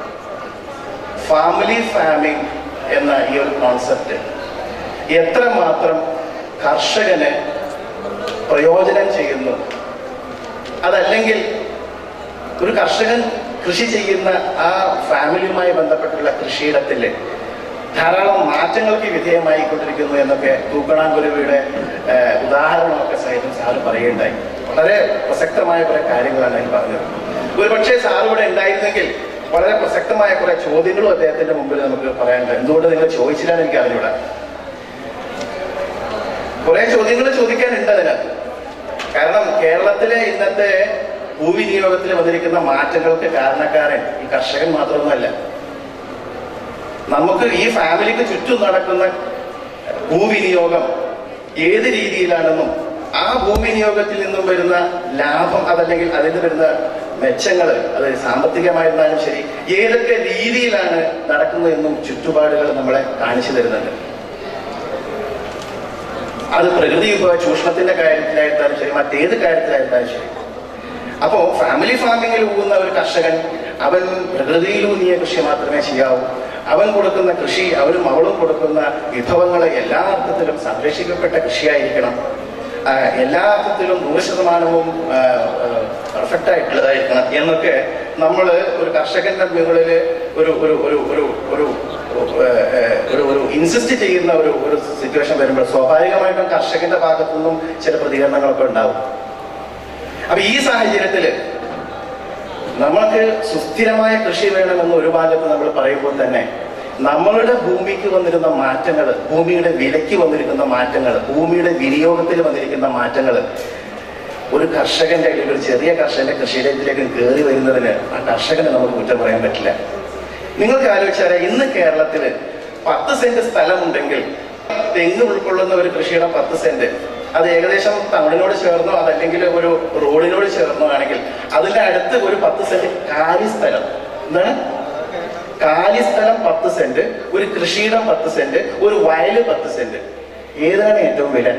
ഫാമിലി ഫാമിംഗ് എന്ന ഈ ഒരു കോൺസെപ്റ്റ് എത്രമാത്രം കർഷകന് പ്രയോജനം ചെയ്യുന്നു അതല്ലെങ്കിൽ ഒരു കർഷകൻ കൃഷി ചെയ്യുന്ന ആ ഫാമിലിയുമായി ബന്ധപ്പെട്ടുള്ള കൃഷിയിടത്തിൽ ധാരാളം മാറ്റങ്ങൾക്ക് വിധേയമായിക്കൊണ്ടിരിക്കുന്നു എന്നൊക്കെ തൂക്കണാങ്കുരുവിയുടെ ഏഹ്, ഉദാഹരണമൊക്കെ സഹിതം സാറ് പറയുകയുണ്ടായി വളരെ പ്രസക്തമായ കുറെ കാര്യങ്ങളാണ് അതിൽ പറഞ്ഞത് ഒരു പക്ഷേ സാർ ഇവിടെ ഉണ്ടായിരുന്നെങ്കിൽ വളരെ പ്രസക്തമായ കുറെ ചോദ്യങ്ങളും അദ്ദേഹത്തിന്റെ മുമ്പിൽ നമുക്ക് പറയാനുണ്ട് എന്തുകൊണ്ട് നിങ്ങൾ ചോദിച്ചില്ലാന്ന് എനിക്ക് അറിഞ്ഞൂടാ കുറെ ചോദ്യങ്ങൾ ചോദിക്കാനുണ്ട് അതിനകത്ത് കാരണം കേരളത്തിലെ ഇന്നത്തെ ഭൂവിനിയോഗത്തിൽ വന്നിരിക്കുന്ന മാറ്റങ്ങൾക്ക് കാരണക്കാരൻ ഈ കർഷകൻ മാത്രമൊന്നുമല്ല നമുക്ക് ഈ ഫാമിലിക്ക് ചുറ്റും നടക്കുന്ന ഭൂവിനിയോഗം ഏത് രീതിയിലാണെന്നും ആ ഭൂവിനിയോഗത്തിൽ നിന്നും വരുന്ന ലാഭം അതല്ലെങ്കിൽ അതിൽ നിന്ന് വരുന്ന മെച്ചങ്ങൾ അത് സാമ്പത്തികമായിരുന്നാലും ശരി ഏതൊക്കെ രീതിയിലാണ് നടക്കുന്നതെന്നും ചുറ്റുപാടുകൾ നമ്മളെ കാണിച്ചു തരുന്നുണ്ട് അത് പ്രകൃതി വിഭവ ചൂഷണത്തിന്റെ കാര്യത്തിലായിരുന്നാലും ശരി മറ്റേത് കാര്യത്തിലായിരുന്നാലും ശരി അപ്പോ ഫാമിലി ഫാമിങ്ങിൽ പോകുന്ന ഒരു കർഷകൻ അവൻ പ്രകൃതിയിലൂന്നിയ കൃഷി മാത്രമേ ചെയ്യാവൂ അവൻ കൊടുക്കുന്ന കൃഷി അവരും അവളും കൊടുക്കുന്ന വിഭവങ്ങളെ എല്ലാ അർത്ഥത്തിലും സംരക്ഷിക്കപ്പെട്ട കൃഷിയായിരിക്കണം ആ, എല്ലാ അർത്ഥത്തിലും നൂറ് ശതമാനവും പെർഫെക്റ്റ് ആയിട്ടുള്ളതായിരിക്കണം എന്നൊക്കെ നമ്മൾ ഒരു കർഷകന്റെ മുകളിൽ ഒരു ഒരു ഒരു ഒരു ഒരു ഏഹ്, ഏഹ്, ഒരു ഒരു ഇൻസിസ്റ്റ് ചെയ്യുന്ന ഒരു ഒരു സിറ്റുവേഷൻ വരുമ്പോൾ സ്വാഭാവികമായിട്ടും കർഷകന്റെ ഭാഗത്തു നിന്നും ചില പ്രതികരണങ്ങളൊക്കെ ഉണ്ടാവും അപ്പൊ ഈ സാഹചര്യത്തില് നമ്മൾക്ക് സുസ്ഥിരമായ കൃഷി വേണമെന്ന് ഒരു ഭാഗത്ത് നമ്മൾ പറയുമ്പോൾ തന്നെ നമ്മളുടെ ഭൂമിക്ക് വന്നിരുന്ന മാറ്റങ്ങൾ ഭൂമിയുടെ വിലയ്ക്ക് വന്നിരിക്കുന്ന മാറ്റങ്ങൾ ഭൂമിയുടെ വിനിയോഗത്തിൽ വന്നിരിക്കുന്ന മാറ്റങ്ങൾ ഒരു കർഷകന്റെ അല്ലെങ്കിൽ ഒരു ചെറിയ കർഷകന്റെ കൃഷിയിടത്തിലേക്ക് കയറി വരുന്നതിന് ആ കർഷകനെ നമുക്ക് കുറ്റം പറയാൻ പറ്റില്ല നിങ്ങൾക്ക് ആലോചിച്ചാൽ ഇന്ന് കേരളത്തില് പത്ത് സെന്റ് സ്ഥലമുണ്ടെങ്കിൽ തെങ്ങ് ഉൾക്കൊള്ളുന്ന ഒരു കൃഷിയിടം പത്ത് സെന്റ് അത് ഏകദേശം ടൗണിനോട് ചേർന്നോ അതല്ലെങ്കിൽ ഒരു റോഡിനോട് ചേർന്നോ ആണെങ്കിൽ അതിന്റെ അടുത്ത് ഒരു പത്ത് സെന്റ് കാലി സ്ഥലം എന്താണ് കാലി സ്ഥലം പത്ത് സെന്റ് ഒരു കൃഷിയിടം പത്ത് സെന്റ് ഒരു വയല് പത്ത് സെന്റ് ഏതാണ് ഏറ്റവും വില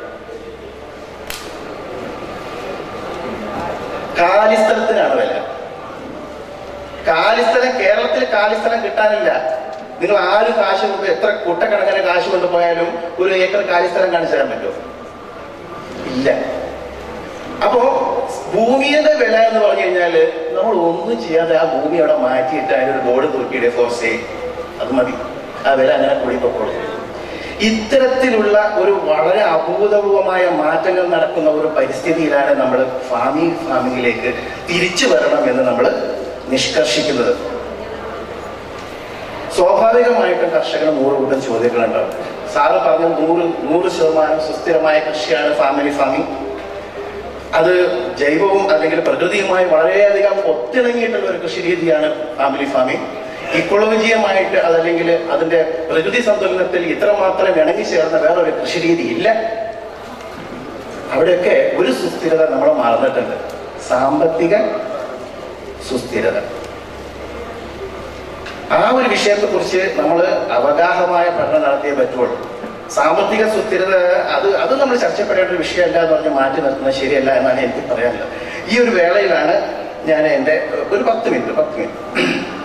കാലിസ്ഥലത്തിനാണ് വില കാലിസ്ഥലം കേരളത്തിൽ കാലിസ്ഥലം കിട്ടാനില്ല നിങ്ങൾ ആരും കാശ് കൊണ്ട് എത്ര കൂട്ടക്കണക്കിന് കാശ് കൊണ്ടുപോയാലും ഒരു ഏക്കർ കാലിസ്ഥലം കാണിച്ചു തരാൻ പറ്റുമോ ഇല്ല അപ്പോ ഭൂമിയുടെ വില എന്ന് പറഞ്ഞു കഴിഞ്ഞാല് നമ്മൾ ഒന്നും ചെയ്യാതെ ആ ഭൂമി അവിടെ മാറ്റിയിട്ട് അതിനൊരു ബോർഡ് തൂക്കിയിടെ ഫോർസേ അത് മതി ആ വില അങ്ങനെ കൂടിപ്പോക്കോളും ഇത്തരത്തിലുള്ള ഒരു വളരെ അഭൂതപൂർവമായ മാറ്റങ്ങൾ നടക്കുന്ന ഒരു പരിസ്ഥിതിയിലാണ് നമ്മൾ ഫാമിംഗ് ഫാമിങ്ങിലേക്ക് തിരിച്ചു വരണം എന്ന് നമ്മൾ നിഷ്കർഷിക്കുന്നത് സ്വാഭാവികമായിട്ടും കർഷകന് നൂറ് കൂട്ടം ചോദ്യങ്ങളുണ്ടാവും സാറ് പറഞ്ഞ നൂറ് നൂറ് ശതമാനം സുസ്ഥിരമായ കൃഷിയാണ് ഫാമിലി ഫാമിംഗ് അത് ജൈവവും അല്ലെങ്കിൽ പ്രകൃതിയുമായി വളരെയധികം ഒത്തിണങ്ങിയിട്ടുള്ള ഒരു കൃഷി രീതിയാണ് ഫാമിലി ഫാമിംഗ് ഇക്കോളജിയമായിട്ട് അതല്ലെങ്കിൽ അതിന്റെ പ്രകൃതി സന്തുലനത്തിൽ ഇത്രമാത്രം ഇണങ്ങി ചേർന്ന വേറൊരു കൃഷി രീതി ഇല്ല അവിടെയൊക്കെ ഒരു സുസ്ഥിരത നമ്മൾ മറന്നിട്ടുണ്ട് സാമ്പത്തിക സുസ്ഥിരത ആ ഒരു വിഷയത്തെക്കുറിച്ച് നമ്മൾ അവഗാഹമായ പഠനം നടത്തിയേ പറ്റുള്ളൂ സാമ്പത്തിക സുസ്ഥിരത അത് അത് നമ്മൾ ചർച്ചപ്പെടേണ്ട ഒരു വിഷയമല്ല എന്ന് പറഞ്ഞ് മാറ്റി നിർത്തുന്നത് ശരിയല്ല എന്നാണ് എനിക്ക് പറയാനുള്ളത് ഈ ഒരു വേളയിലാണ് ഞാൻ എൻ്റെ ഒരു പത്ത് മിനിറ്റ് പത്ത് മിനിറ്റ്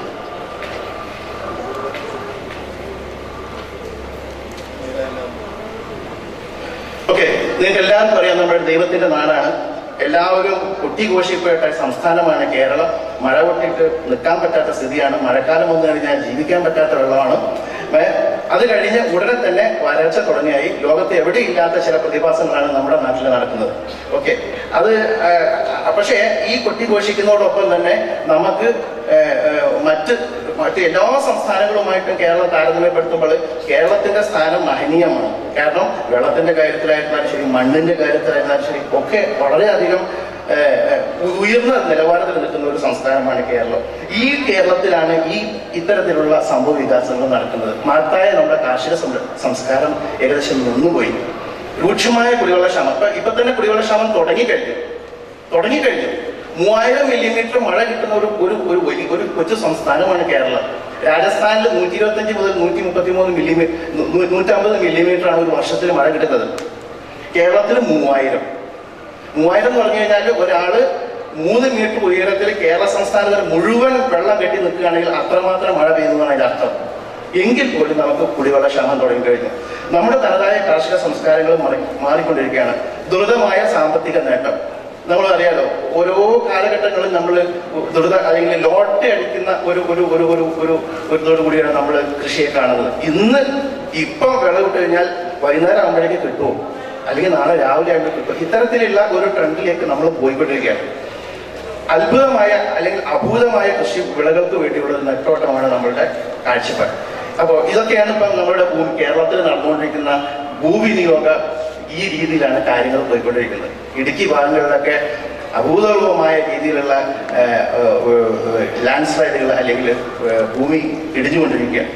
ഓക്കെ നിങ്ങൾക്ക് എല്ലാവർക്കും അറിയാം നമ്മുടെ ദൈവത്തിന്റെ നാടാണ് എല്ലാവരും കുട്ടിഘോഷിക്കപ്പെട്ട സംസ്ഥാനമാണ് കേരളം മഴ കൊണ്ടിട്ട് നിൽക്കാൻ പറ്റാത്ത സ്ഥിതിയാണ് മഴക്കാലം വന്നു കഴിഞ്ഞാൽ ജീവിക്കാൻ പറ്റാത്ത വെള്ളമാണ് ഏ, അത് കഴിഞ്ഞ് ഉടനെ തന്നെ വരൾച്ച തുടങ്ങിയായി ലോകത്ത് എവിടെയില്ലാത്ത ചില പ്രതിഭാസങ്ങളാണ് നമ്മുടെ നാട്ടിൽ നടക്കുന്നത് ഓക്കെ അത് ആ, ആ, പക്ഷേ ഈ കൊട്ടിഘോഷിക്കുന്നതോടൊപ്പം തന്നെ നമുക്ക് ഏ, ഏ, മറ്റ് മറ്റ് എല്ലാ സംസ്ഥാനങ്ങളുമായിട്ടും കേരളം താരതമ്യപ്പെടുത്തുമ്പോൾ കേരളത്തിന്റെ സ്ഥാനം മഹനീയമാണ് കാരണം വെള്ളത്തിന്റെ കാര്യത്തിലായിരുന്നാലും ശരി മണ്ണിന്റെ കാര്യത്തിലായിരുന്നാലും ശരി ഒക്കെ വളരെയധികം ഏഹ്, ഏഹ്, ഉയർന്ന നിലവാരത്തിൽ നിൽക്കുന്ന ഒരു സംസ്ഥാനമാണ് കേരളം ഈ കേരളത്തിലാണ് ഈ ഇത്തരത്തിലുള്ള സംഭവ വികാസങ്ങൾ നടക്കുന്നത് മഹത്തായ നമ്മുടെ കാർഷിക സംര- സംസ്കാരം ഏകദേശം നിന്നുപോയി രൂക്ഷമായ കുടിവെള്ള ക്ഷാമം ഇപ്പൊ ഇപ്പൊ തന്നെ കുടിവെള്ള ക്ഷാമം തുടങ്ങിക്കഴിഞ്ഞു തുടങ്ങിക്കഴിഞ്ഞു മൂവായിരം മില്ലിമീറ്റർ മഴ കിട്ടുന്ന ഒരു ഒരു ഒരു വലിയ ഒരു കൊച്ചു സംസ്ഥാനമാണ് കേരളം രാജസ്ഥാനിൽ നൂറ്റി ഇരുപത്തഞ്ച് മുതൽ നൂറ്റി മുപ്പത്തി മൂന്ന് മില്ലിമീറ്റർ നൂറ്റമ്പത് മില്ലിമീറ്റർ ആണ് ഒരു വർഷത്തിൽ മഴ കിട്ടുന്നത് കേരളത്തിൽ മൂവായിരം മൂവായിരം എന്ന് പറഞ്ഞു കഴിഞ്ഞാൽ ഒരാള് മൂന്ന് മീറ്റർ ഉയരത്തിൽ കേരള സംസ്ഥാനത്തിൽ മുഴുവൻ വെള്ളം കെട്ടി നിൽക്കുകയാണെങ്കിൽ അത്രമാത്രം മഴ പെയ്യുന്നതാണ് അതിന്റെ അർത്ഥം എങ്കിൽ പോലും നമുക്ക് കുടിവെള്ള ക്ഷാമം തുടങ്ങിക്കഴിഞ്ഞു നമ്മുടെ തനതായ കാർഷിക സംസ്കാരങ്ങൾ മാറി മാറിക്കൊണ്ടിരിക്കുകയാണ് ദ്രുതമായ സാമ്പത്തിക നേട്ടം നമ്മൾ അറിയാലോ ഓരോ കാലഘട്ടങ്ങളിൽ നമ്മൾ ദ്രുത അല്ലെങ്കിൽ ലോട്ടറി അടിക്കുന്ന ഒരു ഒരു ഒരു ഒരു ഒരു ഒരു ഇതോടു കൂടിയാണ് നമ്മൾ കൃഷിയെ കാണുന്നത് ഇന്ന് ഇപ്പം വിളവിട്ട് കഴിഞ്ഞാൽ വൈകുന്നേരം ആകുമ്പോഴേക്ക് കിട്ടുമോ അല്ലെങ്കിൽ നാളെ രാവിലെ ആയിട്ട് കിട്ടും ഇത്തരത്തിലുള്ള ഒരു ട്രെൻഡിലേക്ക് നമ്മൾ പോയിക്കൊണ്ടിരിക്കുകയാണ് അത്ഭുതമായ അല്ലെങ്കിൽ അഭൂതമായ കൃഷി വിളകൾക്ക് വേണ്ടിയുള്ള ഒരു നെട്ടോട്ടമാണ് നമ്മളുടെ കാഴ്ചപ്പാട് അപ്പോൾ ഇതൊക്കെയാണ് ഇപ്പം നമ്മുടെ ഭൂമി കേരളത്തിൽ നടന്നുകൊണ്ടിരിക്കുന്ന ഭൂവിനിയോഗ ഈ രീതിയിലാണ് കാര്യങ്ങൾ പോയിക്കൊണ്ടിരിക്കുന്നത് ഇടുക്കി ഭാഗങ്ങളിലൊക്കെ അഭൂതപൂർവമായ രീതിയിലുള്ള ലാൻഡ് സ്ലൈഡുകൾ അല്ലെങ്കിൽ ഏഹ്, ഭൂമി ഇടിഞ്ഞുകൊണ്ടിരിക്കുകയാണ്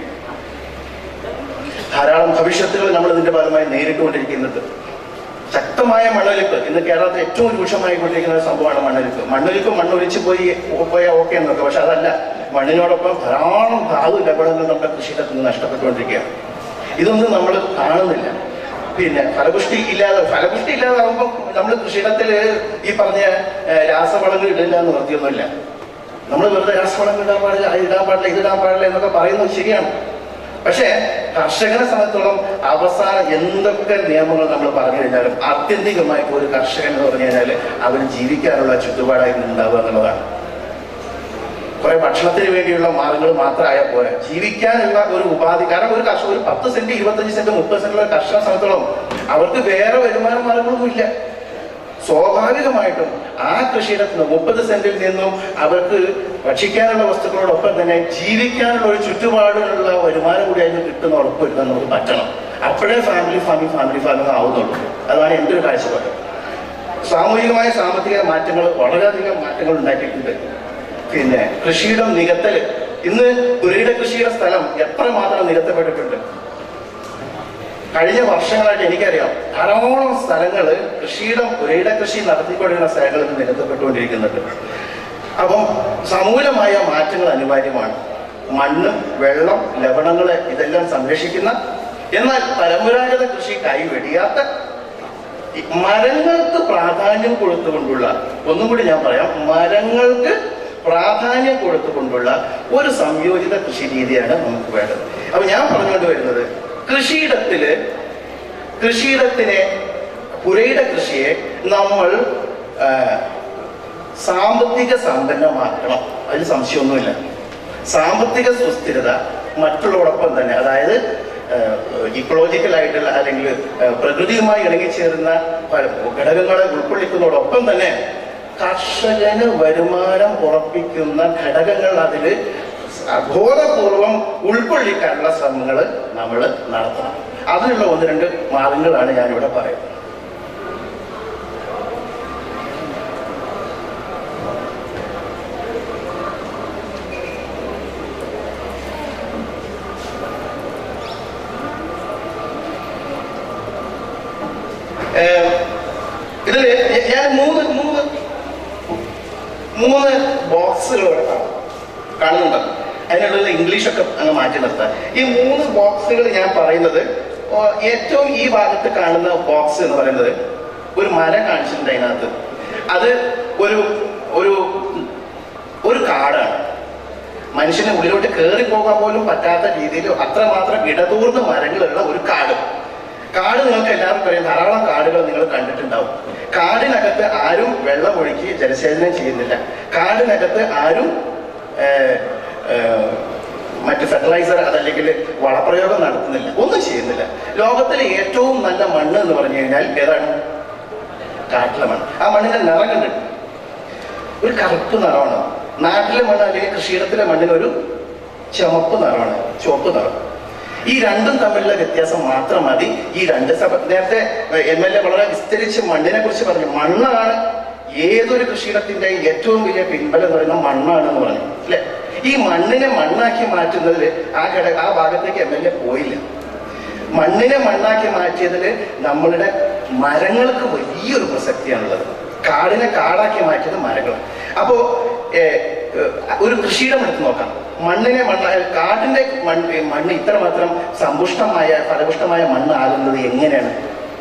ധാരാളം ഭവിഷ്യത്തുകൾ നമ്മൾ ഇതിന്റെ ഭാഗമായി നേരിട്ടുകൊണ്ടിരിക്കുന്നുണ്ട് ശക്തമായ മണ്ണൊലിപ്പ് ഇന്ന് കേരളത്തിൽ ഏറ്റവും രൂക്ഷമായി കൊണ്ടിരിക്കുന്ന ഒരു സംഭവമാണ് മണ്ണൊലിപ്പ് മണ്ണൊലിപ്പ് മണ്ണൊലിച്ച് പോയി പോയാൽ ഓക്കെ എന്നൊക്കെ പക്ഷെ അതല്ല മണ്ണിനോടൊപ്പം ധാരാളം ധാതു ലവണങ്ങൾ നമ്മുടെ കൃഷിയിടത്തിൽ നിന്ന് നഷ്ടപ്പെട്ടുകൊണ്ടിരിക്കുകയാണ് ഇതൊന്നും നമ്മൾ കാണുന്നില്ല പിന്നെ ഫലപുഷ്ടി ഇല്ലാതെ ഫലപുഷ്ടി ഇല്ലാതാകുമ്പോൾ നമ്മൾ കൃഷിയിടത്തിൽ ഈ പറഞ്ഞ ഏഹ്, രാസവളങ്ങൾ ഇടില്ല എന്ന് നിർത്തിയൊന്നുമില്ല നമ്മൾ വെറുതെ രാസവളങ്ങൾ ഇടാൻ പാടില്ല അത് ഇടാൻ പാടില്ല ഇത് ഇടാൻ പാടില്ല എന്നൊക്കെ പറയുന്നത് ശരിയാണ് പക്ഷേ കർഷകനെ സംബന്ധിച്ചോളം അവസാനം എന്തൊക്കെ നിയമങ്ങൾ നമ്മൾ പറഞ്ഞു കഴിഞ്ഞാലും ആത്യന്തികമായിട്ട് ഒരു കർഷകൻ എന്ന് പറഞ്ഞു കഴിഞ്ഞാൽ അവന് ജീവിക്കാനുള്ള ചുറ്റുപാടായി ഉണ്ടാവുക എന്നുള്ളതാണ് കുറെ ഭക്ഷണത്തിന് വേണ്ടിയുള്ള മാർഗങ്ങൾ മാത്രമായാൽ പോരാ ജീവിക്കാനുള്ള ഒരു ഉപാധി കാരണം ഒരു കർഷക ഒരു പത്ത് സെന്റ് ഇരുപത്തഞ്ച് സെന്റ് മുപ്പത് സെന്റുള്ള കർഷകനെ സംബന്ധിച്ചോളം അവർക്ക് വേറെ വരുമാന മാർഗങ്ങളൊന്നും ഇല്ല സ്വാഭാവികമായിട്ടും ആ കൃഷിയിടത്തിൽ നിന്ന് മുപ്പത് സെന്റിൽ നിന്നും അവർക്ക് ഭക്ഷിക്കാനുള്ള വസ്തുക്കളോടൊപ്പം തന്നെ ജീവിക്കാനുള്ള ഒരു ചുറ്റുപാടിനുള്ള വരുമാനം കൂടി അതിന് കിട്ടുന്ന ഉറപ്പുവരുത്താൻ നമുക്ക് പറ്റണം അപ്പോഴേ ഫാമിലി ഫാമിംഗ് ഫാമിലി ഫാമിംഗ് ആവുന്നുള്ളൂ അതാണ് എൻ്റെ ഒരു കാഴ്ചപ്പാട് സാമൂഹികമായ സാമ്പത്തിക മാറ്റങ്ങൾ വളരെയധികം മാറ്റങ്ങൾ ഉണ്ടാക്കിയിട്ടുണ്ട് പിന്നെ കൃഷിയിടം നികത്തല് ഇന്ന് പുരയുടെ കൃഷിയുടെ സ്ഥലം എത്രമാത്രം നികത്തപ്പെട്ടിട്ടുണ്ട് കഴിഞ്ഞ വർഷങ്ങളായിട്ട് എനിക്കറിയാം ധാരാളം സ്ഥലങ്ങൾ കൃഷിയിടം പുരയിട കൃഷി നടത്തിക്കൊണ്ടിരുന്ന സ്ഥലങ്ങളിൽ നിന്ന് നികത്തപ്പെട്ടുകൊണ്ടിരിക്കുന്നുണ്ട് അപ്പം സമൂലമായ മാറ്റങ്ങൾ അനിവാര്യമാണ് മണ്ണ് വെള്ളം ലവണങ്ങള് ഇതെല്ലാം സംരക്ഷിക്കുന്ന എന്നാൽ പരമ്പരാഗത കൃഷി കൈവെടിയാത്ത ഈ മരങ്ങൾക്ക് പ്രാധാന്യം കൊടുത്തുകൊണ്ടുള്ള ഒന്നും കൂടി ഞാൻ പറയാം മരങ്ങൾക്ക് പ്രാധാന്യം കൊടുത്തുകൊണ്ടുള്ള ഒരു സംയോജിത കൃഷി രീതിയാണ് നമുക്ക് വേണ്ടത് അപ്പൊ ഞാൻ പറഞ്ഞുകൊണ്ട് വരുന്നത് കൃഷിയിടത്തില് കൃഷിയിടത്തിനെ പുരയിട കൃഷിയെ നമ്മൾ ആ, സാമ്പത്തിക സമ്പന്നമാക്കണം അതിൽ സംശയമൊന്നുമില്ല സാമ്പത്തിക സുസ്ഥിരത മറ്റുള്ളവരോടൊപ്പം തന്നെ അതായത് ഇക്കോളജിക്കൽ ആയിട്ടുള്ള അല്ലെങ്കിൽ ആ, പ്രകൃതിയുമായി ഇണങ്ങിച്ചേരുന്ന പല ഘടകങ്ങളെ ഉൾക്കൊള്ളിക്കുന്നതോടൊപ്പം തന്നെ കർഷകന് വരുമാനം ഉറപ്പിക്കുന്ന ഘടകങ്ങൾ അതിൽ ബോധപൂർവം ഉൾക്കൊള്ളിക്കാനുള്ള ശ്രമങ്ങൾ നമ്മൾ നടത്തണം അതിനുള്ള ഒന്ന് രണ്ട് മാർഗങ്ങളാണ് ഞാനിവിടെ പറയുന്നത് ഏഹ് ഇതില് ഞ- ഞാൻ മൂന്ന് മൂന്ന് മൂന്ന് ബോക്സുകൾ ഇവിടെ കാണാം കാണുന്നുണ്ട് അതിനുള്ളിൽ ഇംഗ്ലീഷൊക്കെ അങ്ങ് മാറ്റി നിർത്താം ഈ മൂന്ന് ബോക്സുകൾ ഞാൻ പറയുന്നത് ഓ, ഏറ്റവും ഈ ഭാഗത്ത് കാണുന്ന ബോക്സ് എന്ന് പറയുന്നത് ഒരു മരം കാണിച്ചിട്ടുണ്ട് അതിനകത്ത് അത് ഒരു ഒരു ഒരു കാടാണ് മനുഷ്യന് ഉള്ളിലോട്ട് കയറി പോകാൻ പോലും പറ്റാത്ത രീതിയിൽ അത്രമാത്രം ഇടതൂർന്ന മരങ്ങളുള്ള ഒരു കാട് കാട് നിങ്ങൾക്ക് എല്ലാവർക്കും അറിയാം ധാരാളം കാടുകൾ നിങ്ങൾ കണ്ടിട്ടുണ്ടാവും കാടിനകത്ത് ആരും വെള്ളം ഒഴുക്കി ജലസേചനം ചെയ്യുന്നില്ല കാടിനകത്ത് ആരും ഏഹ്, ഏഹ്, മറ്റ് ഫെർട്ടിലൈസർ അതല്ലെങ്കിൽ വളപ്രയോഗം നടത്തുന്നില്ല ഒന്നും ചെയ്യുന്നില്ല ലോകത്തിലെ ഏറ്റവും നല്ല മണ്ണ് എന്ന് പറഞ്ഞു കഴിഞ്ഞാൽ ഏതാണ് കാട്ടിലെ മണ്ണ് ആ മണ്ണിന്റെ നിറം കണ്ടിട്ട് ഒരു കറുപ്പ് നിറമാണ് നാട്ടിലെ മണ്ണ് അല്ലെങ്കിൽ കൃഷിയിടത്തിലെ മണ്ണിന് ഒരു ചുമപ്പ് നിറമാണ് ചുവപ്പ് നിറം ഈ രണ്ടും തമ്മിലുള്ള വ്യത്യാസം മാത്രം മതി ഈ രണ്ട് സഭ നേരത്തെ എം എൽ എ വളരെ വിസ്തരിച്ച് മണ്ണിനെ കുറിച്ച് പറഞ്ഞു മണ്ണാണ് ഏതൊരു കൃഷിയിടത്തിന്റെ ഏറ്റവും വലിയ പിൻബലം എന്ന് പറയുന്നത് മണ്ണാണ് എന്ന് പറഞ്ഞു അല്ലെ ഈ മണ്ണിനെ മണ്ണാക്കി മാറ്റുന്നതിൽ ആ ഘടക ആ ഭാഗത്തേക്ക് എം എൽ എ പോയില്ല മണ്ണിനെ മണ്ണാക്കി മാറ്റിയതിൽ നമ്മളുടെ മരങ്ങൾക്ക് വലിയൊരു പ്രസക്തിയാണുള്ളത് കാടിനെ കാടാക്കി മാറ്റിയത് മരങ്ങൾ അപ്പോ ഏ, ഏ, ഒരു കൃഷിയിടം എടുത്ത് നോക്കാം മണ്ണിനെ മണ്ണ കാടിന്റെ മണ്ണ് മണ്ണ് ഇത്രമാത്രം സമ്പുഷ്ടമായ ഫലപുഷ്ടമായ മണ്ണാകുന്നത് എങ്ങനെയാണ്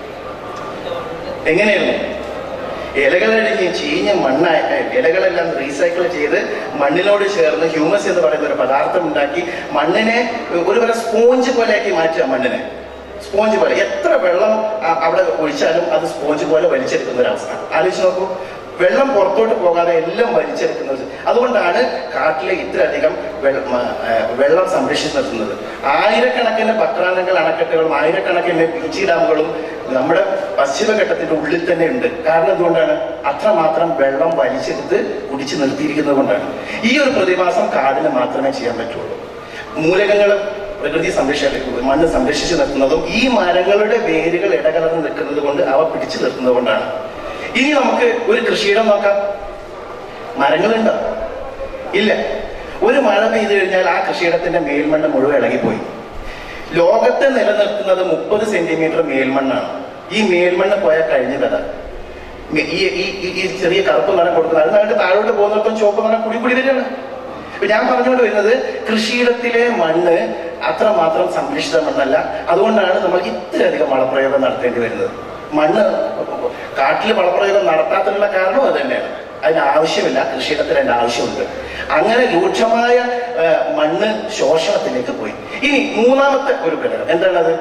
എങ്ങനെയായിരുന്നു ഇലകളടിഞ്ഞ് ചീഞ്ഞ മണ്ണായ ഇലകളെല്ലാം റീസൈക്കിൾ ചെയ്ത് മണ്ണിനോട് ചേർന്ന് ഹ്യൂമസ് എന്ന് പറയുന്ന ഒരു പദാർത്ഥം ഉണ്ടാക്കി മണ്ണിനെ ഒരു പോലെ സ്പോഞ്ച് പോലെയാക്കി മാറ്റുക മണ്ണിനെ സ്പോഞ്ച് പോലെ എത്ര വെള്ളം ആ- അവിടെ ഒഴിച്ചാലും അത് സ്പോഞ്ച് പോലെ വലിച്ചെടുക്കുന്ന ഒരു അവസ്ഥ ആലോചിച്ച് നോക്കൂ വെള്ളം പുറത്തോട്ട് പോകാതെ എല്ലാം വലിച്ചെടുക്കുന്നത് അതുകൊണ്ടാണ് കാട്ടിലെ ഇത്രയധികം വെള്ളം വെള്ളം സംരക്ഷിച്ച് നിർത്തുന്നത് ആയിരക്കണക്കിന് പത്രാനങ്ങൾ അണക്കെട്ടുകളും ആയിരക്കണക്കിന് ബീച്ച് ഡാമുകളും നമ്മുടെ പശ്ചിമഘട്ടത്തിന്റെ ഉള്ളിൽ തന്നെ ഉണ്ട് കാരണം എന്തുകൊണ്ടാണ് അത്രമാത്രം വെള്ളം വലിച്ചെടുത്ത് കുടിച്ചു നിർത്തിയിരിക്കുന്നത് കൊണ്ടാണ് ഈ ഒരു പ്രതിഭാസം കാടിന് മാത്രമേ ചെയ്യാൻ പറ്റുള്ളൂ മൂലകങ്ങൾ പ്രകൃതി സംരക്ഷിച്ച് മണ്ണ് സംരക്ഷിച്ച് നിർത്തുന്നതും ഈ മരങ്ങളുടെ വേരുകൾ ഇടകലർന്ന് നിൽക്കുന്നത് കൊണ്ട് അവ പിടിച്ചു നിർത്തുന്നത് കൊണ്ടാണ് ഇനി നമുക്ക് ഒരു കൃഷിയിടം നോക്കാം മരങ്ങളുണ്ടോ ഇല്ല ഒരു മഴ പെയ്തു കഴിഞ്ഞാൽ ആ കൃഷിയിടത്തിന്റെ മേൽമണ്ണ് മുഴുവൻ ഇളകിപ്പോയി ലോകത്തെ നിലനിർത്തുന്നത് മുപ്പത് സെന്റിമീറ്റർ മേൽമണ്ണാണ് ഈ മേൽമണ്ണ് പോയാൽ കഴിഞ്ഞ കഥ മെ- ഈ ഈ- ഈ- ഈ ചെറിയ കറുപ്പ് നിറം കൊടുക്കുന്നത് അത് നാട്ട് താഴോട്ട് പോകുന്നിടത്തും ചുവപ്പ് നിറം കൂടി കൂടി വരികയാണ് ഇപ്പൊ ഞാൻ പറഞ്ഞുകൊണ്ട് വരുന്നത് കൃഷിയിടത്തിലെ മണ്ണ് അത്രമാത്രം സംരക്ഷിത മണ്ണല്ല അതുകൊണ്ടാണ് നമ്മൾ ഇത്രയധികം വളപ്രയോഗം നടത്തേണ്ടി വരുന്നത് മണ്ണ് കാട്ടിൽ വളപ്രയോഗം നടത്താത്തതിനുള്ള കാരണം അത് തന്നെയാണ് അതിന് ആവശ്യമില്ല കൃഷിയിടത്തിൽ അതിന്റെ ആവശ്യമുണ്ട് അങ്ങനെ രൂക്ഷമായ ആ, മണ്ണ് ശോഷണത്തിലേക്ക് പോയി ഇനി മൂന്നാമത്തെ ഒരു ഘടകം എന്താണത്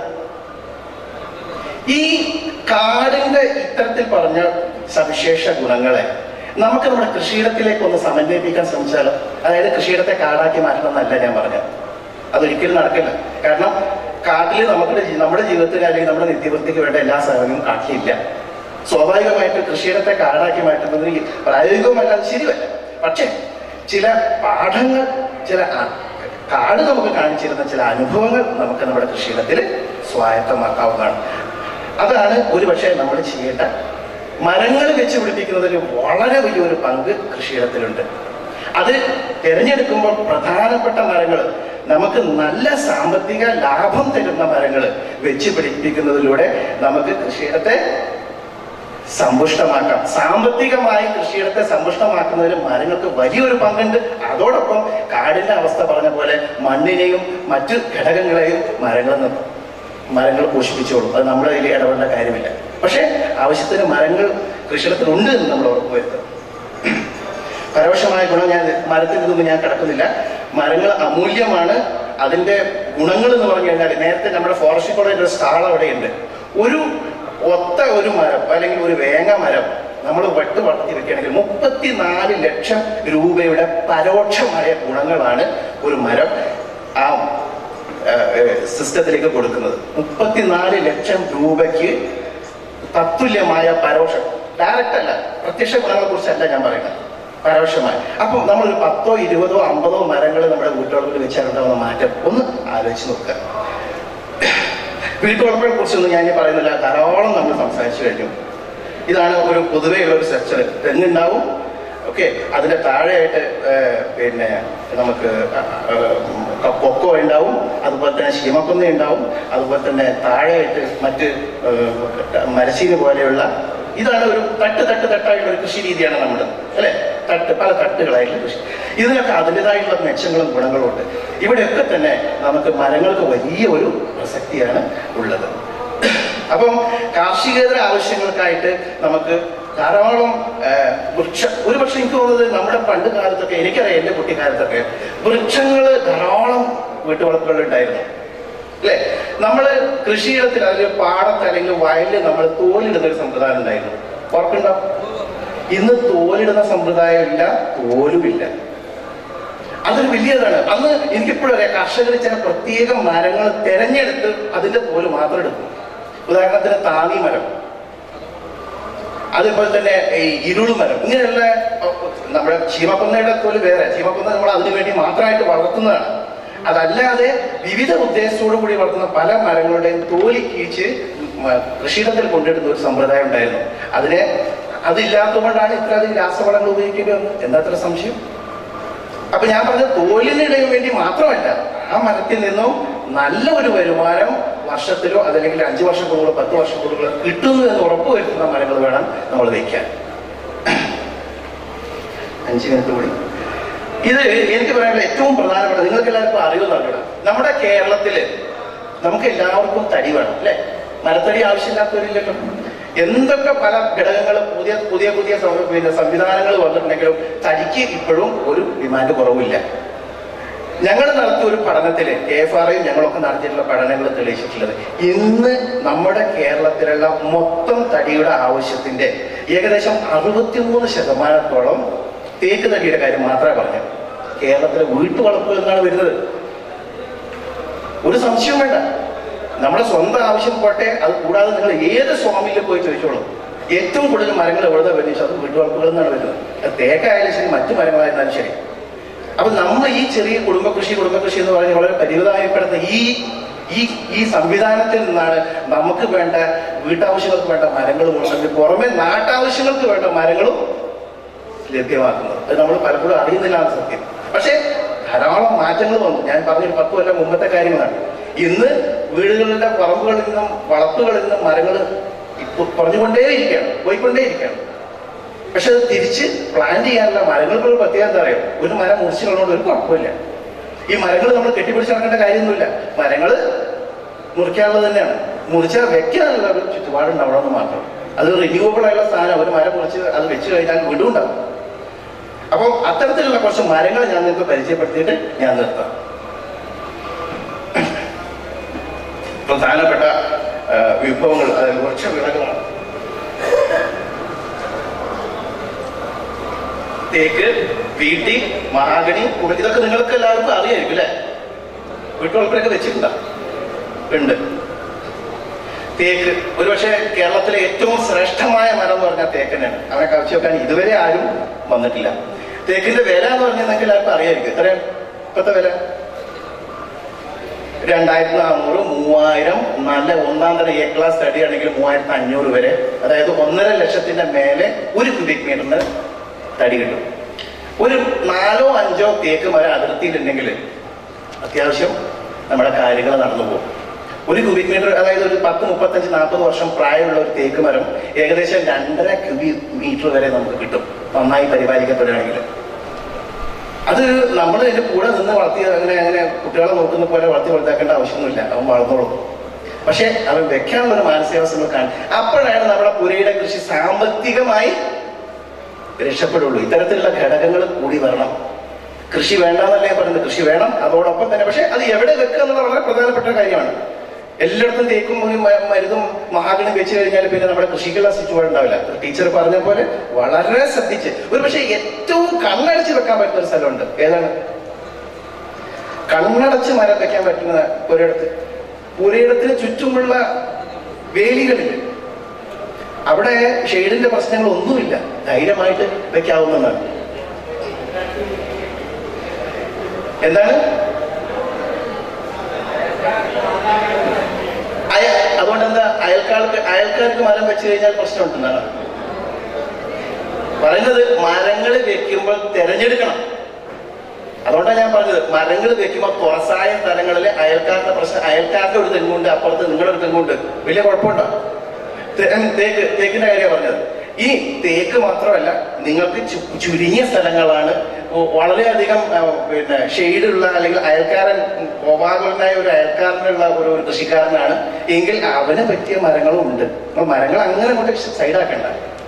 ഈ കാടിന്റെ ഇത്തരത്തിൽ പറഞ്ഞ സവിശേഷ ഗുണങ്ങളെ നമുക്ക് നമ്മുടെ കൃഷിയിടത്തിലേക്ക് ഒന്ന് സമന്വയിപ്പിക്കാൻ ശ്രമിച്ചാലോ അതായത് കൃഷിയിടത്തെ കാടാക്കി മാറ്റണമെന്നല്ല ഞാൻ പറഞ്ഞത് അതൊരിക്കലും നടക്കില്ല കാരണം കാട്ടിൽ നമുക്ക് നമ്മുടെ ജീവിതത്തിൽ അല്ലെങ്കിൽ നമ്മുടെ നിത്യവൃത്തിക്ക് വേണ്ട എല്ലാ സൗകര്യവും കാട്ടിലില്ല സ്വാഭാവികമായിട്ട് കൃഷിയിടത്തെ കാടാക്കി മാറ്റുന്നത് ഈ പ്രായോഗികവുമല്ല അത് ശരിയല്ല പക്ഷേ ചില പാഠങ്ങൾ ചില അ- കാട് നമുക്ക് കാണിച്ചിരുന്ന ചില അനുഭവങ്ങൾ നമുക്ക് നമ്മുടെ കൃഷിയിടത്തിൽ സ്വായത്തമാക്കാവുന്നതാണ് അതാണ് ഒരുപക്ഷെ നമ്മൾ ചെയ്യേണ്ട മരങ്ങൾ വെച്ച് പിടിപ്പിക്കുന്നതിൽ വളരെ വലിയൊരു പങ്ക് കൃഷിയിടത്തിലുണ്ട് അത് തിരഞ്ഞെടുക്കുമ്പോൾ പ്രധാനപ്പെട്ട മരങ്ങൾ നമുക്ക് നല്ല സാമ്പത്തിക ലാഭം തരുന്ന മരങ്ങൾ വെച്ച് പിടിപ്പിക്കുന്നതിലൂടെ നമുക്ക് കൃഷിയിടത്തെ സമ്പുഷ്ടമാക്കാം സാമ്പത്തികമായി കൃഷിയിടത്തെ സമ്പുഷ്ടമാക്കുന്നതിൽ മരങ്ങൾക്ക് വലിയൊരു പങ്കുണ്ട് അതോടൊപ്പം കാടിന്റെ അവസ്ഥ പറഞ്ഞ പോലെ മണ്ണിനെയും മറ്റു ഘടകങ്ങളെയും മരങ്ങൾ ന- മരങ്ങൾ പോഷിപ്പിച്ചോളും അത് നമ്മുടെ അതിൽ ഇടപെടേണ്ട കാര്യമില്ല പക്ഷേ ആവശ്യത്തിന് മരങ്ങൾ കൃഷിയിടത്തിലുണ്ട് എന്ന് നമ്മൾ ഉറപ്പുവരുത്തും പരോക്ഷമായ ഗുണം ഞാൻ മരത്തിൽ നിന്നും ഞാൻ കിടക്കുന്നില്ല മരങ്ങൾ അമൂല്യമാണ് അതിന്റെ ഗുണങ്ങൾ എന്ന് പറഞ്ഞു കഴിഞ്ഞാൽ നേരത്തെ നമ്മുടെ ഫോറസ്റ്റ് കോളേജിൽ ഒരു സ്റ്റാൾ അവിടെയുണ്ട് ഒരു ഒത്ത ഒരു മരം അല്ലെങ്കിൽ ഒരു വേങ്ങ മരം നമ്മൾ വെട്ട് വളർത്തി വെക്കുകയാണെങ്കിൽ മുപ്പത്തിനാല് ലക്ഷം രൂപയുടെ പരോക്ഷമായ ഗുണങ്ങളാണ് ഒരു മരം ആ സിസ്റ്റത്തിലേക്ക് കൊടുക്കുന്നത് മുപ്പത്തിനാല് ലക്ഷം രൂപയ്ക്ക് തത്തുല്യമായ പരോക്ഷം ഡയറക്റ്റ് അല്ല പ്രത്യക്ഷ ഗുണങ്ങളെ കുറിച്ചല്ല ഞാൻ പറയുന്നത് പരോക്ഷമായി അപ്പോൾ നമ്മളൊരു പത്തോ ഇരുപതോ അമ്പതോ മരങ്ങൾ നമ്മുടെ വീട്ടുവളപ്പിൽ വെച്ചാലുണ്ടാവുന്ന മാറ്റം ഒന്ന് ആലോചിച്ച് നോക്കുക വീട്ടുവളപ്പിനെ കുറിച്ചൊന്നും ഞാൻ ഇനി പറയുന്നില്ല ധാരാളം നമ്മൾ സംസാരിച്ചു കഴിഞ്ഞു ഇതാണ് ഒരു പൊതുവെയുള്ള ഒരു സ്ട്രക്ചർ തെങ്ങുണ്ടാവും ഓക്കെ അതിന്റെ താഴെയായിട്ട് ഏർ, പിന്നെ നമുക്ക് ക- കൊക്കോ ഉണ്ടാവും അതുപോലെ തന്നെ ശീമക്കൊന്ന ഉണ്ടാവും അതുപോലെ തന്നെ താഴെയായിട്ട് മറ്റ് ഏർ, മരച്ചീനി പോലെയുള്ള ഇതാണ് ഒരു തട്ട് തട്ട് തട്ടായിട്ടുള്ള ഒരു കൃഷി രീതിയാണ് നമ്മുടെ അല്ലെ തട്ട് പല തട്ടുകളായിട്ടുള്ള കൃഷി ഇതിനൊക്കെ അതിൻ്റെതായിട്ടുള്ള മെച്ചങ്ങളും ഗുണങ്ങളും ഉണ്ട് ഇവിടെയൊക്കെ തന്നെ നമുക്ക് മരങ്ങൾക്ക് വലിയ ഒരു പ്രസക്തിയാണ് ഉള്ളത് അപ്പം കാർഷികേതര ആവശ്യങ്ങൾക്കായിട്ട് നമുക്ക് ധാരാളം ആ, വൃക്ഷ ഒരു പക്ഷെ എനിക്ക് തോന്നുന്നത് നമ്മുടെ പണ്ട് കാലത്തൊക്കെ എനിക്കറിയാം എൻ്റെ കുട്ടിക്കാലത്തൊക്കെ വൃക്ഷങ്ങൾ ധാരാളം വീട്ടുവളപ്പുകളിൽ ഉണ്ടായിരുന്നു അല്ലേ നമ്മൾ കൃഷിയിടത്തിൽ അതിൽ പാടത്ത് അല്ലെങ്കിൽ വയലിൽ നമ്മൾ തോലിടുന്ന ഒരു സമ്പ്രദായം ഉണ്ടായിരുന്നു ഓർക്കുണ്ടോ ഇന്ന് തോലിടുന്ന സമ്പ്രദായമില്ല തോലുമില്ല അതൊരു വലിയതാണ് അന്ന് എനിക്കിപ്പോഴും അറിയാം കർഷകർ ചില പ്രത്യേക മരങ്ങൾ തെരഞ്ഞെടുത്ത് അതിന്റെ തോല് മാത്രം എടുക്കും ഉദാഹരണത്തിന് താങ്ങി മരം അതേപോലെ തന്നെ ഈ ഇരുള് മരം ഇങ്ങനെയുള്ള അഹ്, നമ്മുടെ ചീമക്കൊന്നയുടെ തോല് വേറെ ചീമക്കൊന്ന നമ്മൾ അതിനു വേണ്ടി മാത്രമായിട്ട് വളർത്തുന്നതാണ് അതല്ലാതെ വിവിധ ഉദ്ദേശത്തോടു കൂടി വളർത്തുന്ന പല മരങ്ങളുടെയും തോലി കീച്ച് മ- കൃഷിയിടത്തിൽ കൊണ്ടിടുന്ന ഒരു സമ്പ്രദായം ഉണ്ടായിരുന്നു അതിനെ അതില്ലാത്തതുകൊണ്ടാണ് ഇത്രയധികം രാസവളങ്ങൾ ഉപയോഗിക്കേണ്ടി വന്നത് എന്താ അത്ര സംശയം അപ്പൊ ഞാൻ പറഞ്ഞത് തോലിനിടയിൽ വേണ്ടി മാത്രമല്ല ആ മരത്തിൽ നിന്നും നല്ല ഒരു വരുമാനം വർഷത്തിലോ അതല്ലെങ്കിൽ അഞ്ചു വർഷം കൂടുമ്പോൾ പത്ത് വർഷം കൂടുമ്പോൾ കിട്ടുന്നു എന്ന് ഉറപ്പുവരുത്തുന്ന മരങ്ങൾ വേണം നമ്മൾ വെക്കാൻ അഞ്ച് മിനിറ്റ് കൂടി ഇത് എനിക്ക് പറയാനുള്ള ഏറ്റവും പ്രധാനപ്പെട്ട നിങ്ങൾക്ക് എല്ലാവർക്കും അറിവ് നൽകണം നമ്മുടെ കേരളത്തില് നമുക്ക് എല്ലാവർക്കും തടി വേണം അല്ലെ മരത്തടി ആവശ്യമില്ലാത്തവരില്ലല്ലോ എന്തൊക്കെ പല ഘടകങ്ങൾ പുതിയ പുതിയ പുതിയ സം- പിന്നെ സംവിധാനങ്ങൾ വന്നിട്ടുണ്ടെങ്കിലും തടിക്ക് ഇപ്പോഴും ഒരു ഡിമാൻഡ് കുറവില്ല ഞങ്ങൾ നടത്തിയ ഒരു പഠനത്തിൽ കെ എഫ് ആർഐയും ഞങ്ങളൊക്കെ നടത്തിയിട്ടുള്ള പഠനങ്ങൾ തെളിയിച്ചിട്ടുള്ളത് ഇന്ന് നമ്മുടെ കേരളത്തിലുള്ള മൊത്തം തടിയുടെ ആവശ്യത്തിന്റെ ഏകദേശം അറുപത്തിമൂന്ന് ശതമാനത്തോളം തേക്ക് തടിയുടെ കാര്യം മാത്രമേ പറഞ്ഞു കേരളത്തിലെ വീട്ടുവളപ്പുകളിൽ നിന്നാണ് വരുന്നത് ഒരു സംശയവും വേണ്ട നമ്മുടെ സ്വന്തം ആവശ്യം പോട്ടെ അത് കൂടാതെ നിങ്ങൾ ഏത് സ്വാമിയിൽ പോയി ചോദിച്ചോളൂ ഏറ്റവും കൂടുതൽ മരങ്ങൾ എവിടെ വരുന്നത് അത് വീട്ടുവളപ്പുകളിൽ നിന്നാണ് വരുന്നത് അത് തേക്കായാലും ശരി മറ്റു മരങ്ങളായിരുന്നാലും ശരി അപ്പൊ നമ്മൾ ഈ ചെറിയ കുടുംബകൃഷി കുടുംബകൃഷി എന്ന് പറഞ്ഞ് വളരെ പരിമിതമായപ്പെടുന്ന ഈ ഈ ഈ സംവിധാനത്തിൽ നിന്നാണ് നമുക്ക് വേണ്ട വീട്ടാവശ്യങ്ങൾക്ക് വേണ്ട മരങ്ങളും ഉണ്ടെങ്കിൽ പുറമെ നാട്ടാവശ്യങ്ങൾക്ക് വേണ്ട മരങ്ങളും ലഭ്യമാക്കുന്നത് അത് നമ്മൾ പലപ്പോഴും അറിയുന്നില്ല എന്ന് സത്യം പക്ഷേ ധാരാളം മാറ്റങ്ങൾ വന്നു ഞാൻ പറഞ്ഞൊരു പത്ത് കൊല്ലം മുമ്പത്തെ കാര്യങ്ങളാണ് ഇന്ന് വീടുകളുടെ പറമ്പുകളിൽ നിന്നും വളപ്പുകളിൽ നിന്നും മരങ്ങൾ ഇപ്പോൾ കുറഞ്ഞുകൊണ്ടേയിരിക്കുകയാണ് പോയിക്കൊണ്ടേയിരിക്കുകയാണ് പക്ഷെ അത് തിരിച്ച് പ്ലാൻ ചെയ്യാനുള്ള മരങ്ങൾക്ക് ഒരു പ്രത്യേകത എന്താ അറിയോ ഒരു മരം മുറിച്ച് കളഞ്ഞുകൊണ്ട് ഒരു കുഴപ്പമില്ല ഈ മരങ്ങൾ നമ്മൾ കെട്ടിപ്പിടിച്ച് നടക്കേണ്ട കാര്യമൊന്നുമില്ല മരങ്ങൾ മുറിക്കാനുള്ളത് തന്നെയാണ് മുറിച്ചാൽ വെക്കാനുള്ള ഒരു ചുറ്റുപാടുണ്ടാവണമെന്ന് മാത്രം അത് റിന്യൂവബിൾ ആയുള്ള സാധനം ഒരു മരം മുറിച്ച് അത് വെച്ച് കഴിഞ്ഞാൽ വീണ്ടും ഉണ്ടാവും അപ്പം അത്തരത്തിലുള്ള കുറച്ച് മരങ്ങൾ ഞാൻ നിങ്ങൾക്ക് പരിചയപ്പെടുത്തിയിട്ട് ഞാൻ നിർത്താം പ്രധാനപ്പെട്ട ആ, വിഭവങ്ങൾ അതായത് വൃക്ഷ വിളകളാണ് തേക്ക് വീട്ടി മഹാഗണി കുട- ഇതൊക്കെ നിങ്ങൾക്ക് എല്ലാവർക്കും അറിയായിരിക്കും അല്ലേ വീട്ടുവളപ്പിലൊക്കെ വെച്ചിട്ടുണ്ടോ ഉണ്ട് തേക്ക് ഒരുപക്ഷെ കേരളത്തിലെ ഏറ്റവും ശ്രേഷ്ഠമായ മരം എന്ന് പറഞ്ഞാൽ തേക്ക് തന്നെയാണ് അവനെ കവച്ചു വെക്കാൻ ഇതുവരെ ആരും വന്നിട്ടില്ല തേക്കിന്റെ വില എന്ന് പറഞ്ഞാൽ നിങ്ങൾക്ക് എല്ലാവർക്കും അറിയായിരിക്കും എത്രയാണ് ഇപ്പത്തെ വില രണ്ടായിരത്തി നാനൂറ് മൂവായിരം നല്ല ഒന്നാം തരം എ ക്ലാസ് തടി ആണെങ്കിൽ മൂവായിരത്തി അഞ്ഞൂറ് വരെ അതായത് ഒന്നര ലക്ഷത്തിന്റെ മേലെ ഒരു ക്യൂബിക് മീറ്ററിന് തടി കിട്ടും ഒരു നാലോ അഞ്ചോ തേക്ക് മരം അതിർത്തിയിലുണ്ടെങ്കിൽ അത്യാവശ്യം നമ്മുടെ കാര്യങ്ങൾ നടന്നു പോകും ഒരു ക്യൂബിക് മീറ്റർ അതായത് ഒരു പത്ത് മുപ്പത്തഞ്ച് നാൽപ്പത് വർഷം പ്രായമുള്ള ഒരു തേക്ക് മരം ഏകദേശം രണ്ടര ക്യൂബിക് മീറ്റർ വരെ നമുക്ക് കിട്ടും നന്നായി പരിപാലിക്കപ്പെടുകയാണെങ്കിൽ അത് നമ്മൾ അതിന്റെ കൂടെ നിന്ന് വളർത്തി അങ്ങനെ അങ്ങനെ കുട്ടികളെ നോക്കുന്ന പോലെ വളർത്തി വലുതാക്കേണ്ട ആവശ്യമൊന്നുമില്ല അവൻ വളർന്നോളും പക്ഷെ അവൻ വെക്കാനുള്ള ഒരു മാനസികാവസ്ഥ നമ്മൾ കാണും അപ്പോഴാണ് നമ്മുടെ പുരയുടെ കൃഷി സാമ്പത്തികമായി രക്ഷപ്പെടുള്ളൂ ഇത്തരത്തിലുള്ള ഘടകങ്ങൾ കൂടി വരണം കൃഷി വേണ്ടെന്നല്ലേ പറയുന്നത് കൃഷി വേണം അതോടൊപ്പം തന്നെ പക്ഷെ അത് എവിടെ വെക്കുക എന്നുള്ള വളരെ പ്രധാനപ്പെട്ട ഒരു കാര്യമാണ് എല്ലായിടത്തും തേക്കും ഒരു മ- മരുന്നും മഹാഗണി വെച്ച് കഴിഞ്ഞാൽ പിന്നെ നമ്മുടെ കൃഷിക്കുള്ള ചുറ്റുപാട് ഉണ്ടാവില്ല ടീച്ചർ പറഞ്ഞ പോലെ വളരെ ശ്രദ്ധിച്ച് ഒരു പക്ഷേ ഏറ്റവും കണ്ണടച്ച് വെക്കാൻ പറ്റുന്ന ഒരു സ്ഥലമുണ്ട് ഏതാണ് കണ്ണടച്ച് മരം വെക്കാൻ പറ്റുന്ന ഒരിടത്ത് പുരയിടത്തിന് ചുറ്റുമുള്ള വേലികളിൽ അവിടെ ഷെയ്ഡിന്റെ പ്രശ്നങ്ങളൊന്നുമില്ല ധൈര്യമായിട്ട് വെക്കാവുന്നതാണ് എന്താണ് അയ അതുകൊണ്ട് എന്താ അയൽക്കാർക്ക് അയൽക്കാർക്ക് മരം വെച്ച് കഴിഞ്ഞാൽ പ്രശ്നമുണ്ടെന്നാണ് പറയുന്നത് മരങ്ങൾ വെക്കുമ്പോൾ തിരഞ്ഞെടുക്കണം അതുകൊണ്ടാണ് ഞാൻ പറഞ്ഞത് മരങ്ങൾ വെക്കുമ്പോൾ തുറസായ സ്ഥലങ്ങളിൽ അയൽക്കാരുടെ പ്രശ്നം അയൽക്കാരുടെ ഒരു തെങ്ങുണ്ട് അപ്പുറത്ത് നിങ്ങളുടെ ഒരു തെങ്ങുണ്ട് വലിയ കുഴപ്പമുണ്ടോ തേ- തേക്ക് തേക്കിന്റെ കാര്യമാണ് പറഞ്ഞത് ഈ തേക്ക് മാത്രമല്ല നിങ്ങൾക്ക് ചു- ചുരുങ്ങിയ സ്ഥലങ്ങളാണ് ഒ- വളരെയധികം ആ, പിന്നെ ഷെയ്ഡുള്ള അല്ലെങ്കിൽ അയൽക്കാരൻ കോപാകുലനായ ഒരു അയൽക്കാരനുള്ള ഒരു ഒരു കൃഷിക്കാരനാണ് എങ്കിൽ അവന് പറ്റിയ മരങ്ങളും ഉണ്ട് അപ്പോൾ മരങ്ങൾ അങ്ങനെ കൊണ്ട് സൈഡാക്കണ്ട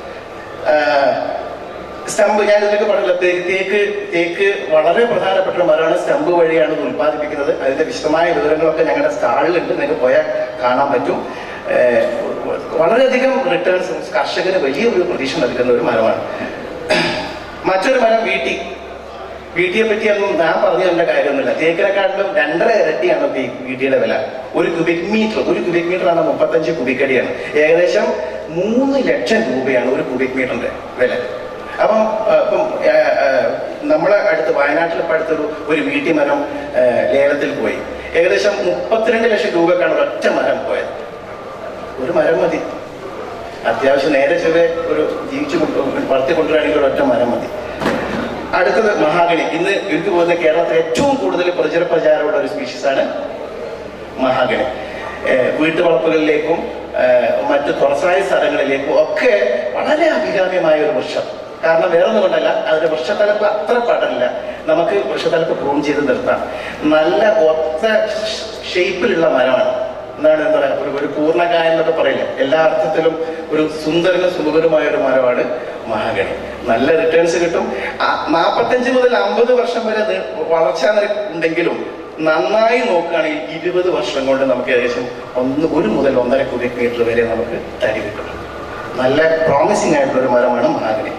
സ്റ്റമ്പ് ഞാൻ ഇതിലേക്ക് പറഞ്ഞില്ല തേക്ക് തേക്ക് തേക്ക് വളരെ പ്രധാനപ്പെട്ട ഒരു മരമാണ് സ്റ്റമ്പ് വഴിയാണ് ഇത് ഉൽപ്പാദിപ്പിക്കുന്നത് അതിന്റെ വിശദമായ വിവരങ്ങളൊക്കെ ഞങ്ങളുടെ സ്റ്റാളിലുണ്ട് നിങ്ങൾക്ക് പോയാൽ കാണാൻ പറ്റും ഏഹ് വളരെയധികം റിട്ടേൺസ് കർഷകന് വലിയൊരു പ്രതീക്ഷ നൽകുന്ന ഒരു മരമാണ് മറ്റൊരു മരം വീട്ടി വീട്ടിയെ പറ്റിയൊന്നും ഞാൻ പറഞ്ഞു തരേണ്ട കാര്യമൊന്നുമില്ല തേക്കിനെക്കാട്ടിലും രണ്ടര ഇരട്ടിയാണ് ഈ വീട്ടിയുടെ വില ഒരു ക്യൂബിക് മീറ്റർ ഒരു ക്യൂബിക് മീറ്റർ ആണ് മുപ്പത്തഞ്ച് ക്യൂബിക് അടിയാണ് ഏകദേശം മൂന്ന് ലക്ഷം രൂപയാണ് ഒരു ക്യൂബിക് മീറ്ററിന്റെ വില അപ്പം ആ, ഇപ്പം ആ, ആ, നമ്മളെ അടുത്ത് വയനാട്ടിൽ ഇപ്പം അടുത്തൊരു ഒരു വീട്ടി മരം ആ, ലേലത്തിൽ പോയി ഏകദേശം മുപ്പത്തിരണ്ട് ലക്ഷം രൂപക്കാണ് ഒരൊറ്റ മരം പോയത് ഒരു മരം മതി അത്യാവശ്യം നേരെ ചെറിയ ഒരു ജീവിച്ചു കൊണ്ട് വളർത്തി കൊണ്ടുവരാണെങ്കിൽ ഒരൊറ്റ മരം മതി അടുത്തത് മഹാഗണി ഇന്ന് എനിക്ക് പോകുന്ന കേരളത്തിൽ ഏറ്റവും കൂടുതൽ പ്രചര പ്രചാരമുള്ള ഒരു സ്പീഷീസ് ആണ് മഹാഗണി ഏഹ് വീട്ടുവളപ്പുകളിലേക്കും ഏഹ് മറ്റു തുറസായ സ്ഥലങ്ങളിലേക്കും ഒക്കെ വളരെ അഭികാമ്യമായ ഒരു വൃക്ഷം കാരണം വേറെ ഒന്നും കൊണ്ടല്ല അതിന്റെ വൃക്ഷത്തലപ്പ് അത്ര പടരില്ല നമുക്ക് വൃക്ഷത്തലപ്പ് പ്രൂൺ ചെയ്ത് നിർത്താം നല്ല ഒത്ത ഷേപ്പിലുള്ള മരമാണ് എന്താണ് എന്താ പറയുക ഒരു ഒരു പൂർണ്ണകായം എന്നൊക്കെ പറയില്ല എല്ലാ അർത്ഥത്തിലും ഒരു സുന്ദരനും സുമുഖനുമായ ഒരു മരമാണ് മഹാഗണി നല്ല റിട്ടേൺസ് കിട്ടും ആ- നാൽപ്പത്തഞ്ച് മുതൽ അമ്പത് വർഷം വരെ നി- വളർച്ചാ നിരക്ക് ഉണ്ടെങ്കിലും നന്നായി നോക്കുകയാണെങ്കിൽ ഇരുപത് വർഷം കൊണ്ട് നമുക്ക് ഏകദേശം ഒന്ന് ഒരു മുതൽ ഒന്നര ക്യൂബിക് മീറ്റർ വരെ നമുക്ക് തടി കിട്ടും നല്ല പ്രോമിസിംഗ് ആയിട്ടുള്ള ഒരു മരമാണ് മഹാഗണി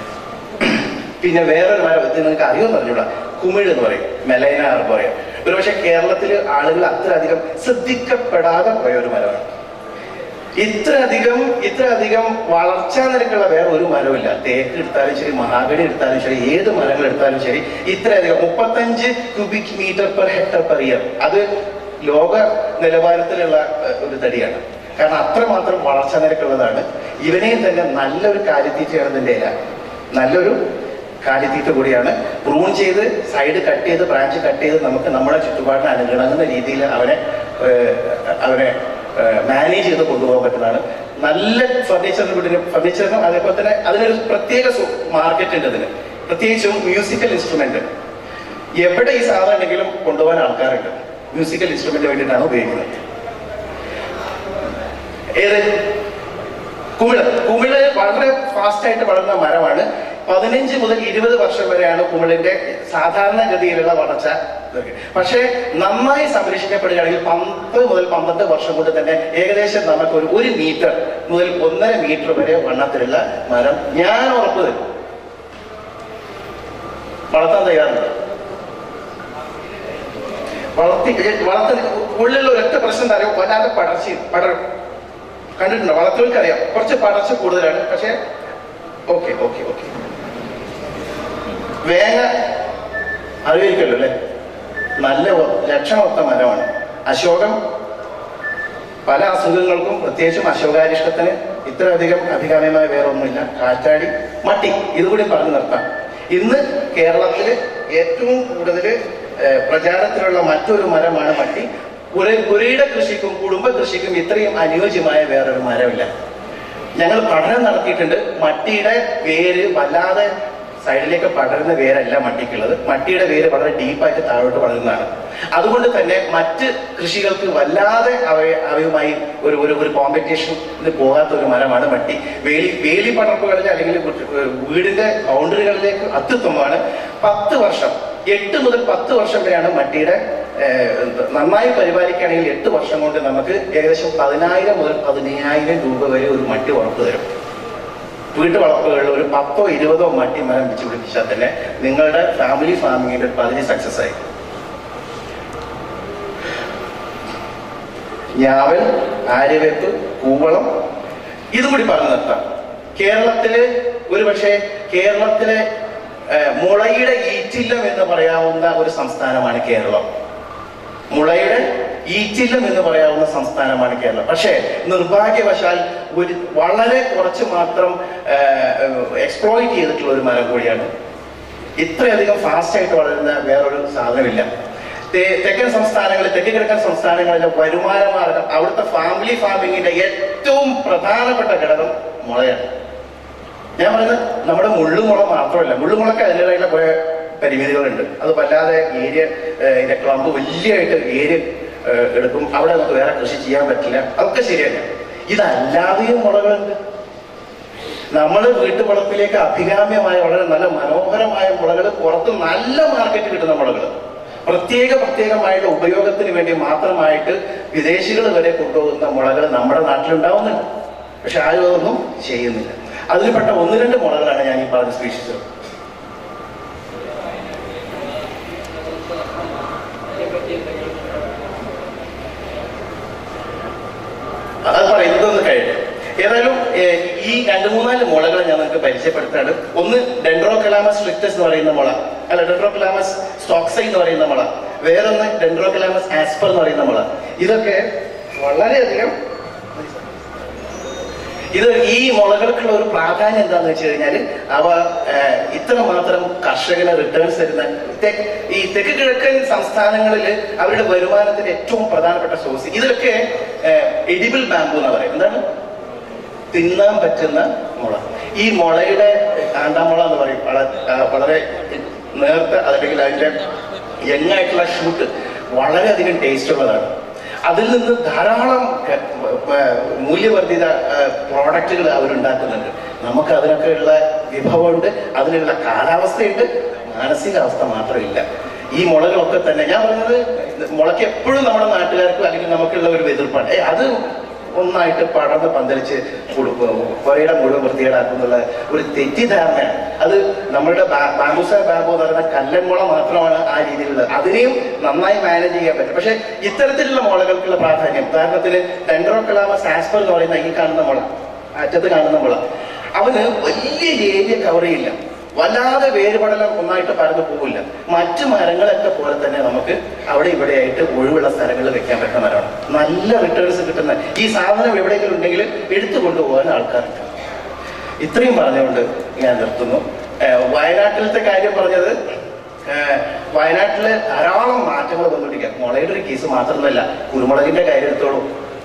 പിന്നെ വേറൊരു മരം ഇത് നിങ്ങൾക്ക് അറിയുമെന്ന് അറിഞ്ഞൂടാ കുമിഴ് എന്ന് പറയും മെലൈന ആർബ് പറയും ഒരുപക്ഷെ കേരളത്തിൽ ആളുകൾ അത്രയധികം ശ്രദ്ധിക്കപ്പെടാതെ പോയ ഒരു മരമാണ് ഇത്ര അധികം ഇത്ര അധികം വളർച്ചാ നിരക്കുള്ള വേറെ ഒരു മരമില്ല തേക്ക് എടുത്താലും ശരി മഹാഗണി എടുത്താലും ശരി ഏത് മരങ്ങൾ എടുത്താലും ശരി ഇത്ര അധികം മുപ്പത്തഞ്ച് cubic metre per hectare per year അത് ലോക നിലവാരത്തിലുള്ള ഏഹ്, ഒരു തടിയാണ് കാരണം അത്രമാത്രം വളർച്ചാ നിരക്കുള്ളതാണ് ഇവനെയും തന്നെ നല്ലൊരു കാര്യത്തീറ്റയാണ് ഇതിന്റെ ഇല നല്ലൊരു കാലിത്തീറ്റ കൂടിയാണ് പ്രൂൺ ചെയ്ത് സൈഡ് കട്ട് ചെയ്ത് ബ്രാഞ്ച് കട്ട് ചെയ്ത് നമുക്ക് നമ്മുടെ ചുറ്റുപാടിന് അനുഗണങ്ങുന്ന രീതിയിൽ അവനെ ഏഹ്, അവനെ മാനേജ് ചെയ്ത് കൊണ്ടുപോകാൻ പറ്റുന്നതാണ് നല്ല ഫർണിച്ചറിന് വീടിന് ഫർണിച്ചറിനും അതേപോലെ തന്നെ അതിനൊരു പ്രത്യേക മാർക്കറ്റ് ഉണ്ട് ഇതിന് പ്രത്യേകിച്ചും മ്യൂസിക്കൽ ഇൻസ്ട്രുമെന്റ് എവിടെ ഈ സാധനം ഉണ്ടെങ്കിലും കൊണ്ടുപോകാൻ ആൾക്കാരുണ്ട് മ്യൂസിക്കൽ ഇൻസ്ട്രുമെന്റ് വേണ്ടിയിട്ടാണ് ഉപയോഗിക്കുന്നത് ഏത് കുമിള് കുമിള് വളരെ ഫാസ്റ്റ് ആയിട്ട് വളർന്ന മരമാണ് പതിനഞ്ച് മുതൽ ഇരുപത് വർഷം വരെയാണ് കുമിളിന്റെ സാധാരണഗതിയിലുള്ള വളർച്ച ഇതൊക്കെ. പക്ഷേ നന്നായി സംരക്ഷിക്കപ്പെടുകയാണെങ്കിൽ പത്ത് മുതൽ പന്ത്രണ്ട് വർഷം കൊണ്ട് തന്നെ ഏകദേശം നമുക്ക് ഒരു ഒരു മീറ്റർ മുതൽ ഒന്നര മീറ്റർ വരെ വണ്ണത്തിലുള്ള മരം ഞാൻ ഉറപ്പ് തരും വളർത്താൻ തയ്യാറുണ്ട് വളർത്തി വളർത്തി ഉള്ളിലുള്ള ഒരൊറ്റ പ്രശ്നം തരാം വല്ലാതെ പടർച്ച പടരും കണ്ടിട്ടുണ്ടോ വളർത്തുകൾക്ക് അറിയാം കുറച്ച് പടർച്ച കൂടുതലാണ് പക്ഷെ ഓക്കെ ഓക്കെ ഓക്കെ വേങ്ങ അറിയിക്കല്ലോ അല്ലേ നല്ല ഒ- ലക്ഷണമൊത്ത മരമാണ് അശോകം പല അസുഖങ്ങൾക്കും പ്രത്യേകിച്ചും അശോകാരിഷ്ടത്തിന് ഇത്രയധികം അഭികാമ്യമായ വേറെ ഒന്നുമില്ല കാറ്റാടി മട്ടി ഇതുകൂടി പറഞ്ഞു നിർത്താം ഇന്ന് കേരളത്തിൽ ഏറ്റവും കൂടുതൽ പ്രചാരത്തിലുള്ള മറ്റൊരു മരമാണ് മട്ടി പുര- പുരയിട കൃഷിക്കും കുടുംബ കൃഷിക്കും ഇത്രയും അനുയോജ്യമായ വേറൊരു മരമില്ല ഞങ്ങൾ പഠനം നടത്തിയിട്ടുണ്ട് മട്ടിയുടെ വേര് വല്ലാതെ സൈഡിലേക്ക് പടരുന്ന വേരല്ല മട്ടിക്കുള്ളത് മട്ടിയുടെ വേര് വളരെ ഡീപ്പായിട്ട് താഴോട്ട് വളരുന്നതാണ് അതുകൊണ്ട് തന്നെ മറ്റ് കൃഷികൾക്ക് വല്ലാതെ അവയെ അവയുമായി ഒരു ഒരു ഒരു കോമ്പറ്റീഷൻ പോകാത്ത ഒരു മരമാണ് മട്ടി വേലി വേലി പടർപ്പുകളിൽ അല്ലെങ്കിൽ വീടിന്റെ ബൗണ്ടറികളിലേക്ക് അത്യുത്തമമാണ് പത്ത് വർഷം എട്ട് മുതൽ പത്ത് വർഷം വരെയാണ് മട്ടിയുടെ ഏഹ്, നന്നായി പരിപാലിക്കുകയാണെങ്കിൽ എട്ട് വർഷം കൊണ്ട് നമുക്ക് ഏകദേശം പതിനായിരം മുതൽ പതിനയ്യായിരം രൂപ വരെ ഒരു മട്ടി ഉറപ്പ് തരും വീട്ടുവളപ്പുകളിൽ ഒരു പത്തോ ഇരുപതോ മട്ടി മരം വെച്ച് പിടിപ്പിച്ചാൽ തന്നെ നിങ്ങളുടെ ഫാമിലി ഫാമിങ്ങിന്റെ ഒരു പകുതി സക്സസ് ആയി ഞാവൽ ആര്യവേപ്പ് കൂവളം ഇതും കൂടി പറഞ്ഞു നിർത്താം കേരളത്തില് ഒരു പക്ഷേ കേരളത്തിലെ ഏഹ്, മുളയുടെ ഈറ്റില്ലം എന്ന് പറയാവുന്ന ഒരു സംസ്ഥാനമാണ് കേരളം മുളയുടെ ഈറ്റില്ലം എന്ന് പറയാവുന്ന സംസ്ഥാനമാണ് കേരളം പക്ഷേ നിർഭാഗ്യവശാൽ ഒരു വളരെ കുറച്ച് മാത്രം എക്സ്പ്ലോയിറ്റ് ചെയ്തിട്ടുള്ള ഒരു മരം കൂടിയാണ് ഇത്രയധികം ഫാസ്റ്റ് ആയിട്ട് വളരുന്ന വേറൊരു സാധനമില്ല തെ- തെക്കൻ സംസ്ഥാനങ്ങളിൽ തെക്ക് കിഴക്കൻ സംസ്ഥാനങ്ങളിലെ വരുമാന മാർഗം അവിടുത്തെ ഫാമിലി ഫാമിങ്ങിന്റെ ഏറ്റവും പ്രധാനപ്പെട്ട ഘടകം മുളയാണ് ഞാൻ പറയുന്നത് നമ്മുടെ മുള്ളുമുള മാത്രമല്ല മുള്ളുമുളക്ക് അതിൻ്റെതായിട്ടുള്ള കുറെ പരിമിതികളുണ്ട് അത് വല്ലാതെ ഏരിയ ഇതിന്റെ ക്ലമ്പ് വലിയതായിട്ട് ഏരിയ ഏഹ്, എടുക്കും അവിടെ നമുക്ക് വേറെ കൃഷി ചെയ്യാൻ പറ്റില്ല അതൊക്കെ ശരിയല്ല ഇതല്ലാതെയും മുളകളുണ്ട് നമ്മൾ വീട്ടുവളപ്പിലേക്ക് അഭികാമ്യമായ വളരെ നല്ല മനോഹരമായ മുളകൾ പുറത്ത് നല്ല മാർക്കറ്റ് കിട്ടുന്ന മുളകൾ പ്രത്യേക പ്രത്യേകമായിട്ട് ഉപയോഗത്തിന് വേണ്ടി മാത്രമായിട്ട് വിദേശികൾ വരെ കൊണ്ടുപോകുന്ന മുളകൾ നമ്മുടെ നാട്ടിലുണ്ടാവുന്നുണ്ട് പക്ഷെ ആരും അതൊന്നും ചെയ്യുന്നില്ല അതിൽപ്പെട്ട ഒന്ന് രണ്ട് മുളകളാണ് ഞാൻ ഈ പറഞ്ഞ സ്പീഷീസ് അത് പറയുന്നത് ഒന്ന് കഴിഞ്ഞു ഏതായാലും ഏഹ്, ഈ രണ്ട് മൂന്നാല് മുളകൾ ഞാൻ നിങ്ങൾക്ക് പരിചയപ്പെടുത്താണ് ഒന്ന് ഡെൻഡ്രോ കലാമസ് സ്ട്രിക്റ്റസ് എന്ന് പറയുന്ന മുള അല്ല ഡെൻഡ്രോ കലാമസ് സ്റ്റോക്സൈ എന്ന് പറയുന്ന മുള വേറൊന്ന് ഡെൻഡ്രോ കലാമസ് ആസ്പർ എന്ന് പറയുന്ന മുള ഇതൊക്കെ വളരെയധികം ഇത് ഈ മുളകൾക്കുള്ള ഒരു പ്രാധാന്യം എന്താന്ന് വെച്ച് കഴിഞ്ഞാൽ അവ ഏഹ്, ഇത്രമാത്രം കർഷകന് റിട്ടേൺസ് തരുന്ന തെ- ഈ തെക്ക് കിഴക്കൻ സംസ്ഥാനങ്ങളിൽ അവരുടെ വരുമാനത്തിന്റെ ഏറ്റവും പ്രധാനപ്പെട്ട സോഴ്സ് ഇതിലൊക്കെ എഡിബിൾ ബാമ്പു എന്ന് പറയും എന്താണ് തിന്നാൻ പറ്റുന്ന മുള ഈ മുളയുടെ കാണ്ടാമുള എന്ന് പറയും വള- ആ, വളരെ നേർത്ത അല്ലെങ്കിൽ അതിന്റെ യങ്ങായിട്ടുള്ള ഷൂട്ട് വളരെയധികം ടേസ്റ്റ് ഉള്ളതാണ് അതിൽ നിന്ന് ധാരാളം ക- ഏർ മൂല്യവർദ്ധിത പ്രോഡക്റ്റുകൾ അവരുണ്ടാക്കുന്നുണ്ട് നമുക്ക് അതിനൊക്കെയുള്ള വിഭവമുണ്ട് അതിനുള്ള കാലാവസ്ഥയുണ്ട് മാനസികാവസ്ഥ മാത്രമില്ല ഈ മുളകളൊക്കെ തന്നെ ഞാൻ പറയുന്നത് മുളയ്ക്ക് എപ്പോഴും നമ്മുടെ നാട്ടുകാർക്കും അല്ലെങ്കിൽ നമുക്കുള്ള ഒരു എതിർപ്പാണ് ഏ അത് ഒന്നായിട്ട് പടർന്ന് പന്തലിച്ച് കുടു- പുരയുടെ മുഴുവൻ വൃത്തികേടാക്കുന്നുള്ള ഒരു തെറ്റിദ്ധാരണയാണ് അത് നമ്മളുടെ ബാ- ബാംബൂസ ബാമ്പു എന്ന് പറയുന്ന കല്ലൻമുള മാത്രമാണ് ആ രീതിയിലുള്ളത് അതിനെയും നന്നായി മാനേജ് ചെയ്യാൻ പറ്റും പക്ഷെ ഇത്തരത്തിലുള്ള മുളകൾക്കുള്ള പ്രാധാന്യം ഉദാഹരണത്തിന് ടെൻഡറോ കലാമസ് ആസ്പർ എന്ന് പറയുന്ന ഈ കാണുന്ന മുള അറ്റത്ത് കാണുന്ന മുള അവന് വലിയ ഏരിയ കവർ ചെയ്യില്ല വല്ലാതെ വേരുപടലം ഒന്നായിട്ട് പരന്നു പോകില്ല മറ്റു മരങ്ങളൊക്കെ പോലെ തന്നെ നമുക്ക് അവിടെ ഇവിടെയായിട്ട് ഒഴിവുള്ള സ്ഥലങ്ങളിൽ വെക്കാൻ പറ്റുന്ന മരമാണ് നല്ല റിട്ടേൺസ് കിട്ടുന്ന ഈ സാധനം എവിടെയെങ്കിലും ഉണ്ടെങ്കിൽ എടുത്തു കൊണ്ടുപോകാൻ ആൾക്കാരുണ്ട് ഇത്രയും പറഞ്ഞുകൊണ്ട് ഞാൻ നിർത്തുന്നു ഏഹ് വയനാട്ടിലത്തെ കാര്യം പറഞ്ഞത് ഏഹ് വയനാട്ടില് ധാരാളം മാറ്റങ്ങൾ വന്നുകൊണ്ടിരിക്കുക മുളയുടെ ഒരു കേസ് മാത്രമല്ല കുരുമുളകിന്റെ കാര്യം എടുത്തോളൂ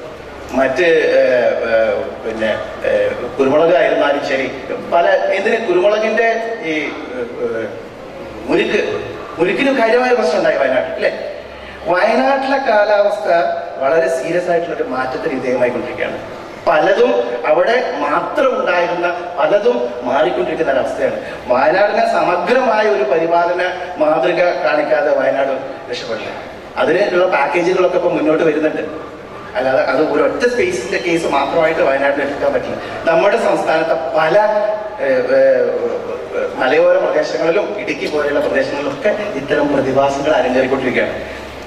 മറ്റ് ഏഹ്, ഏഹ്, പിന്നെ ഏഹ്, കുരുമുളകായിരുന്നാലും ശരി പല എന്തിന് കുരുമുളകിന്റെ ഈ ഏഹ്, മുരുക്ക് മുരുക്കിന് കാര്യമായ പ്രശ്നം ഉണ്ടായി വയനാട്ടിൽ അല്ലേ വയനാട്ടിലെ കാലാവസ്ഥ വളരെ സീരിയസ് ആയിട്ടുള്ള ഒരു മാറ്റത്തിന് വിധേയമായിക്കൊണ്ടിരിക്കുകയാണ് പലതും അവിടെ മാത്രം ഉണ്ടായിരുന്ന പലതും മാറിക്കൊണ്ടിരിക്കുന്ന ഒരവസ്ഥയാണ് വയനാടിനെ സമഗ്രമായ ഒരു പരിപാലന മാതൃക കാണിക്കാതെ വയനാട് രക്ഷപ്പെടില്ല അതിനുള്ള പാക്കേജുകളൊക്കെ ഇപ്പൊ മുന്നോട്ട് വരുന്നുണ്ട് അല്ലാതെ അത് ഒരൊറ്റ സ്പേസിന്റെ കേസ് മാത്രമായിട്ട് വയനാട്ടിൽ എടുക്കാൻ പറ്റില്ല നമ്മുടെ സംസ്ഥാനത്തെ പല ഏഹ്, ഏഹ്, ഏഹ്, മലയോര പ്രദേശങ്ങളിലും ഇടുക്കി പോലെയുള്ള പ്രദേശങ്ങളിലൊക്കെ ഇത്തരം പ്രതിഭാസങ്ങൾ അരങ്ങേറിക്കൊണ്ടിരിക്കുകയാണ്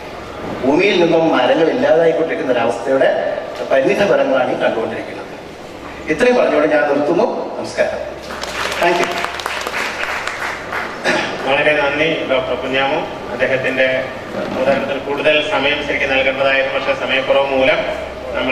ഭൂമിയിൽ നിന്നും മരങ്ങൾ ഇല്ലാതായിക്കൊണ്ടിരിക്കുന്ന ഒരവസ്ഥയുടെ പരിണിത ഫലങ്ങളാണ് ഈ കണ്ടുകൊണ്ടിരിക്കുന്നത് ഇത്രയും പറഞ്ഞുകൊണ്ട് ഞാൻ നിർത്തുന്നു നമസ്കാരം താങ്ക് യു വളരെ നന്ദി ഡോക്ടർ കുഞ്ഞാമു അദ്ദേഹത്തിന്റെ അവതരണത്തിൽ കൂടുതൽ സമയം ശരിക്കും നൽകേണ്ടതായിരുന്നു പക്ഷേ സമയക്കുറവ് മൂലം നമ്മൾ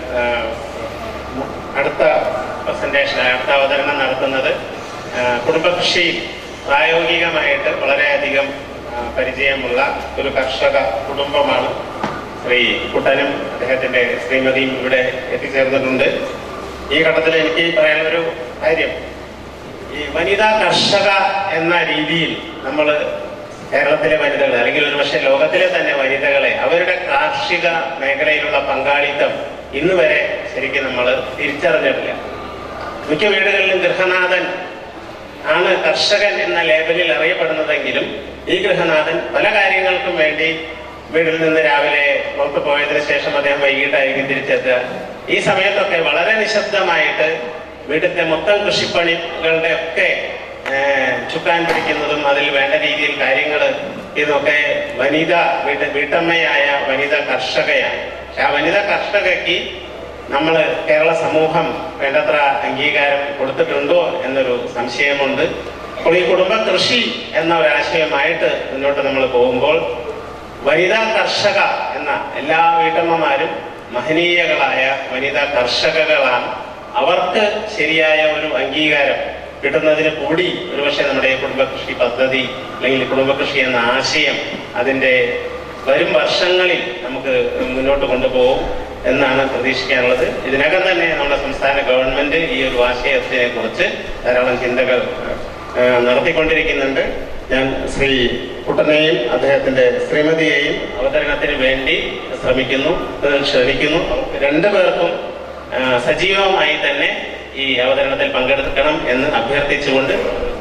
അടുത്ത പ്രസന്റേഷൻ അടുത്ത അവതരണം നടത്തുന്നത് ആ, കുടുംബകൃഷി പ്രായോഗികമായിട്ട് വളരെയധികം ആ, പരിചയമുള്ള ഒരു കർഷക കുടുംബമാണ് ശ്രീ കുട്ടനും അദ്ദേഹത്തിന്റെ ശ്രീമതിയും ഇവിടെ എത്തിച്ചേർന്നിട്ടുണ്ട് ഈ ഘട്ടത്തിൽ എനിക്ക് പറയാനുള്ളൊരു കാര്യം ഈ വനിതാ കർഷക എന്ന രീതിയിൽ നമ്മൾ കേരളത്തിലെ വനിതകൾ അല്ലെങ്കിൽ ഒരുപക്ഷെ ലോകത്തിലെ തന്നെ വനിതകളെ അവരുടെ കാർഷിക മേഖലയിലുള്ള പങ്കാളിത്തം ഇന്ന് വരെ ശരിക്കും നമ്മൾ തിരിച്ചറിഞ്ഞിട്ടില്ല മിക്ക വീടുകളിലും ഗൃഹനാഥൻ ആണ് കർഷകൻ എന്ന ലേബലിൽ അറിയപ്പെടുന്നതെങ്കിലും ഈ ഗൃഹനാഥൻ പല കാര്യങ്ങൾക്കും വേണ്ടി വീട്ടിൽ നിന്ന് രാവിലെ പുറത്തു പോയതിനു ശേഷം അദ്ദേഹം വൈകിട്ടായിരിക്കും തിരിച്ചെത്തുക ഈ സമയത്തൊക്കെ വളരെ നിശബ്ദമായിട്ട് വീട്ടിലത്തെ മൊത്തം കൃഷിപ്പണികളുടെ ഒക്കെ ഏഹ്, ചുക്കാൻ പിടിക്കുന്നതും അതിൽ വേണ്ട രീതിയിൽ കാര്യങ്ങൾ ഇതൊക്കെ വനിത വീട്ട വീട്ടമ്മയായ വനിത കർഷകയാണ് പക്ഷെ ആ വനിത കർഷകയ്ക്ക് നമ്മൾ കേരള സമൂഹം വേണ്ടത്ര അംഗീകാരം കൊടുത്തിട്ടുണ്ടോ എന്നൊരു സംശയമുണ്ട് അപ്പോൾ ഈ കുടുംബ കൃഷി എന്ന ഒരു ആശയമായിട്ട് മുന്നോട്ട് നമ്മൾ പോകുമ്പോൾ വനിതാ കർഷക എന്ന എല്ലാ വീട്ടമ്മമാരും മഹനീയകളായ വനിതാ കർഷകകളാണ് അവർക്ക് ശരിയായ ഒരു അംഗീകാരം കിട്ടുന്നതിന് കൂടി ഒരുപക്ഷെ നമ്മുടെ ഈ കുടുംബകൃഷി പദ്ധതി അല്ലെങ്കിൽ കുടുംബകൃഷി എന്ന ആശയം അതിൻ്റെ വരും വർഷങ്ങളിൽ നമുക്ക് മുന്നോട്ട് കൊണ്ടുപോകും എന്നാണ് പ്രതീക്ഷിക്കാനുള്ളത് ഇതിനകം തന്നെ നമ്മുടെ സംസ്ഥാന ഗവൺമെന്റ് ഈ ഒരു ആശയത്തിനെ കുറിച്ച് ധാരാളം ചിന്തകൾ ആ, നടത്തിക്കൊണ്ടിരിക്കുന്നുണ്ട് ഞാൻ ശ്രീ കുട്ടനെയും അദ്ദേഹത്തിന്റെ ശ്രീമതിയെയും അവതരണത്തിന് വേണ്ടി ശ്രമിക്കുന്നു ഏ, ക്ഷണിക്കുന്നു അവർക്ക് രണ്ടുപേർക്കും ആ, സജീവമായി തന്നെ ഈ അവതരണത്തിൽ പങ്കെടുക്കണം എന്ന് അഭ്യർത്ഥിച്ചുകൊണ്ട്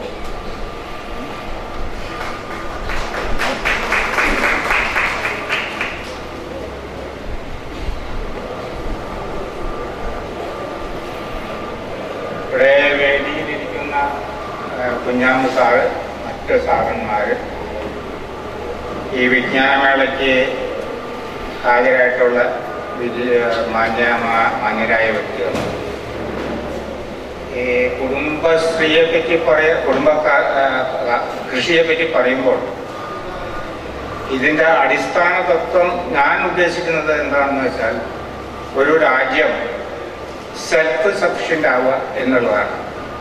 ഇവിടെ വേദിയിലിരിക്കുന്ന ആ, കുഞ്ഞാമ്മ സാറ് മറ്റ് സാറന്മാര് ഈ വിജ്ഞാനമേളയ്ക്ക് ഹാജരായിട്ടുള്ള വിജയ മാന്യ മാ- മാന്യരായ വ്യക്തികൾ ഈ കുടുംബശ്രീയെ പറ്റി പറയ കുടുംബക്കാർ ആ, കൃഷിയെ പറ്റി പറയുമ്പോൾ ഇതിന്റെ അടിസ്ഥാന തത്വം ഞാൻ ഉദ്ദേശിക്കുന്നത് എന്താണെന്ന് വെച്ചാൽ ഒരു രാജ്യം സെൽഫ് സഫിഷ്യന്റ് ആവുക എന്നുള്ളതാണ്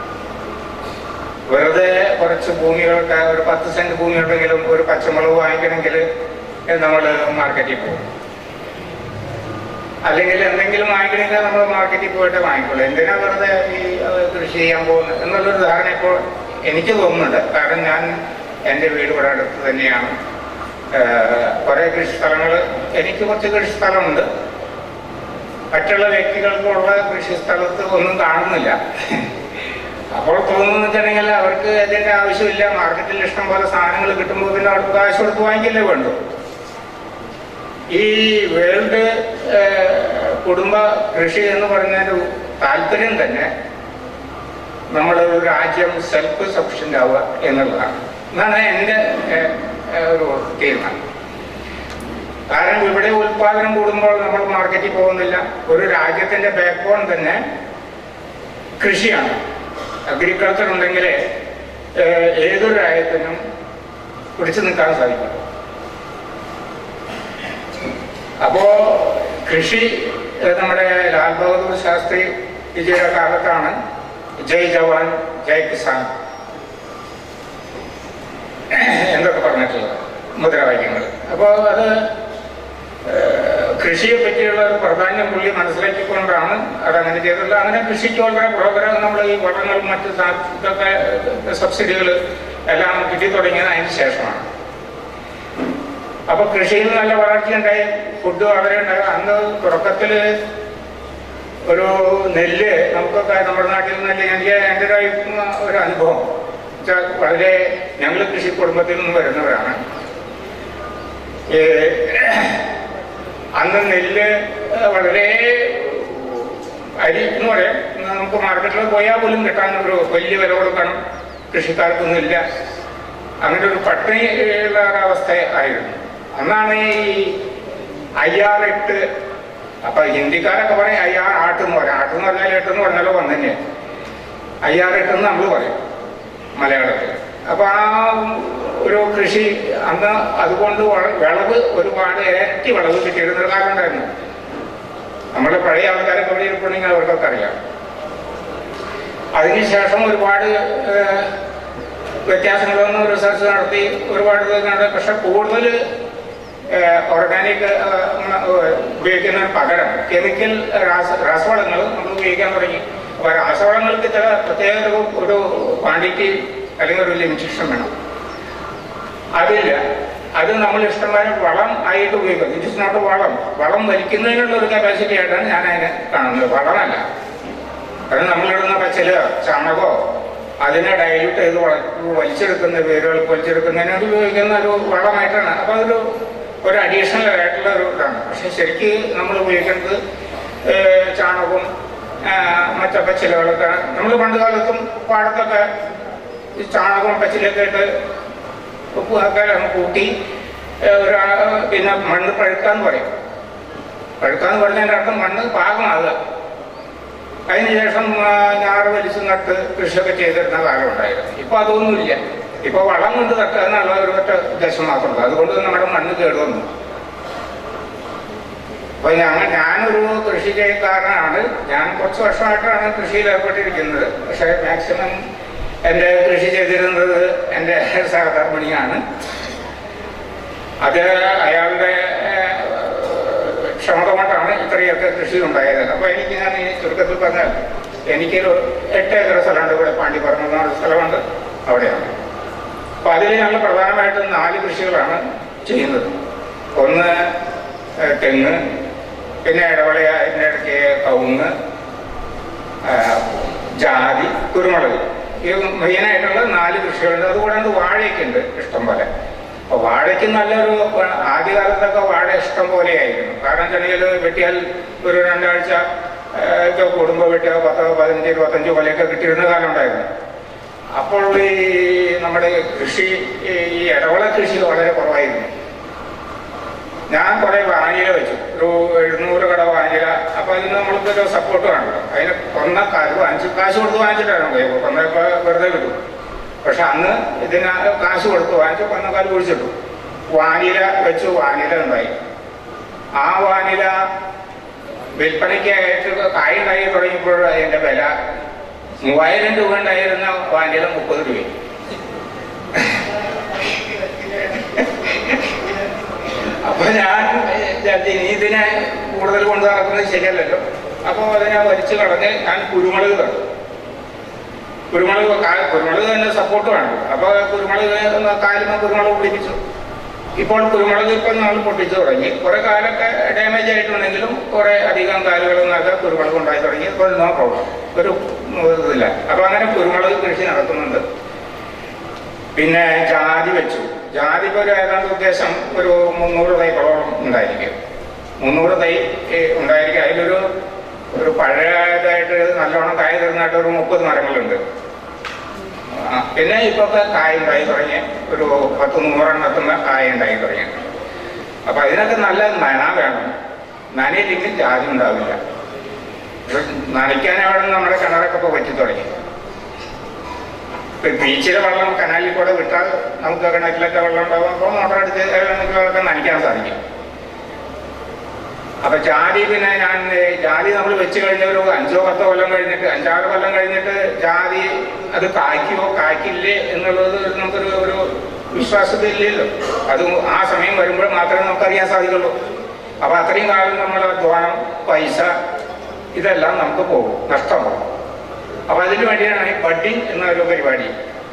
വെറുതെ കുറച്ച് ഭൂമികൾക്ക് ഒരു പത്ത് സെന്റ് ഭൂമിയുണ്ടെങ്കിലും ഒരു പച്ചമുളക് വാങ്ങിക്കണമെങ്കിൽ നമ്മൾ മാർക്കറ്റിൽ പോകും അല്ലെങ്കിൽ എന്തെങ്കിലും വാങ്ങിക്കണമെങ്കിൽ നമ്മൾ മാർക്കറ്റിൽ പോയിട്ട് വാങ്ങിക്കുള്ളൂ എന്തിനാ വെറുതെ ഈ അഹ്, കൃഷി ചെയ്യാൻ പോകുന്നത് എന്നുള്ളൊരു ധാരണ ഇപ്പോൾ എനിക്ക് തോന്നുന്നുണ്ട് കാരണം ഞാൻ എൻ്റെ വീട് ഇവിടെ അടുത്ത് തന്നെയാണ് ഏഹ്, കുറേ കൃഷി സ്ഥലങ്ങൾ എനിക്ക് കുറച്ച് കൃഷി സ്ഥലമുണ്ട് മറ്റുള്ള വ്യക്തികൾക്കുള്ള കൃഷി സ്ഥലത്ത് ഒന്നും കാണുന്നില്ല അപ്പോൾ തോന്നുന്നു വെച്ചിട്ടുണ്ടെങ്കിൽ അവർക്ക് അതിന്റെ ആവശ്യമില്ല മാർക്കറ്റിൽ ഇഷ്ടം പോലെ സാധനങ്ങൾ കിട്ടുമ്പോൾ പിന്നെ അവർക്ക് കാശ് കൊടുത്ത് വാങ്ങിക്കല്ലേ വേണ്ടു ഈ വേൾഡ് കുടുംബ കൃഷി എന്ന് പറഞ്ഞൊരു താല്പര്യം തന്നെ നമ്മൾ ഒരു രാജ്യം സെൽഫ് സഫിഷ്യന്റ് ആവുക എന്നുള്ളതാണ് എന്നാണ് എൻ്റെ ഏഹ്, ഏഹ്, ഒരു തീരുമാനം കാരണം ഇവിടെ ഉൽപാദനം കൂടുമ്പോൾ നമ്മൾ മാർക്കറ്റിൽ പോകുന്നില്ല ഒരു രാജ്യത്തിന്റെ ബാക്ക് ബോൺ തന്നെ കൃഷിയാണ് അഗ്രികൾച്ചർ ഉണ്ടെങ്കിൽ ഏഹ്, ഏതൊരു രാജ്യത്തിനും പിടിച്ചു നിൽക്കാൻ സാധിക്കും അപ്പോ കൃഷി ഏഹ്, നമ്മുടെ ലാൽ ബഹദൂർ ശാസ്ത്രി വിജയുടെ കാലത്താണ് ജയ് ജവാൻ ജയ് കിസാൻ എന്നൊക്കെ പറഞ്ഞിട്ടുള്ളത് മുദ്രാവാക്യങ്ങൾ അപ്പോൾ അത് ഏഹ്, കൃഷിയെ പറ്റിയുള്ള ഒരു പ്രാധാന്യം പുള്ളി മനസ്സിലാക്കിക്കൊണ്ടാണ് അതങ്ങനെ ചെയ്തിട്ടുള്ളത് അങ്ങനെ കൃഷിക്ക് വളരെ പ്രോഗ്രാം നമ്മൾ ഈ വളങ്ങളും മറ്റ് സാ- ഇതൊക്കെ സബ്സിഡികൾ എല്ലാം കിട്ടി തുടങ്ങിയത് അതിന് ശേഷമാണ് അപ്പൊ കൃഷിയിൽ നല്ല വളർച്ച ഉണ്ടായി ഫുഡ് വളരെ ഉണ്ടായി അന്ന് തുടക്കത്തില് ഒരു നെല്ല് നമുക്കൊക്കെ നമ്മുടെ നാട്ടിൽ നെല്ല് എനിക്ക് എൻ്റെ ഒരു അഭി- ഒരു അനുഭവം വെച്ചാൽ വളരെ ഞങ്ങൾ കൃഷി കുടുംബത്തിൽ നിന്ന് വരുന്നവരാണ് ഏ, അന്ന് നെല്ല് വളരെ അരി എന്ന് പറയാം നമുക്ക് മാർക്കറ്റിൽ പോയാൽ പോലും കിട്ടാൻ ഒരു വലിയ വില കൊടുക്കണം കൃഷിക്കാർക്കൊന്നുമില്ല അങ്ങനെ ഒരു പട്ടിണിയുള്ള ഒരവസ്ഥ ആയിരുന്നു അന്നാണ് ഈ അയ്യാറെട്ട് അപ്പൊ ഹിന്ദിക്കാരൊക്കെ പറയും അയ്യാർ ആട്ടെന്ന് പറയും ആട്ടെന്ന് പറഞ്ഞാൽ എട്ടെന്ന് പറഞ്ഞാലോ വന്നു തന്നെയാണ് അയ്യാറെട്ടെന്ന് നമ്മൾ പറയും മലയാളത്തിൽ അപ്പൊ ആ ഒരു കൃഷി അന്ന് അതുകൊണ്ട് വള- വിളവ് ഒരുപാട് ഇരട്ടി വിളവ് കിട്ടിയിരുന്ന ഒരു കാലം ഉണ്ടായിരുന്നു നമ്മുടെ പഴയ ആൾക്കാരൊക്കെ ഇവിടെ ഇരിപ്പുണ്ടെങ്കിൽ അവർക്കൊക്കെ അറിയാം അതിനുശേഷം ഒരുപാട് ഏഹ്, വ്യത്യാസങ്ങളൊന്നും റിസർച്ച് നടത്തി ഒരുപാട് ഇത് നടത്തി പക്ഷെ കൂടുതൽ ഓർഗാനിക് ഉപയോഗിക്കുന്നതിന് പകരം കെമിക്കൽ രാസ രാസവളങ്ങൾ നമ്മൾ ഉപയോഗിക്കാൻ തുടങ്ങി അപ്പൊ രാസവളങ്ങൾക്ക് ചില പ്രത്യേക ഒരു ഒരു ക്വാണ്ടിറ്റി അല്ലെങ്കിൽ ഒരു ലിമിറ്റേഷൻ വേണം അതില്ല അത് നമ്മൾ ഇഷ്ടംപോലെ വളം ആയിട്ട് ഉപയോഗിക്കും ഇറ്റ് ഇസ് നോട്ട് വളം വളം വലിക്കുന്നതിനുള്ള ഒരു കപ്പാസിറ്റി ആയിട്ടാണ് ഞാൻ അതിനെ കാണുന്നത് വളമല്ല കാരണം നമ്മളിടുന്ന പച്ചില ചാണകോ അതിനെ ഡൈല്യൂട്ട് ചെയ്ത് വള- വലിച്ചെടുക്കുന്ന വേരുകൾക്ക് വലിച്ചെടുക്കുന്നതിന് വേണ്ടി ഉപയോഗിക്കുന്ന ഒരു വളമായിട്ടാണ് അപ്പൊ അതൊരു ഒരു അഡീഷണൽ ആയിട്ടുള്ള ഒരു ഇതാണ് പക്ഷെ ശരിക്ക് നമ്മൾ ഉപയോഗിക്കുന്നത് ഏഹ്, ചാണകവും ആഹ്, മറ്റു പച്ചിലകളൊക്കെ നമ്മൾ പണ്ട് കാലത്തും പാടത്തൊക്കെ ഈ ചാണകവും പച്ചിലൊക്കെ ഇട്ട് ഉപ്പൊക്കെ കൂട്ടി ഏഹ്, ഒരു ആ- പിന്നെ മണ്ണ് പഴുക്കാന്ന് പറയും പഴുക്കാന്ന് പറഞ്ഞതിന്റെ അർത്ഥം മണ്ണ് പാകമാകുക അതിനുശേഷം ആ, ഞാറ് വലിച്ചു നട്ട് കൃഷിയൊക്കെ ചെയ്തിരുന്ന കാലം ഉണ്ടായിരുന്നു ഇപ്പൊ അതൊന്നുമില്ല ഇപ്പൊ വളം കൊണ്ട് തട്ടുക എന്നുള്ള ഒരു ഒറ്റ ഉദ്ദേശം മാത്രമുള്ളൂ അതുകൊണ്ട് നമ്മുടെ മണ്ണ് കേടുവന്നു അപ്പൊ ഞങ്ങൾ ഞാനൊരു കൃഷി ചെയ്യക്കാരനാണ് ഞാൻ കുറച്ച് വർഷമായിട്ടാണ് കൃഷിയിൽ ഏർപ്പെട്ടിരിക്കുന്നത് പക്ഷെ മാക്സിമം എൻ്റെ കൃഷി ചെയ്തിരുന്നത് എൻ്റെ സഹധർമ്മിണിയാണ് അത് അയാളുടെ ഏഹ്, ക്ഷമത കൊണ്ടാണ് ഇത്രയൊക്കെ കൃഷി ഉണ്ടായത് അപ്പൊ എനിക്ക് ഞാൻ ഈ ചുരുക്കത്തിൽ പറഞ്ഞാൽ എനിക്കൊരു എട്ട് ഏക്കർ സ്ഥലമുണ്ട് ഇവിടെ പാണ്ടിപ്പറമ്പ് എന്ന് പറഞ്ഞ സ്ഥലമുണ്ട് അവിടെയാണ് അപ്പൊ അതിൽ ഞങ്ങൾ പ്രധാനമായിട്ടും നാല് കൃഷികളാണ് ചെയ്യുന്നത് ഒന്ന് ഏഹ്, തെങ്ങ് പിന്നെ ഇടവളയ അതിൻ്റെ ഇടയ്ക്ക് കവുങ്ങ് ഏഹ്, ജാതി കുരുമുളക് ഈ മെയിനായിട്ടുള്ള നാല് കൃഷികളുണ്ട് അതുകൂടാണ്ട് വാഴയൊക്കെ ഉണ്ട് ഇഷ്ടം പോലെ അപ്പൊ വാഴയ്ക്ക് നല്ലൊരു ആദ്യകാലത്തൊക്കെ വാഴ ഇഷ്ടം പോലെയായിരുന്നു കാരണം ചെടിയിൽ വെട്ടിയാൽ ഒരു രണ്ടാഴ്ച ഏഹ്, ഒക്കെ കൂടുമ്പോൾ വെട്ടിയാൽ പത്തോ പതിനഞ്ച് ഇരുപത്തഞ്ച് കൊലയൊക്കെ കിട്ടിയിരുന്ന കാലം ഉണ്ടായിരുന്നു അപ്പോൾ ഈ നമ്മുടെ കൃഷി ഈ- ഈ ഇടവള കൃഷി വളരെ കുറവായിരുന്നു ഞാൻ കുറെ വാനില വെച്ചു ഒരു എഴുന്നൂറ് കട വാനില അപ്പൊ അതിന് നമ്മൾക്ക് ഒരു സപ്പോർട്ട് വേണമല്ലോ അതിന് കൊന്ന കാശ് വാങ്ങിച്ച് കാശ് കൊടുത്ത് വാങ്ങിച്ചിട്ടാണ് ഉപയോഗം കൊന്നൊക്കെ വെറുതെ കിട്ടും പക്ഷെ അന്ന് ഇതിന് കാശ് കൊടുത്ത് വാങ്ങിച്ച് കൊന്നക്കാൽ കുഴിച്ചിട്ടു വാനില വെച്ചു വാനില ഉണ്ടായി ആ വാനില വിൽപ്പനയ്ക്കായിട്ട് കായ ഉണ്ടായി തുടങ്ങിയപ്പോൾ അതിന്റെ വില മൂവായിരം രൂപ ഉണ്ടായിരുന്ന വാനില മുപ്പത് രൂപയും അപ്പൊ ഞാൻ വിചാരിച്ചു, ഇനി ഇതിനെ കൂടുതൽ കൊണ്ടു നടക്കുന്നത് ശരിയല്ലല്ലോ അപ്പൊ അതിനെ വലിച്ചു കളഞ്ഞ് ഞാൻ കുരുമുളക് തന്നു കുരുമുളക് കാ- കുരുമുളക് തന്നെ സപ്പോർട്ട് വേണം അപ്പൊ കുരുമുളക് കാലിന് കുരുമുളക് പിടിപ്പിച്ചു ഇപ്പോൾ കുരുമുളക് ഇപ്പൊ നമ്മൾ പൊട്ടിച്ചു തുടങ്ങി കുറെ കാലൊക്കെ ഡാമേജ് ആയിട്ടുണ്ടെങ്കിലും കുറെ അധികം കാലുകളിൽ നിന്നൊക്കെ കുരുമുളക് ഉണ്ടായി തുടങ്ങി ഇപ്പോൾ നോ പ്രോബ്ലം ഒരു ഇതില്ല അപ്പൊ അങ്ങനെ കുരുമുളക് കൃഷി നടത്തുന്നുണ്ട് പിന്നെ ജാതി വെച്ചു ജാതി ഇപ്പൊ ഒരു ഏതാണ്ട് ഉദ്ദേശം ഒരു മുന്നൂറ് തൈകളോളം ഉണ്ടായിരിക്കും മുന്നൂറ് തൈ ഏ, ഉണ്ടായിരിക്കും അതിലൊരു ഒരു പഴയതായിട്ട് നല്ലോണം കായ തരുന്നതായിട്ട് ഒരു മുപ്പത് മരങ്ങളുണ്ട് ആ, പിന്നെ ഇപ്പൊ ഒക്കെ കായ ഉണ്ടായി തുടങ്ങി ഒരു പത്ത് നൂറെണ്ണത്തുന്ന കായ ഉണ്ടായി തുടങ്ങി അപ്പൊ അതിനൊക്കെ നല്ല നന വേണം നനയില്ലെങ്കിൽ ജാതി ഉണ്ടാവില്ല ഇത് നനയ്ക്കാനാണ് നമ്മുടെ കിണറൊക്കെ ഇപ്പൊ പറ്റി തുടങ്ങി ഇപ്പൊ ബീച്ചിലെ വെള്ളം കനാലിൽ കൂടെ വിട്ടാൽ നമുക്ക് കിണറ്റിലൊക്കെ വെള്ളം ഉണ്ടാവും അപ്പോൾ മോട്ടർ അടിച്ച് നമുക്ക് നനയ്ക്കാൻ സാധിക്കും അപ്പൊ ജാതി പിന്നെ ഞാൻ ഏ, ജാതി നമ്മൾ വെച്ച് കഴിഞ്ഞ ഒരു അഞ്ചോ പത്തോ കൊല്ലം കഴിഞ്ഞിട്ട് അഞ്ചാറ് കൊല്ലം കഴിഞ്ഞിട്ട് ജാതി അത് കായ്ക്കുമോ കായ്ക്കില്ലേ എന്നുള്ളത് നമുക്കൊരു ഒരു വിശ്വാസത്തില്ലല്ലോ അത് ആ സമയം വരുമ്പോൾ മാത്രമേ നമുക്കറിയാൻ സാധിക്കുള്ളൂ അപ്പൊ അത്രയും കാലം നമ്മൾ അധ്വാനം പൈസ ഇതെല്ലാം നമുക്ക് പോകും നഷ്ടമാകും അപ്പൊ അതിനു വേണ്ടിയാണ് ഈ ബഡ്ഡിങ് എന്നൊരു പരിപാടി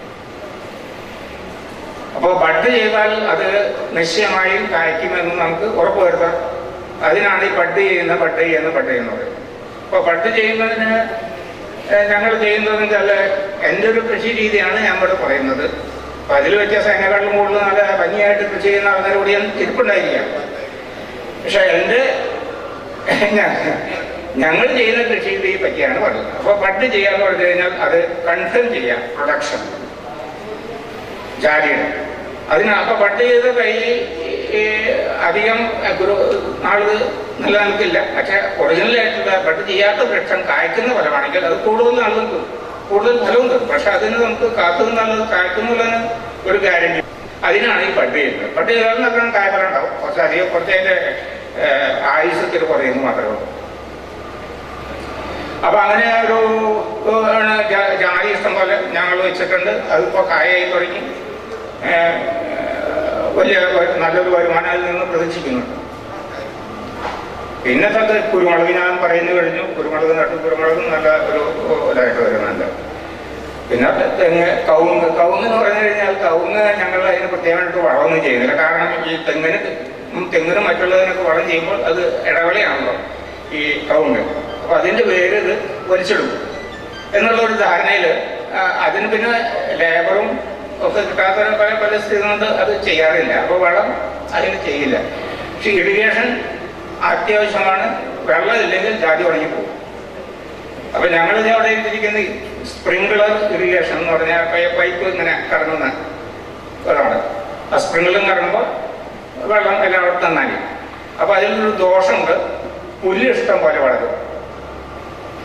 അപ്പോൾ ബഡ് ചെയ്താൽ അത് നിശ്ചയമായും കായ്ക്കുമെന്ന് നമുക്ക് ഉറപ്പുവരുത്താം അതിനാണ് ഈ ബഡ് ചെയ്യുന്ന ബഡ് ചെയ്യുന്ന ബഡ് ചെയ്യുന്നത് അപ്പോൾ ബഡ് ചെയ്യുന്നതിന് ഏഹ്, ഞങ്ങൾ ചെയ്യുന്നതെന്ന് വെച്ചാൽ എൻ്റെ ഒരു കൃഷി രീതിയാണ് ഞാൻ ഇവിടെ പറയുന്നത് അപ്പൊ അതിൽ വ്യത്യാസം എന്നെക്കാളും കൂടുതൽ നല്ല ഭംഗിയായിട്ട് കൃഷി ചെയ്യുന്ന ആൾക്കാരോട് ഞാൻ ഇരിപ്പുണ്ടായിരിക്കാം പക്ഷെ എൻ്റെ ഞ- ഞങ്ങൾ ചെയ്യുന്ന കൃഷി രീതിയെ പറ്റിയാണ് പറയുന്നത് അപ്പോൾ ബഡ് ചെയ്യാന്ന് പറഞ്ഞു കഴിഞ്ഞാൽ അത് കൺഫേം ചെയ്യാം പ്രൊഡക്ഷൻ ജാതിയുടെ അതിന് അപ്പൊ ബഡ് ചെയ്ത തൈ ഈ, അധികം ഗുരു നാള് നിലനിൽക്കില്ല പക്ഷെ ഒറിജിനലായിട്ടുള്ള ബഡ് ചെയ്യാത്ത വൃക്ഷം കായ്ക്കുന്ന ഫലമാണെങ്കിൽ അത് കൂടുതൽ നാൾ നിൽക്കും കൂടുതൽ ഫലവും തരും പക്ഷെ അതിന് നമുക്ക് കാത്തു നിന്നുള്ളത് കായ്ക്കുന്നുള്ളതിന് ഒരു ഗ്യാരണ്ടി അതിനാണ് ഈ ബഡ് ചെയ്യുന്നത് ബഡ് ചെയ്താൽ നല്ലോണം കായ്ഫലം ഉണ്ടാവും കുറച്ച് അധികം കുറച്ച് അതിന്റെ ആയുസത്തിൽ കുറയുന്നു മാത്രമേ ഉള്ളൂ അപ്പൊ അങ്ങനെ ഒരു ഏഹ്, ജാ- ജാതി ഇഷ്ടം പോലെ ഞങ്ങൾ വെച്ചിട്ടുണ്ട് അതിപ്പോ കായായി തുടങ്ങി ഏഹ്, വലിയ വ- നല്ലൊരു വരുമാനം അതിൽ നിന്ന് പ്രതീക്ഷിക്കുന്നുണ്ട് പിന്നത്തെ കുരുമുളക് ഞാൻ പറയുന്നു കഴിഞ്ഞു കുരുമുളക് നട്ടു കുരുമുളക് നല്ല ഒരു ഇതായിട്ട് വരുന്നുണ്ട് പിന്നെ തെങ്ങ് കവുങ്ങ് കവുങ്ങ് എന്ന് പറഞ്ഞു കഴിഞ്ഞാൽ കവുങ്ങ് ഞങ്ങൾ അതിന് പ്രത്യേകമായിട്ട് വളമൊന്നും ചെയ്യുന്നില്ല കാരണം ഈ തെങ്ങിന് ഉം തെങ്ങിനും മറ്റുള്ളതിനൊക്കെ വളം ചെയ്യുമ്പോൾ അത് ഇടവേളയാണല്ലോ ഈ കവുങ്ങ് അപ്പൊ അതിന്റെ പേര് ഇത് വലിച്ചെടുക്കും എന്നുള്ള ഒരു ധാരണയിൽ അതിന് പിന്നെ ലേബറും ഒക്കെ കിട്ടാത്ത പല പല സ്ഥിതി കൊണ്ട് അത് ചെയ്യാറില്ല അപ്പൊ വളം അതിന് ചെയ്യില്ല പക്ഷെ ഇറിഗേഷൻ അത്യാവശ്യമാണ് വെള്ളം ഇല്ലെങ്കിൽ ജാതി ഉണങ്ങിപ്പോകും അപ്പൊ ഞങ്ങൾ അവിടെ ഇരിക്കുന്ന സ്പ്രിംഗ്ലർ ഇറിഗേഷൻ എന്ന് പറഞ്ഞാൽ പൈ- പൈപ്പ് ഇങ്ങനെ കറങ്ങുന്ന അതാണ് ആ സ്പ്രിംഗ്ലറും കറങ്ങുമ്പോൾ വെള്ളം എല്ലായിടത്തും നന്നായി അപ്പൊ അതിലൊരു ദോഷമുണ്ട് പുല്ല് ഇഷ്ടം പോലെ വളരും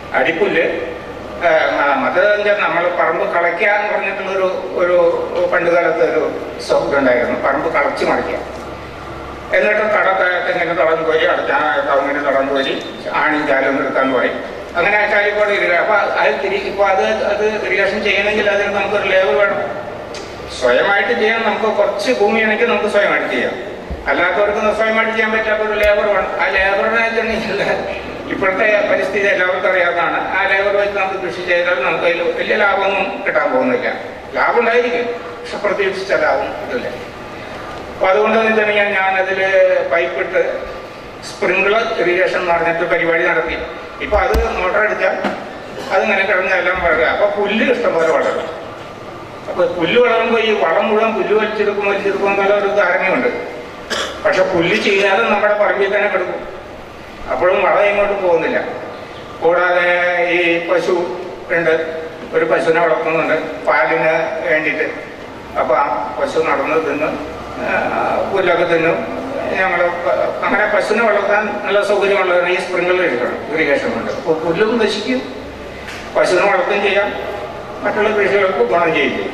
അടിപ്പുല്ല് ആ, മ- മറ്റേത് വെച്ചാൽ നമ്മൾ പറമ്പ് കളയ്ക്കുക എന്ന് പറഞ്ഞിട്ടുള്ളൊരു ഒരു പണ്ട് കാലത്ത് ഒരു സൗകര്യം ഉണ്ടായിരുന്നു പറമ്പ് കളച്ച് മറിക്കുക എന്നിട്ട് കടത്തെ തെങ്ങിന് തടം കോരി അടുത്ത കവുങ്ങിന് തടം കോരി ആണി ചാലും നിർത്താൻ പറയും അങ്ങനെ ചാലിക്കോട് ഇരിക്കുക അപ്പൊ അത് തിരി ഇപ്പൊ അത് അത് ഇറിഗേഷൻ ചെയ്യണമെങ്കിൽ അതിന് നമുക്കൊരു ലേബർ വേണം സ്വയമായിട്ട് ചെയ്യാൻ നമുക്ക് കുറച്ച് ഭൂമിയാണെങ്കിൽ നമുക്ക് സ്വയമായിട്ട് ചെയ്യാം അല്ലാത്തവർക്ക് സ്വയമായിട്ട് ചെയ്യാൻ പറ്റാത്ത ഒരു ലേബർ വേണം ആ ലേബറിനെ വെച്ചിട്ടുണ്ടെങ്കിൽ ഇപ്പോഴത്തെ പരിസ്ഥിതി എല്ലാവർക്കും അറിയാവുന്നതാണ് ആ ലേബർ വെച്ച് നമുക്ക് കൃഷി ചെയ്താൽ നമുക്ക് അതിൽ വലിയ ലാഭമൊന്നും കിട്ടാൻ പോകുന്നില്ല ലാഭം ഉണ്ടായിരിക്കും പക്ഷെ പ്രതീക്ഷിച്ച ലാഭം കിട്ടില്ല അപ്പൊ അതുകൊണ്ട് തന്നെ ഞാൻ ഞാനതിൽ പൈപ്പിട്ട് സ്പ്രിംഗ്ലർ ഇറിഗേഷൻ എന്ന് പറഞ്ഞിട്ട് പരിപാടി നടത്തി ഇപ്പൊ അത് മോട്ടർ അടിച്ചാൽ അതിങ്ങനെ കിടന്ന് എല്ലാം വളരുക അപ്പൊ പുല്ല് ഇഷ്ടംപോലെ വളരും അപ്പൊ പുല്ല് വളരുമ്പോൾ ഈ വളം മുഴുവൻ പുല്ല് വലിച്ചെടുക്കും വലിച്ചെടുക്കും എന്നുള്ള ഒരു ധാരണയുണ്ട് പക്ഷെ പുല്ല് ചെയ്യാതെ നമ്മുടെ പറമ്പിൽ തന്നെ കിടക്കും അപ്പോഴും വളം ഇങ്ങോട്ട് പോകുന്നില്ല കൂടാതെ ഈ പശു ഉണ്ട് ഒരു പശുവിനെ വളർത്തുന്നുണ്ട് പാലിന് വേണ്ടിയിട്ട് അപ്പൊ ആ പശു നടന്ന് തിന്ന് ആ, പുല്ലൊക്കെ തിന്നും ഞങ്ങൾ അങ്ങനെ പശുവിനെ വളർത്താൻ നല്ല സൗകര്യമുള്ളതാണ് ഈ സ്പ്രിംഗിൾ ഇരിക്കണം ഇറിഗേഷൻ കൊണ്ട് അപ്പോൾ പുല്ലും നശിക്കും പശുവിനെ വളർത്തുകയും ചെയ്യാം മറ്റുള്ള കൃഷികൾക്ക് ഗുണം ചെയ്യും ചെയ്യും.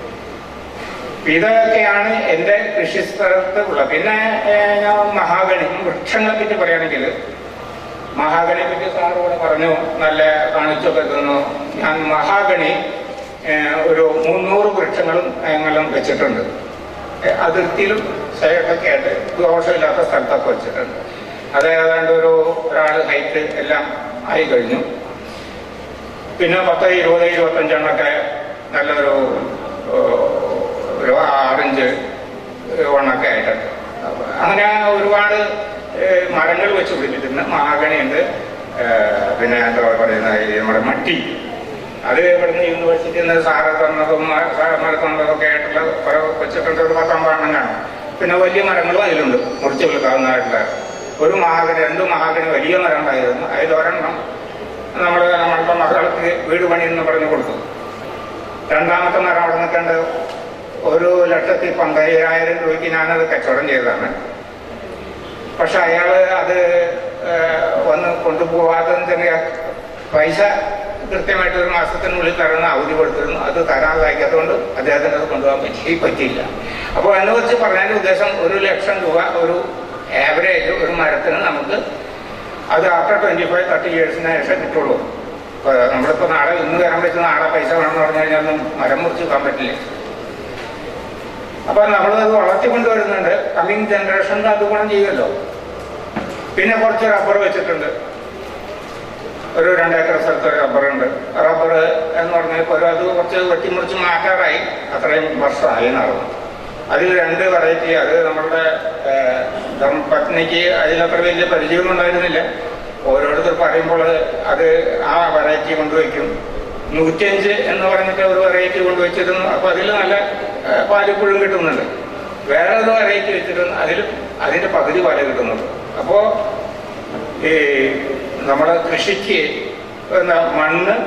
ഇതൊക്കെയാണ് എൻ്റെ കൃഷി സ്ഥലത്ത് ഉള്ളത് പിന്നെ ഏഹ്, ഞാൻ മഹാഗണി വൃക്ഷങ്ങളെ പറ്റി പറയുകയാണെങ്കിൽ മഹാഗണിയെ പറ്റി സാർ ഇവിടെ പറഞ്ഞു നല്ല കാണിച്ചൊക്കെ തന്നു ഞാൻ മഹാഗണി ഏഹ്, ഒരു മുന്നൂറ് വൃക്ഷങ്ങളും ഞങ്ങളും വെച്ചിട്ടുണ്ട് ഏഹ്, അതിർത്തിയിലും സൈഡൊക്കെ ആയിട്ട് ദോഷമില്ലാത്ത സ്ഥലത്തൊക്കെ വെച്ചിട്ടുണ്ട് അത് ഏതാണ്ട് ഒരു ഒരാൾ ഹൈറ്റ് എല്ലാം ആയി കഴിഞ്ഞു പിന്നെ പത്ത് ഇരുപത് ഇരുപത്തഞ്ചെണ്ണൊക്കെ നല്ലൊരു ഏഹ്, ഒരു ആറിഞ്ച് വണ്ണൊക്കെ ആയിട്ടുണ്ട് അപ്പൊ അങ്ങനെ ഒരുപാട് ഏഹ്, മരങ്ങൾ വെച്ച് പിടിപ്പിച്ചിട്ടുണ്ട് മഹാഗണിയുണ്ട് ഏഹ്, പിന്നെ എന്താ പറയുന്ന ഈ നമ്മുടെ മട്ടി അത് ഇവിടുന്ന് യൂണിവേഴ്സിറ്റിയിൽ നിന്ന് സാറ് തന്നതും മ- സാറന്മാർ തന്നതൊക്കെ ആയിട്ടുള്ള കുറെ വെച്ചിട്ടുണ്ട് ഒരു പത്തൊമ്പതെണ്ണം കാണും പിന്നെ വലിയ മരങ്ങളും അതിലുണ്ട് മുറിച്ച് വിൽക്കാവുന്നതായിട്ടുള്ള ഒരു മഹാഗണി രണ്ട് മഹാഗണി വലിയ മരം ഉണ്ടായിരുന്നു അതിലൊരെണ്ണം നമ്മൾ നമ്മളുടെ മകൾക്ക് വീട് പണി എന്ന് പറഞ്ഞു കൊടുത്തു രണ്ടാമത്തെ മരം അവിടെ നിൽക്കേണ്ട ഒരു ലക്ഷത്തി പന്തയ്യായിരം രൂപയ്ക്ക് ഞാനത് കച്ചവടം ചെയ്തതാണ് പക്ഷെ അയാൾ അത് ഏഹ്, വന്ന് കൊണ്ടുപോകാതെ തന്നെ പൈസ കൃത്യമായിട്ട് ഒരു മാസത്തിനുള്ളിൽ തരുന്ന അവധി കൊടുത്തിരുന്നു അത് തരാതാക്കിയതുകൊണ്ട് അദ്ദേഹത്തിന് അത് കൊണ്ടുപോകാൻ പറ്റി പറ്റിയില്ല അപ്പോൾ എന്ന് വെച്ച് പറഞ്ഞതിന്റെ ഉദ്ദേശം ഒരു ലക്ഷം രൂപ ഒരു ആവറേജ് ഒരു മരത്തിന് നമുക്ക് അത് ആഫ്റ്റർ ട്വന്റി ഫൈവ് തേർട്ടി ഇയേഴ്സിന് ശേഷം കിട്ടുള്ളൂ ഇപ്പൊ നമ്മളിപ്പോ നാളെ ഇന്ന് വരാൻ പറ്റുന്ന നാളെ പൈസ വേണമെന്ന് പറഞ്ഞു കഴിഞ്ഞാൽ ഒന്നും മരം മുറിച്ച് വെക്കാൻ പറ്റില്ല അപ്പൊ നമ്മളത് വളർത്തിക്കൊണ്ടുവരുന്നുണ്ട് കമ്മിങ് ജനറേഷനിൽ അത് ഗുണം ചെയ്യുമല്ലോ പിന്നെ കുറച്ച് റബ്ബർ വെച്ചിട്ടുണ്ട് ഒരു രണ്ടേക്കർ സ്ഥലത്ത് ഒരു റബ്ബറുണ്ട് റബ്ബർ എന്ന് പറഞ്ഞാൽ ഇപ്പോൾ അത് കുറച്ച് വെട്ടിമുറിച്ച് മാറ്റാറായി അത്രയും വർഷമായി നടന്നു അതിൽ രണ്ട് വെറൈറ്റി അത് നമ്മളുടെ ഏഹ്, ധർമ്മപത്നിക്ക് അതിലത്ര വലിയ പരിചയമൊന്നും ഉണ്ടായിരുന്നില്ല ഓരോരുത്തർ പറയുമ്പോൾ അത് ആ വെറൈറ്റി കൊണ്ടുവയ്ക്കും നൂറ്റഞ്ച് എന്ന് പറഞ്ഞിട്ട് ഒരു വെറൈറ്റി കൊണ്ടുവച്ചിരുന്നു അപ്പൊ അതിൽ നല്ല ഏഹ്, പാലിപ്പുഴും കിട്ടുന്നുണ്ട് വേറെ ഒരു വെറൈറ്റി വെച്ചിരുന്നു അതിൽ അതിന്റെ പകുതി പാല് കിട്ടുന്നുണ്ട് അപ്പോ ഈ നമ്മുടെ കൃഷിക്ക് എന്താ മണ്ണ്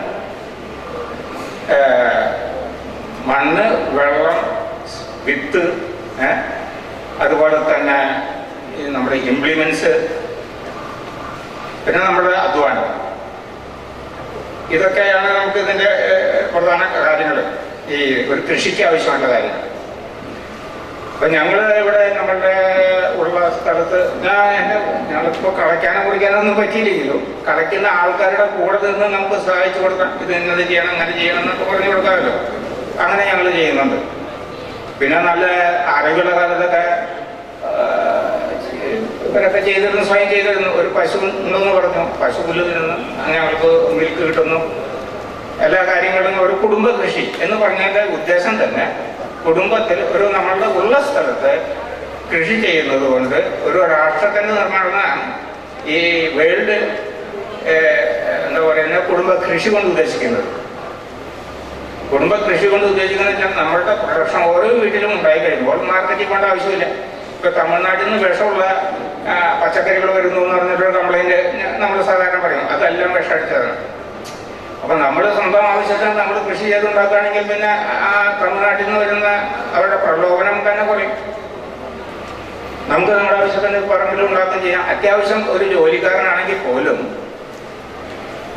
ഏഹ്, മണ്ണ് വെള്ളം വിത്ത് ഏ, അതുപോലെ തന്നെ ഈ നമ്മുടെ ഇംപ്ലിമെന്റ്സ് പിന്നെ നമ്മുടെ അധ്വാനം ഇതൊക്കെയാണ് നമുക്ക് ഇതിന്റെ ഏഹ്, പ്രധാന കാര്യങ്ങൾ ഈ ഒരു കൃഷിക്ക് ആവശ്യമുള്ള കാര്യങ്ങൾ അപ്പൊ ഞങ്ങള് ഇവിടെ നമ്മളുടെ ഉള്ള സ്ഥലത്ത് ഞാൻ എന്നെ ഞങ്ങളിപ്പോ കളയ്ക്കാനോ കുടിക്കാനോ ഒന്നും പറ്റിയില്ലെങ്കിലും കളയ്ക്കുന്ന ആൾക്കാരുടെ കൂടെ നിന്ന് നമുക്ക് സഹായിച്ചു കൊടുക്കാം ഇത് ഇന്നത് ചെയ്യണം അങ്ങനെ ചെയ്യണം എന്നൊക്കെ പറഞ്ഞു കൊടുക്കാമല്ലോ അങ്ങനെ ഞങ്ങൾ ചെയ്യുന്നുണ്ട് പിന്നെ നല്ല അറിവുള്ള കാലത്തൊക്കെ ആ, ഇവരൊക്കെ ചെയ്തിരുന്നു സ്വയം ചെയ്തിരുന്നു ഒരു പശു ഉണ്ടെന്ന് പറഞ്ഞു പശു പുല്ല് തിന്നുന്നു അങ്ങനെ ഞങ്ങൾക്ക് മിൽക്ക് കിട്ടുന്നു എല്ലാ കാര്യങ്ങളും ഒരു കുടുംബ കൃഷി എന്ന് പറഞ്ഞതിന്റെ ഉദ്ദേശം തന്നെ കുടുംബത്തിൽ ഒരു നമ്മളുടെ ഉള്ള സ്ഥലത്ത് കൃഷി ചെയ്യുന്നത് കൊണ്ട് ഒരു രാഷ്ട്രത്തിന്റെ നിർമ്മാണമാണ് ഈ വേൾഡ് എന്താ പറയുന്ന കുടുംബ കൃഷി കൊണ്ട് ഉദ്ദേശിക്കുന്നത് കുടുംബ കൃഷി കൊണ്ട് ഉദ്ദേശിക്കുന്നത് വെച്ചാൽ നമ്മളുടെ പ്രൊഡക്ഷൻ ഓരോ വീട്ടിലും ഉണ്ടായി കഴിയുമ്പോൾ മാർക്കറ്റിൽ പോകേണ്ട ആവശ്യമില്ല ഇപ്പൊ തമിഴ്നാട്ടിൽ നിന്ന് വിഷമുള്ള ആ, പച്ചക്കറികൾ വരുന്നു എന്ന് പറഞ്ഞിട്ട് കംപ്ലൈന്റ് നമ്മൾ സാധാരണ പറയും അതെല്ലാം വിഷം അടിച്ചതാണ് അപ്പൊ നമ്മൾ സ്വന്തം ആവശ്യത്തിന് നമ്മൾ കൃഷി ചെയ്തുണ്ടാക്കുകയാണെങ്കിൽ പിന്നെ ആ തമിഴ്നാട്ടിൽ നിന്ന് വരുന്ന അവരുടെ പ്രലോഭനം തന്നെ കുറയും നമുക്ക് നമ്മുടെ ആവശ്യത്തിന് പറമ്പിൽ ഉണ്ടാക്കുകയും ചെയ്യാം അത്യാവശ്യം ഒരു ജോലിക്കാരനാണെങ്കിൽ പോലും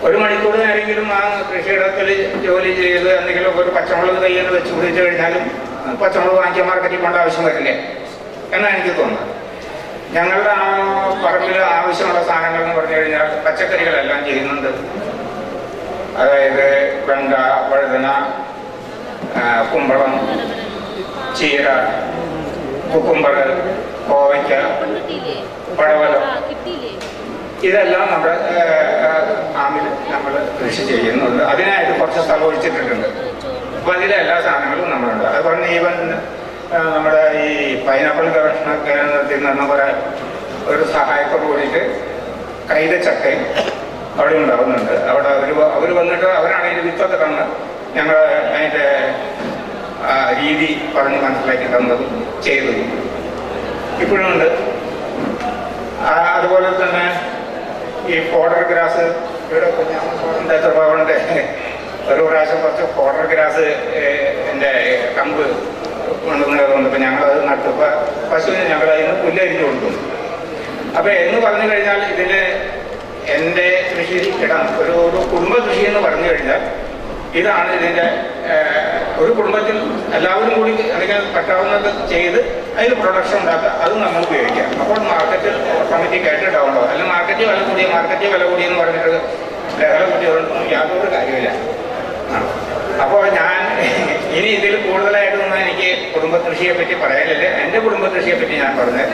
ഒരു മണിക്കൂർ നേരെങ്കിലും ആ കൃഷിയിടത്തിൽ ജോലി ചെയ്ത് എന്തെങ്കിലും ഒരു പച്ചമുളക് കയ്യിൽ വെച്ച് പിടിച്ചു കഴിഞ്ഞാലും പച്ചമുളക് വാങ്ങിക്കാൻ മാർക്കറ്റിൽ പോകേണ്ട ആവശ്യം വരില്ലേ എന്നാണ് എനിക്ക് തോന്നുന്നത് ഞങ്ങളുടെ ആ പറമ്പിൽ ആവശ്യമുള്ള സാധനങ്ങൾ എന്ന് പറഞ്ഞു കഴിഞ്ഞാൽ പച്ചക്കറികളെല്ലാം ചെയ്യുന്നുണ്ട് അതായത് വെണ്ട വഴുതന ആ, കുമ്പളം ചീര കുക്കുമ്പർ കോവയ്ക്ക പടവലം ഇതെല്ലാം നമ്മുടെ ഫാമിൽ നമ്മൾ കൃഷി ചെയ്യുന്നുണ്ട് അതിനായിട്ട് കുറച്ച് സ്ഥലം ഒഴിച്ചിട്ടിട്ടുണ്ട് അപ്പൊ അതിലെ എല്ലാ സാധനങ്ങളും നമ്മളുണ്ട് അതുപോലെ ഈവൻ ആ, നമ്മുടെ ഈ പൈനാപ്പിൾ ഗവേഷണ കേന്ദ്രത്തിൽ നിന്ന് കുറെ ഒരു സഹായത്തോട് കൂടിയിട്ട് കൈതച്ചക്കയും അവിടെ ഉണ്ടാവുന്നുണ്ട് അവിടെ അവർ അവർ വന്നിട്ട് അവരാണ് ഇതിന്റെ വിത്തൊക്കെ തന്ന് ഞങ്ങൾ അതിന്റെ ആ, രീതി പറഞ്ഞ് മനസ്സിലാക്കി തന്നതും ചെയ്തതും ഇപ്പോഴും ഉണ്ട് ആ, അതുപോലെ തന്നെ ഈ ഫോഡർ ഗ്രാസ് ഇവിടെ കുഞ്ഞാമ്മന്റെ സ്വഭാവമുണ്ട് ഒരു പ്രാവശ്യം കുറച്ച് ഫോഡർ ഗ്രാസ് എൻ്റെ കമ്പ് കൊണ്ടുവന്നതുകൊണ്ട് ഇപ്പം ഞങ്ങളത് നട്ടപ്പോൾ പശുവിന് ഞങ്ങൾ അതിന് പുല്ലരിഞ്ഞു കൊടുക്കും അപ്പൊ എന്ന് പറഞ്ഞു കഴിഞ്ഞാൽ ഇതില് എൻ്റെ കൃഷി ഇടം ഒരു ഒരു കുടുംബ കൃഷി എന്ന് പറഞ്ഞു കഴിഞ്ഞാൽ ഇതാണ് ഇതിന്റെ ഏഹ്, ഒരു കുടുംബത്തിൽ എല്ലാവരും കൂടി അതിനെ പറ്റാവുന്നത് ചെയ്ത് അതിന് പ്രൊഡക്ഷൻ ഉണ്ടാക്കുക അത് നമ്മൾ ഉപയോഗിക്കാം അപ്പോൾ മാർക്കറ്റിൽ ഓട്ടോമാറ്റിക്കായിട്ട് ഡൗൺ ആവും അല്ലെങ്കിൽ മാർക്കറ്റിൽ വില കൂടിയ മാർക്കറ്റിൽ വില കൂടിയെന്ന് പറഞ്ഞിട്ട് ലഹള കൂടിയതൊന്നും യാതൊരു കാര്യമില്ല ആ. അപ്പോൾ ഞാൻ ഇനി ഇതിൽ കൂടുതലായിട്ടൊന്നും എനിക്ക് കുടുംബ കൃഷിയെ പറ്റി പറയാനില്ല എൻ്റെ കുടുംബ കൃഷിയെ പറ്റി ഞാൻ പറഞ്ഞത്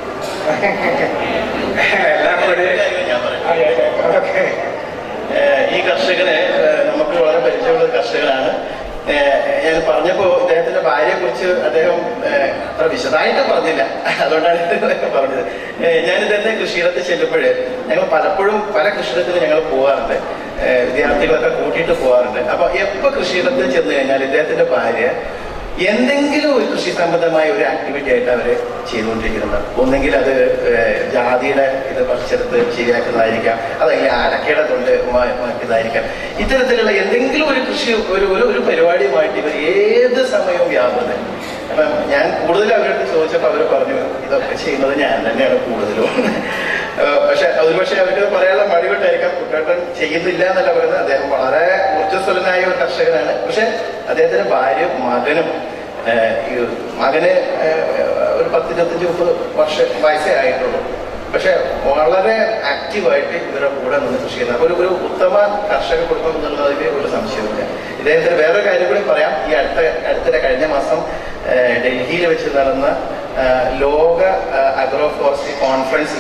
എല്ലാം കൂടി ഓക്കെ ഏഹ് ഈ കർഷകന് ഏഹ് നമുക്ക് വളരെ പരിചയമുള്ള ഒരു കർഷകനാണ് ഏഹ് ഞാൻ പറഞ്ഞപ്പോ ഇദ്ദേഹത്തിന്റെ ഭാര്യയെ കുറിച്ച് അദ്ദേഹം ഏഹ് അത്ര വിശദമായിട്ട് പറഞ്ഞില്ല അതുകൊണ്ടാണ് ഇതൊക്കെ പറഞ്ഞത് ഏഹ് ഞാൻ ഇദ്ദേഹത്തെ കൃഷിയിടത്തിൽ ചെല്ലുമ്പോൾ ഞങ്ങൾ പലപ്പോഴും പല കൃഷിയിടത്തിലും ഞങ്ങൾ പോകാറുണ്ട് ഏഹ് വിദ്യാർത്ഥികളൊക്കെ കൂട്ടിയിട്ട് പോകാറുണ്ട് അപ്പൊ എപ്പോ കൃഷിയിടത്തിൽ ചെന്ന് കഴിഞ്ഞാൽ ഇദ്ദേഹത്തിന്റെ ഭാര്യ എന്തെങ്കിലും ഒരു കൃഷി സംബന്ധമായ ഒരു ആക്ടിവിറ്റി ആയിട്ട് അവര് ചെയ്തുകൊണ്ടിരിക്കുന്നുണ്ട് ഒന്നെങ്കിൽ അത് ഏഹ്, ജാതിയുടെ ഇത് പറിച്ചെടുത്ത് ശരിയാക്കുന്നതായിരിക്കാം അതല്ലെങ്കിൽ അരക്കയുടെ തൊണ്ട് മാ- മാറ്റിയതായിരിക്കാം ഇത്തരത്തിലുള്ള എന്തെങ്കിലും ഒരു കൃഷി ഒരു ഒരു ഒരു പരിപാടിയുമായിട്ട് ഇവർ ഏത് സമയവും വ്യാപൃതം അപ്പം ഞാൻ കൂടുതൽ അവരോട് ചോദിച്ചപ്പോൾ അവർ പറഞ്ഞു ഇതൊക്കെ ചെയ്യുന്നത് ഞാൻ തന്നെയാണ് കൂടുതലും ഏഹ്, പക്ഷെ ഒരുപക്ഷെ അവർക്ക് പറയാനുള്ള മടികൊണ്ടായിരിക്കാം കുട്ടേട്ടൻ ചെയ്യുന്നില്ല എന്നല്ല പറയുന്നത് അദ്ദേഹം വളരെ ഊർജ്ജസ്വലനായ ഒരു കർഷകനാണ് പക്ഷെ അദ്ദേഹത്തിന്റെ ഭാര്യ മകനും ഏഹ്, ഈ മകന് ഏഹ്, ഒരു പത്തിരുപത്തഞ്ച് മുപ്പത് വർഷം വയസ്സേ ആയിട്ടുള്ളൂ പക്ഷെ വളരെ ആക്റ്റീവായിട്ട് ഇവരുടെ കൂടെ നിന്ന് കൃഷി ചെയ്യുന്ന ഒരു ഒരു ഉത്തമ കർഷക കുടുംബം എന്നുള്ളതിൽ ഒരു സംശയമില്ല ഇദ്ദേഹത്തിന് വേറൊരു കാര്യം കൂടി പറയാം ഈ അടുത്ത അടുത്തിടെ കഴിഞ്ഞ മാസം ഏഹ്, ഡൽഹിയിൽ വെച്ച് നടന്ന ഏഹ്, ലോക അഗ്രോ ഫോറസ്ട്രി കോൺഫറൻസിൽ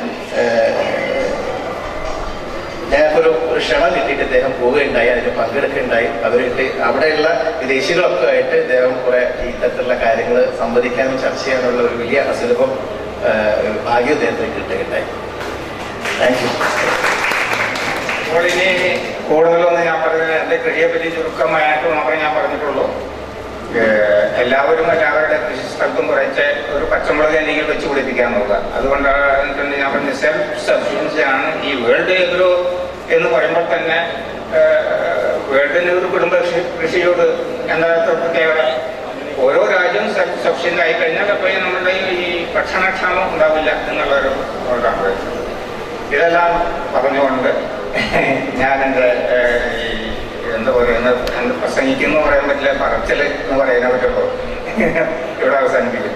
ഞങ്ങൾക്കൊരു ഒരു ക്ഷണം കിട്ടിയിട്ട് ഇദ്ദേഹം പോവുകയുണ്ടായി അതിന് പങ്കെടുക്കുകയുണ്ടായി അവർക്ക് അവിടെയുള്ള വിദേശികളൊക്കെ ആയിട്ട് ഇദ്ദേഹം കുറെ ഈ തരത്തിലുള്ള കാര്യങ്ങൾ സംവദിക്കാനും ചർച്ച ചെയ്യാനുള്ള ഒരു വലിയ അസുലഭം ഏഹ്, ഭാഗ്യം ഇദ്ദേഹത്തിന് കിട്ടുകയുണ്ടായി താങ്ക് യു അപ്പോൾ ഇനി കൂടുതലൊന്നും ഞാൻ പറഞ്ഞത് എൻ്റെ കൃഷിയെ പറ്റി ചുരുക്കമായിട്ട് മാത്രമേ ഞാൻ പറഞ്ഞിട്ടുള്ളൂ ഏഹ് എല്ലാവരും എല്ലാവരുടെ കൃഷി സ്ഥലത്തും കുറച്ച് ഒരു പച്ചമുളക് എന്തെങ്കിലും വെച്ച് പിടിപ്പിക്കാൻ നോക്കുക അതുകൊണ്ടാണ് ഞാൻ പറഞ്ഞ സെൽഫ് സഫിഷ്യൻസി ആണ് ഈ വേൾഡ് എഗ്രോ എന്ന് പറയുമ്പോൾ തന്നെ വേൾഡിന് ഒരു കുടുംബ കൃഷി കൃഷിയോട് എന്താ പ്രത്യേകത ഓരോ രാജ്യവും സെൽഫ് സഫിഷ്യൻ്റ് ആയി കഴിഞ്ഞാൽ അപ്പോൾ നമ്മുടെ ഈ ഭക്ഷണക്ഷാമം ഉണ്ടാവില്ല എന്നുള്ളൊരു ഇതാണ് ഇതെല്ലാം പറഞ്ഞുകൊണ്ട് ഞാൻ എൻ്റെ ഏഹ്, ഈ എന്താ പറയുന്നത് എന്ത് പ്രസംഗിക്കുന്നു പറയാൻ പറ്റില്ല പറച്ചൽ എന്ന് പറയാനേ പറ്റുള്ളൂ ഇവിടെ അവസാനിപ്പിക്കും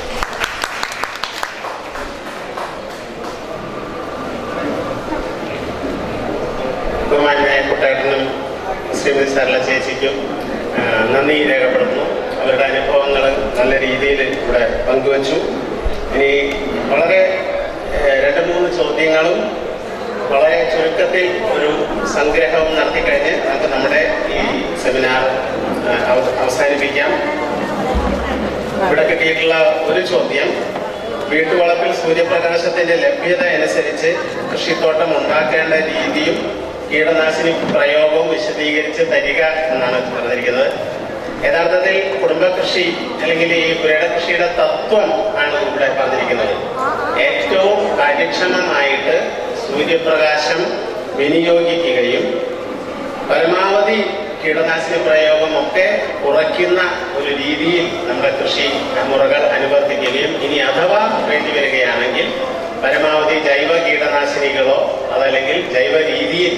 ബഹുമാനായ കുട്ടേട്ടനും ശ്രീമതി സരള ചേച്ചിക്കും ആ, നന്ദി രേഖപ്പെടുത്തുന്നു അവരുടെ അനുഭവങ്ങൾ നല്ല രീതിയിൽ ഇവിടെ പങ്കുവച്ചു ഇനി വളരെ ഏ, രണ്ട് മൂന്ന് ചോദ്യങ്ങളും വളരെ ചുരുക്കത്തിൽ ഒരു സംഗ്രഹം നടത്തിക്കഴിഞ്ഞ് നമുക്ക് നമ്മുടെ ഈ സെമിനാർ ആ, അവ- അവസാനിപ്പിക്കാം ഇവിടെ കിട്ടിയിട്ടുള്ള ഒരു ചോദ്യം വീട്ടുവളപ്പിൽ സൂര്യപ്രകാശത്തിന്റെ ലഭ്യത അനുസരിച്ച് കൃഷിത്തോട്ടം ഉണ്ടാക്കേണ്ട രീതിയും കീടനാശിനി പ്രയോഗവും വിശദീകരിച്ച് തരിക എന്നാണ് പറഞ്ഞിരിക്കുന്നത് യഥാർത്ഥത്തിൽ കുടുംബകൃഷി അല്ലെങ്കിൽ ഈ പുരയുടെ കൃഷിയുടെ തത്വം ആണ് ഇവിടെ പറഞ്ഞിരിക്കുന്നത് ഏറ്റവും കാര്യക്ഷമമായിട്ട് സൂര്യപ്രകാശം വിനിയോഗിക്കുകയും പരമാവധി കീടനാശിനി പ്രയോഗമൊക്കെ കുറയ്ക്കുന്ന ഒരു രീതിയിൽ നമ്മുടെ കൃഷി മുറകൾ അനുവർത്തിക്കുകയും ഇനി അഥവാ വേണ്ടി വരികയാണെങ്കിൽ പരമാവധി ജൈവ കീടനാശിനികളോ അതല്ലെങ്കിൽ ജൈവ രീതിയിൽ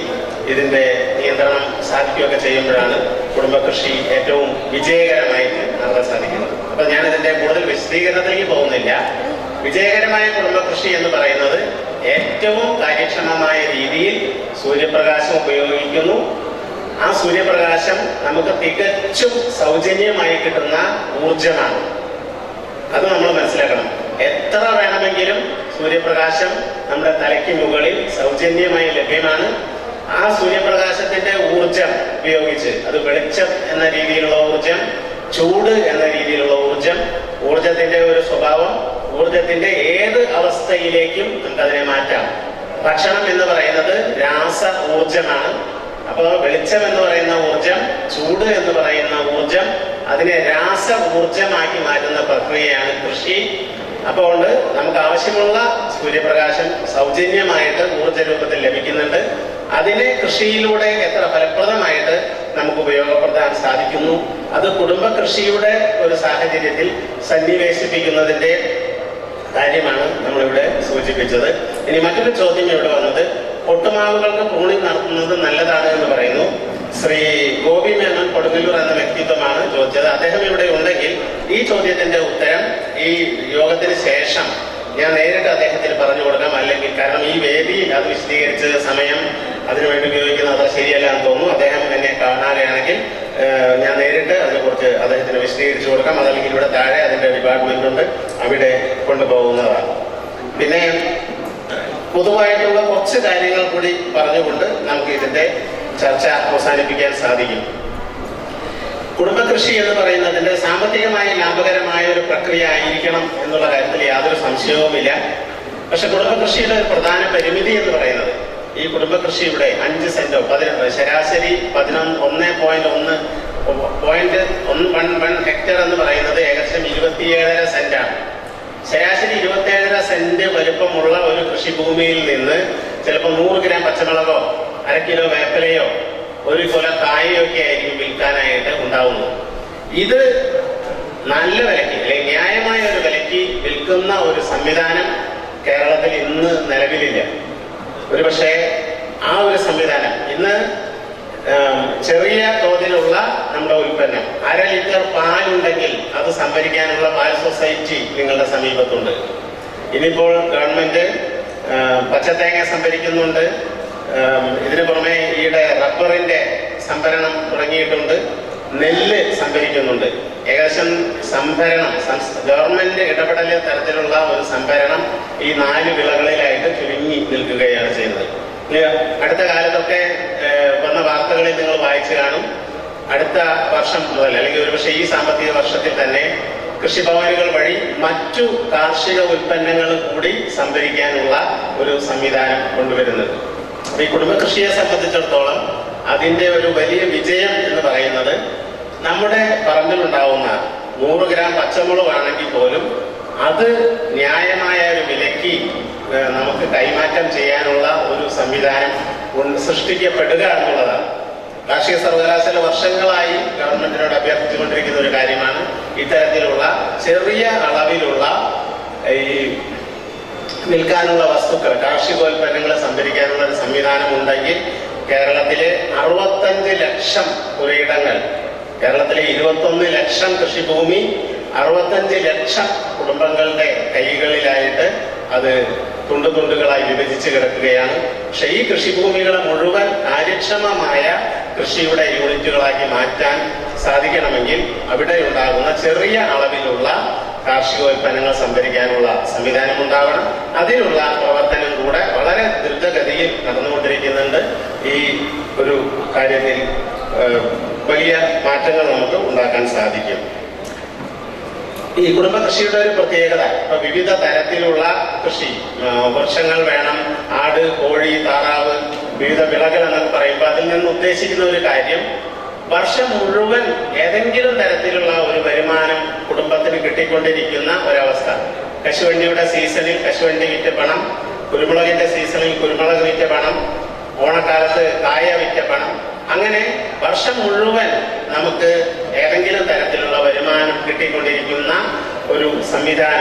ഇതിന്റെ നിയന്ത്രണം സാധിക്കുകയൊക്കെ ചെയ്യുമ്പോഴാണ് കുടുംബകൃഷി ഏറ്റവും വിജയകരമായിട്ട് നടത്താൻ സാധിക്കുന്നത് അപ്പൊ ഞാൻ ഇതിന്റെ കൂടുതൽ വിശദീകരണത്തിലേക്ക് പോകുന്നില്ല വിജയകരമായ കുടുംബകൃഷി എന്ന് പറയുന്നത് ഏറ്റവും കാര്യക്ഷമമായ രീതിയിൽ സൂര്യപ്രകാശം ഉപയോഗിക്കുന്നു ആ സൂര്യപ്രകാശം നമുക്ക് തികച്ചും സൗജന്യമായി കിട്ടുന്ന ഊർജമാണ് അത് നമ്മൾ മനസ്സിലാക്കണം എത്ര വേണമെങ്കിലും സൂര്യപ്രകാശം നമ്മുടെ തലയ്ക്ക് മുകളിൽ സൗജന്യമായി ലഭ്യമാണ് ആ സൂര്യപ്രകാശത്തിന്റെ ഊർജം ഉപയോഗിച്ച് അത് വെളിച്ചം എന്ന രീതിയിലുള്ള ഊർജം ചൂട് എന്ന രീതിയിലുള്ള ഊർജം ഊർജത്തിന്റെ ഒരു സ്വഭാവം ഊർജത്തിന്റെ ഏത് അവസ്ഥയിലേക്കും നമുക്ക് അതിനെ മാറ്റാം ഭക്ഷണം എന്ന് പറയുന്നത് രാസ ഊർജമാണ് അപ്പോൾ വെളിച്ചം എന്ന് പറയുന്ന ഊർജം ചൂട് എന്ന് പറയുന്ന ഊർജം അതിനെ രാസ ഊർജമാക്കി മാറ്റുന്ന പ്രക്രിയയാണ് കൃഷി അപ്പോൾ നമുക്ക് ആവശ്യമുള്ള സൂര്യപ്രകാശം സൗജന്യമായിട്ട് ഊർജ രൂപത്തിൽ ലഭിക്കുന്നുണ്ട് അതിനെ കൃഷിയിലൂടെ എത്ര ഫലപ്രദമായിട്ട് നമുക്ക് ഉപയോഗപ്പെടുത്താൻ സാധിക്കുന്നു അത് കുടുംബ കൃഷിയുടെ ഒരു സാഹചര്യത്തിൽ സന്നിവേശിപ്പിക്കുന്നതിന്റെ കാര്യമാണ് നമ്മളിവിടെ സൂചിപ്പിച്ചത് ഇനി മറ്റൊരു ചോദ്യം ഇവിടെ വന്നത് ഒട്ടുമാവുകൾക്ക് പ്രൂണിംഗ് നടത്തുന്നത് നല്ലതാണ് എന്ന് പറയുന്നു ശ്രീ ഗോപി മേനോൻ കൊടുങ്ങല്ലൂർ എന്ന വ്യക്തിത്വമാണ് ചോദിച്ചത് അദ്ദേഹം ഇവിടെ ഉണ്ടെങ്കിൽ ഈ ചോദ്യത്തിന്റെ ഉത്തരം ഈ യോഗത്തിന് ശേഷം ഞാൻ നേരിട്ട് അദ്ദേഹത്തിന് പറഞ്ഞു കൊടുക്കാം അല്ലെങ്കിൽ കാരണം ഈ വേദി അത് വിശദീകരിച്ച് സമയം അതിനുവേണ്ടി ഉപയോഗിക്കുന്നത് അത്ര ശരിയല്ല എന്ന് തോന്നുന്നു അദ്ദേഹം എന്നെ കാണാനാണെങ്കിൽ ഏഹ്, ഞാൻ നേരിട്ട് അതിനെക്കുറിച്ച് അദ്ദേഹത്തിന് വിശദീകരിച്ചു കൊടുക്കാം അതല്ലെങ്കിൽ ഇവിടെ താഴെ അതിന്റെ ഡിപ്പാർട്ട്മെന്റ് ഉണ്ട് അവിടെ കൊണ്ടുപോകുന്നതാണ് പിന്നെ പൊതുവായിട്ടുള്ള കുറച്ച് കാര്യങ്ങൾ കൂടി പറഞ്ഞുകൊണ്ട് നമുക്ക് ഇതിന്റെ ചർച്ച അവസാനിപ്പിക്കാൻ സാധിക്കും കുടുംബകൃഷി എന്ന് പറയുന്നതിന്റെ സാമ്പത്തികമായി ലാഭകരമായ ഒരു പ്രക്രിയ ആയിരിക്കണം എന്നുള്ള കാര്യത്തിൽ യാതൊരു സംശയവുമില്ല പക്ഷെ കുടുംബകൃഷിയുടെ ഒരു പ്രധാന പരിമിതി എന്ന് പറയുന്നത് ഈ കുടുംബകൃഷിയുടെ അഞ്ച് സെന്റോ പതിനൊന്ന് ശരാശരി പതിനൊന്ന് ഒന്ന് പോയിന്റ് ഒന്ന് പോയിന്റ് ഒന്ന് വൺ വൺ ഹെക്ടർ എന്ന് പറയുന്നത് ഏകദേശം ഇരുപത്തിയേഴര സെന്റാണ് ശരാശരി ഇരുപത്തിയേഴര സെന്റ് വലുപ്പമുള്ള ഒരു കൃഷിഭൂമിയിൽ നിന്ന് ചിലപ്പോൾ നൂറ് ഗ്രാം പച്ചമുളകോ അര കിലോ വേപ്പിലയോ ഒരു കൊല കായയോ ഒക്കെ ആയിരിക്കും വിൽക്കാനായിട്ട് ഉണ്ടാവുന്നത് ഇത് നല്ല വിലയ്ക്ക് അല്ലെങ്കിൽ ന്യായമായ ഒരു വിലയ്ക്ക് വിൽക്കുന്ന ഒരു സംവിധാനം കേരളത്തിൽ ഇന്ന് നിലവിലില്ല ഒരു പക്ഷേ ആ ഒരു സംവിധാനം ഇന്ന് ആം, ചെറിയ തോതിലുള്ള നമ്മുടെ ഉൽപ്പന്നം അര ലിറ്റർ പാലുണ്ടെങ്കിൽ അത് സംഭരിക്കാനുള്ള പാൽ സൊസൈറ്റി നിങ്ങളുടെ സമീപത്തുണ്ട് ഇനിയിപ്പോൾ ഗവൺമെന്റ് ആം, പച്ചത്തേങ്ങ സംഭരിക്കുന്നുണ്ട് ആം, ഇതിനു പുറമെ ഈയിടെ റബ്ബറിന്റെ സംഭരണം തുടങ്ങിയിട്ടുണ്ട് നെല്ല് സംഭരിക്കുന്നുണ്ട് ഏകദേശം സംഭരണം സംസ്- ഗവൺമെന്റ് ഇടപെടൽ തരത്തിലുള്ള ഒരു സംഭരണം ഈ നാല് വിളകളിലായിട്ട് ചുരുങ്ങി നിൽക്കുകയാണ് ചെയ്യുന്നത് ഇനി അടുത്ത കാലത്തൊക്കെ ഏഹ്, വന്ന വാർത്തകളിൽ നിങ്ങൾ വായിച്ചു കാണും അടുത്ത വർഷം മുതൽ അല്ലെങ്കിൽ ഒരുപക്ഷെ ഈ സാമ്പത്തിക വർഷത്തിൽ തന്നെ കൃഷിഭവനുകൾ വഴി മറ്റു കാർഷിക ഉൽപ്പന്നങ്ങൾ കൂടി സംഭരിക്കാനുള്ള ഒരു സംവിധാനം കൊണ്ടുവരുന്നത് അപ്പൊ ഈ കുടുംബകൃഷിയെ സംബന്ധിച്ചിടത്തോളം അതിന്റെ ഒരു വലിയ വിജയം എന്ന് പറയുന്നത് നമ്മുടെ പറമ്പിലുണ്ടാവുന്ന നൂറ് ഗ്രാം പച്ചമുളകാണെങ്കിൽ പോലും അത് ന്യായമായ ഒരു വിലയ്ക്ക് ഏഹ്, നമുക്ക് കൈമാറ്റം ചെയ്യാനുള്ള ഒരു സംവിധാനം ഉണ്ട്- സൃഷ്ടിക്കപ്പെടുക എന്നുള്ളതാണ് കാർഷിക സർവകലാശാല വർഷങ്ങളായി ഗവൺമെന്റിനോട് അഭ്യർത്ഥിച്ചുകൊണ്ടിരിക്കുന്ന ഒരു കാര്യമാണ് ഇത്തരത്തിലുള്ള ചെറിയ അളവിലുള്ള ഈ വിൽക്കാനുള്ള വസ്തുക്കൾ കാർഷികോൽപ്പന്നങ്ങൾ സംഭരിക്കാനുള്ള ഒരു സംവിധാനം ഉണ്ടെങ്കിൽ കേരളത്തിലെ അറുപത്തഞ്ച് ലക്ഷം പുരയിടങ്ങൾ കേരളത്തിലെ ഇരുപത്തൊന്ന് ലക്ഷം കൃഷിഭൂമി അറുപത്തഞ്ച് ലക്ഷം കുടുംബങ്ങളുടെ കൈകളിലായിട്ട് അത് തുണ്ടു തുണ്ടുകളായി വിഭജിച്ച് കിടക്കുകയാണ് പക്ഷെ ഈ കൃഷിഭൂമികളെ മുഴുവൻ കാര്യക്ഷമമായ കൃഷിയുടെ യൂണിറ്റുകളാക്കി മാറ്റാൻ സാധിക്കണമെങ്കിൽ അവിടെ ഉണ്ടാകുന്ന ചെറിയ അളവിലുള്ള കാർഷികോൽപ്പന്നങ്ങൾ സംഭരിക്കാനുള്ള സംവിധാനം ഉണ്ടാവണം അതിനുള്ള പ്രവർത്തനം കൂടെ വളരെ ദ്രുതഗതിയിൽ നടന്നുകൊണ്ടിരിക്കുന്നുണ്ട് ഈ ഒരു കാര്യത്തിൽ ഏഹ്, വലിയ മാറ്റങ്ങൾ നമുക്ക് ഉണ്ടാക്കാൻ സാധിക്കും ഈ കുടുംബ കൃഷിയുടെ ഒരു പ്രത്യേകത ഇപ്പൊ വിവിധ തരത്തിലുള്ള കൃഷി ആ, വൃക്ഷങ്ങൾ വേണം ആട് കോഴി താറാവ് വിവിധ വിളകൾ എന്നൊക്കെ പറയുമ്പോൾ അതിൽ നിന്ന് ഉദ്ദേശിക്കുന്ന ഒരു കാര്യം വർഷം മുഴുവൻ ഏതെങ്കിലും തരത്തിലുള്ള ഒരു വരുമാനം കുടുംബത്തിന് കിട്ടിക്കൊണ്ടിരിക്കുന്ന ഒരവസ്ഥ കശുവണ്ടിയുടെ സീസണിൽ കശുവണ്ടി വിറ്റ് പണം കുരുമുളകിന്റെ സീസണിൽ കുരുമുളക് വിറ്റ പണം ഓണക്കാലത്ത് കായ വിറ്റ പണം അങ്ങനെ വർഷം മുഴുവൻ നമുക്ക് ഏതെങ്കിലും തരത്തിലുള്ള വരുമാനം കിട്ടിക്കൊണ്ടിരിക്കുന്ന ഒരു സംവിധാനം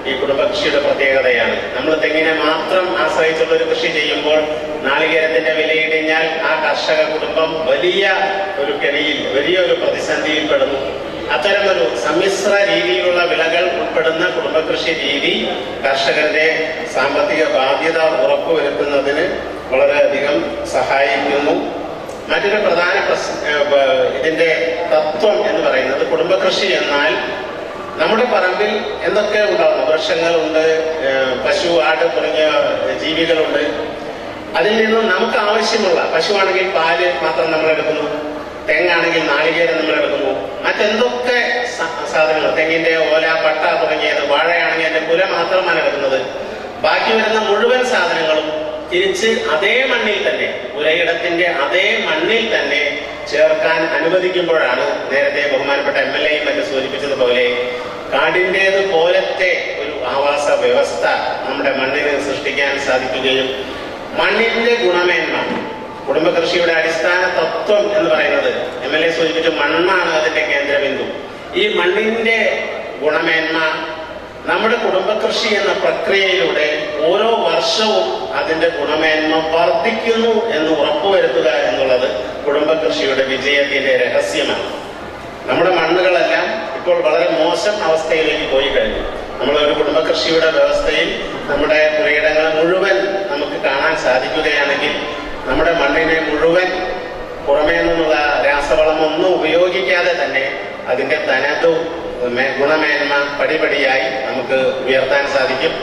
ഈ കുടുംബകൃഷിയുടെ പ്രത്യേകതയാണ് നമ്മൾ തെങ്ങിനെ മാത്രം ആശ്രയിച്ചുള്ള ഒരു കൃഷി ചെയ്യുമ്പോൾ നാളികേരത്തിന്റെ വിലയിടിഞ്ഞാൽ ആ കർഷക കുടുംബം വലിയ ഒരു കെണിയിൽ വലിയ ഒരു പ്രതിസന്ധിയിൽ പെടുന്നു അത്തരമൊരു സമ്മിശ്ര രീതിയിലുള്ള വിളകൾ ഉൾപ്പെടുന്ന കുടുംബകൃഷി രീതി കർഷകന്റെ സാമ്പത്തിക ബാധ്യത ഉറപ്പുവരുത്തുന്നതിന് വളരെയധികം സഹായിക്കുന്നു മറ്റൊരു പ്രധാന പ്രസ് ഏഹ് ബ- ഇതിന്റെ തത്വം എന്ന് പറയുന്നത് കുടുംബകൃഷി എന്നാൽ നമ്മുടെ പറമ്പിൽ എന്തൊക്കെ ഉണ്ടാകുന്നു വൃക്ഷങ്ങളുണ്ട് ഏഹ് പശു ആട് തുടങ്ങിയ ജീവികളുണ്ട് അതിൽ നിന്നും നമുക്ക് ആവശ്യമുള്ള പശുവാണെങ്കിൽ പാല് മാത്രം നമ്മൾ എടുക്കുന്നു തെങ്ങാണെങ്കിൽ നാളികേരം നമ്മൾ എടുക്കുന്നു മറ്റെന്തൊക്കെ സ- സാധനങ്ങൾ തെങ്ങിന്റെ ഓല പട്ട തുടങ്ങിയത് വാഴയാണെങ്കിൽ അതിന്റെ പുല മാത്രമാണ് എടുക്കുന്നത് ബാക്കി വരുന്ന മുഴുവൻ സാധനങ്ങളും തിരിച്ച് അതേ മണ്ണിൽ തന്നെ പുരയിടത്തിന്റെ അതേ മണ്ണിൽ തന്നെ ചേർക്കാൻ അനുവദിക്കുമ്പോഴാണ് നേരത്തെ ബഹുമാനപ്പെട്ട എം എൽ എയും മറ്റും സൂചിപ്പിച്ചതുപോലെ കാടിൻ്റേത് പോലത്തെ ഒരു ആവാസ വ്യവസ്ഥ നമ്മുടെ മണ്ണിന് സൃഷ്ടിക്കാൻ സാധിക്കുകയും മണ്ണിന്റെ ഗുണമേന്മ കുടുംബകൃഷിയുടെ അടിസ്ഥാന തത്വം എന്ന് പറയുന്നത് എം എൽ എ സൂചിപ്പിച്ച മണ്ണാണ് അതിന്റെ കേന്ദ്രബിന്ദു ഈ മണ്ണിന്റെ ഗുണമേന്മ നമ്മുടെ കുടുംബകൃഷി എന്ന പ്രക്രിയയിലൂടെ ഓരോ വർഷവും അതിന്റെ ഗുണമേന്മ വർദ്ധിക്കുന്നു എന്ന് ഉറപ്പുവരുത്തുക എന്നുള്ളത് കുടുംബകൃഷിയുടെ വിജയത്തിന്റെ രഹസ്യമാണ് നമ്മുടെ മണ്ണുകളെല്ലാം ഇപ്പോൾ വളരെ മോശം അവസ്ഥയിലേക്ക് പോയി കഴിഞ്ഞു നമ്മൾ ഒരു കുടുംബകൃഷിയുടെ വ്യവസ്ഥയിൽ നമ്മുടെ പുരയിടങ്ങൾ മുഴുവൻ നമുക്ക് കാണാൻ സാധിക്കുകയാണെങ്കിൽ നമ്മുടെ മണ്ണിനെ മുഴുവൻ പുറമേ നിന്നുള്ള രാസവളമൊന്നും ഉപയോഗിക്കാതെ തന്നെ അതിന്റെ തനതു മേ- ഗുണമേന്മ പടിപടിയായി നമുക്ക് ഉയർത്താൻ സാധിക്കും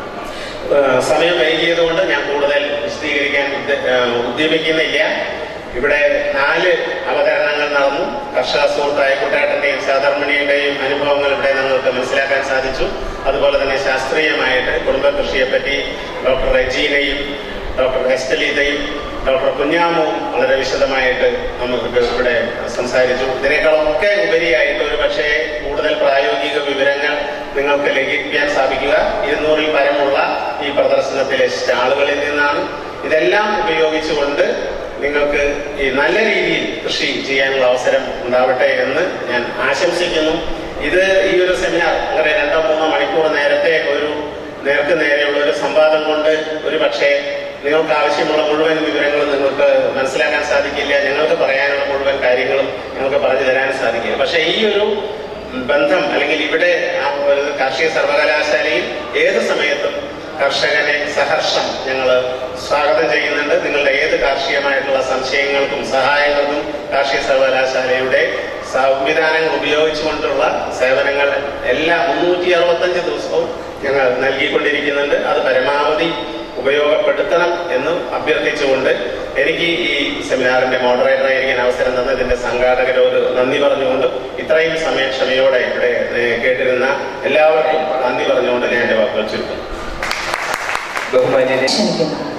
ഏഹ് സമയം വൈകിയത് കൊണ്ട് ഞാൻ കൂടുതൽ വിശദീകരിക്കാൻ ഉദ്ദ- ഏഹ് ഉദ്യമിക്കുന്നില്ല ഇവിടെ നാല് അവതരണങ്ങൾ നടന്നു കർഷക സുഹൃത്തായ കുട്ടേട്ടന്റെയും സഹധർമ്മിണിയുടെയും അനുഭവങ്ങൾ ഇവിടെ നിങ്ങൾക്ക് മനസ്സിലാക്കാൻ സാധിച്ചു അതുപോലെ തന്നെ ശാസ്ത്രീയമായിട്ട് കുടുംബകൃഷിയെ പറ്റി ഡോക്ടർ റെജീനയും ഡോക്ടർ എസ്റ്റലീതയും ഡോക്ടർ കുഞ്ഞാമും വളരെ വിശദമായിട്ട് നമുക്ക് ഇവിടെ സംസാരിച്ചു ഇതിനേക്കാളൊക്കെ ഉപരിയായിട്ട് ഒരു പക്ഷേ കൂടുതൽ പ്രായോഗിക വിവരങ്ങൾ നിങ്ങൾക്ക് ലഭിക്കാൻ സാധിക്കുക ഇരുന്നൂറിൽ പരമുള്ള ഈ പ്രദർശനത്തിലെ സ്റ്റാളുകളിൽ നിന്നാണ് ഇതെല്ലാം ഉപയോഗിച്ചുകൊണ്ട് നിങ്ങൾക്ക് ഈ നല്ല രീതിയിൽ കൃഷി ചെയ്യാനുള്ള അവസരം ഉണ്ടാവട്ടെ എന്ന് ഞാൻ ആശംസിക്കുന്നു ഇത് ഈ ഒരു സെമിനാർ അങ്ങനെ രണ്ടോ മൂന്നോ മണിക്കൂർ നേരത്തെ ഒരു നേർക്ക് നേരെയുള്ള ഒരു സംവാദം കൊണ്ട് ഒരു പക്ഷേ നിങ്ങൾക്ക് ആവശ്യമുള്ള മുഴുവൻ വിവരങ്ങളും നിങ്ങൾക്ക് മനസ്സിലാക്കാൻ സാധിക്കില്ല ഞങ്ങൾക്ക് പറയാനുള്ള മുഴുവൻ കാര്യങ്ങളും ഞങ്ങൾക്ക് പറഞ്ഞു തരാൻ സാധിക്കില്ല പക്ഷേ ഈ ഒരു ബന്ധം അല്ലെങ്കിൽ ഇവിടെ ആ ഒരു കാർഷിക സർവകലാശാലയിൽ ഏത് സമയത്തും കർഷകനെ സഹർഷം ഞങ്ങൾ സ്വാഗതം ചെയ്യുന്നുണ്ട് നിങ്ങളുടെ ഏത് കാർഷികമായിട്ടുള്ള സംശയങ്ങൾക്കും സഹായങ്ങൾക്കും കാർഷിക സർവകലാശാലയുടെ സംവിധാനങ്ങൾ ഉപയോഗിച്ചുകൊണ്ടുള്ള സേവനങ്ങൾ എല്ലാ മുന്നൂറ്റി അറുപത്തഞ്ച് ദിവസവും ഞങ്ങൾ നൽകിക്കൊണ്ടിരിക്കുന്നുണ്ട് അത് പരമാവധി ഉപയോഗപ്പെടുത്തണം എന്ന് അഭ്യർത്ഥിച്ചുകൊണ്ട് എനിക്ക് ഈ സെമിനാറിന്റെ മോഡറേറ്റർ ആയിരിക്കാൻ അവസരം തന്ന ഇതിന്റെ സംഘാടകരോട് നന്ദി പറഞ്ഞുകൊണ്ട് ഇത്രയും സമയം ക്ഷമയോടെ ഇവിടെ ഏഹ്, കേട്ടിരുന്ന എല്ലാവർക്കും നന്ദി പറഞ്ഞുകൊണ്ട് ഞാൻ എന്റെ വാക്കുകൾ ചുരുക്കുന്നു ബഹുമാന്യനെ ക്ഷണിക്കുന്നു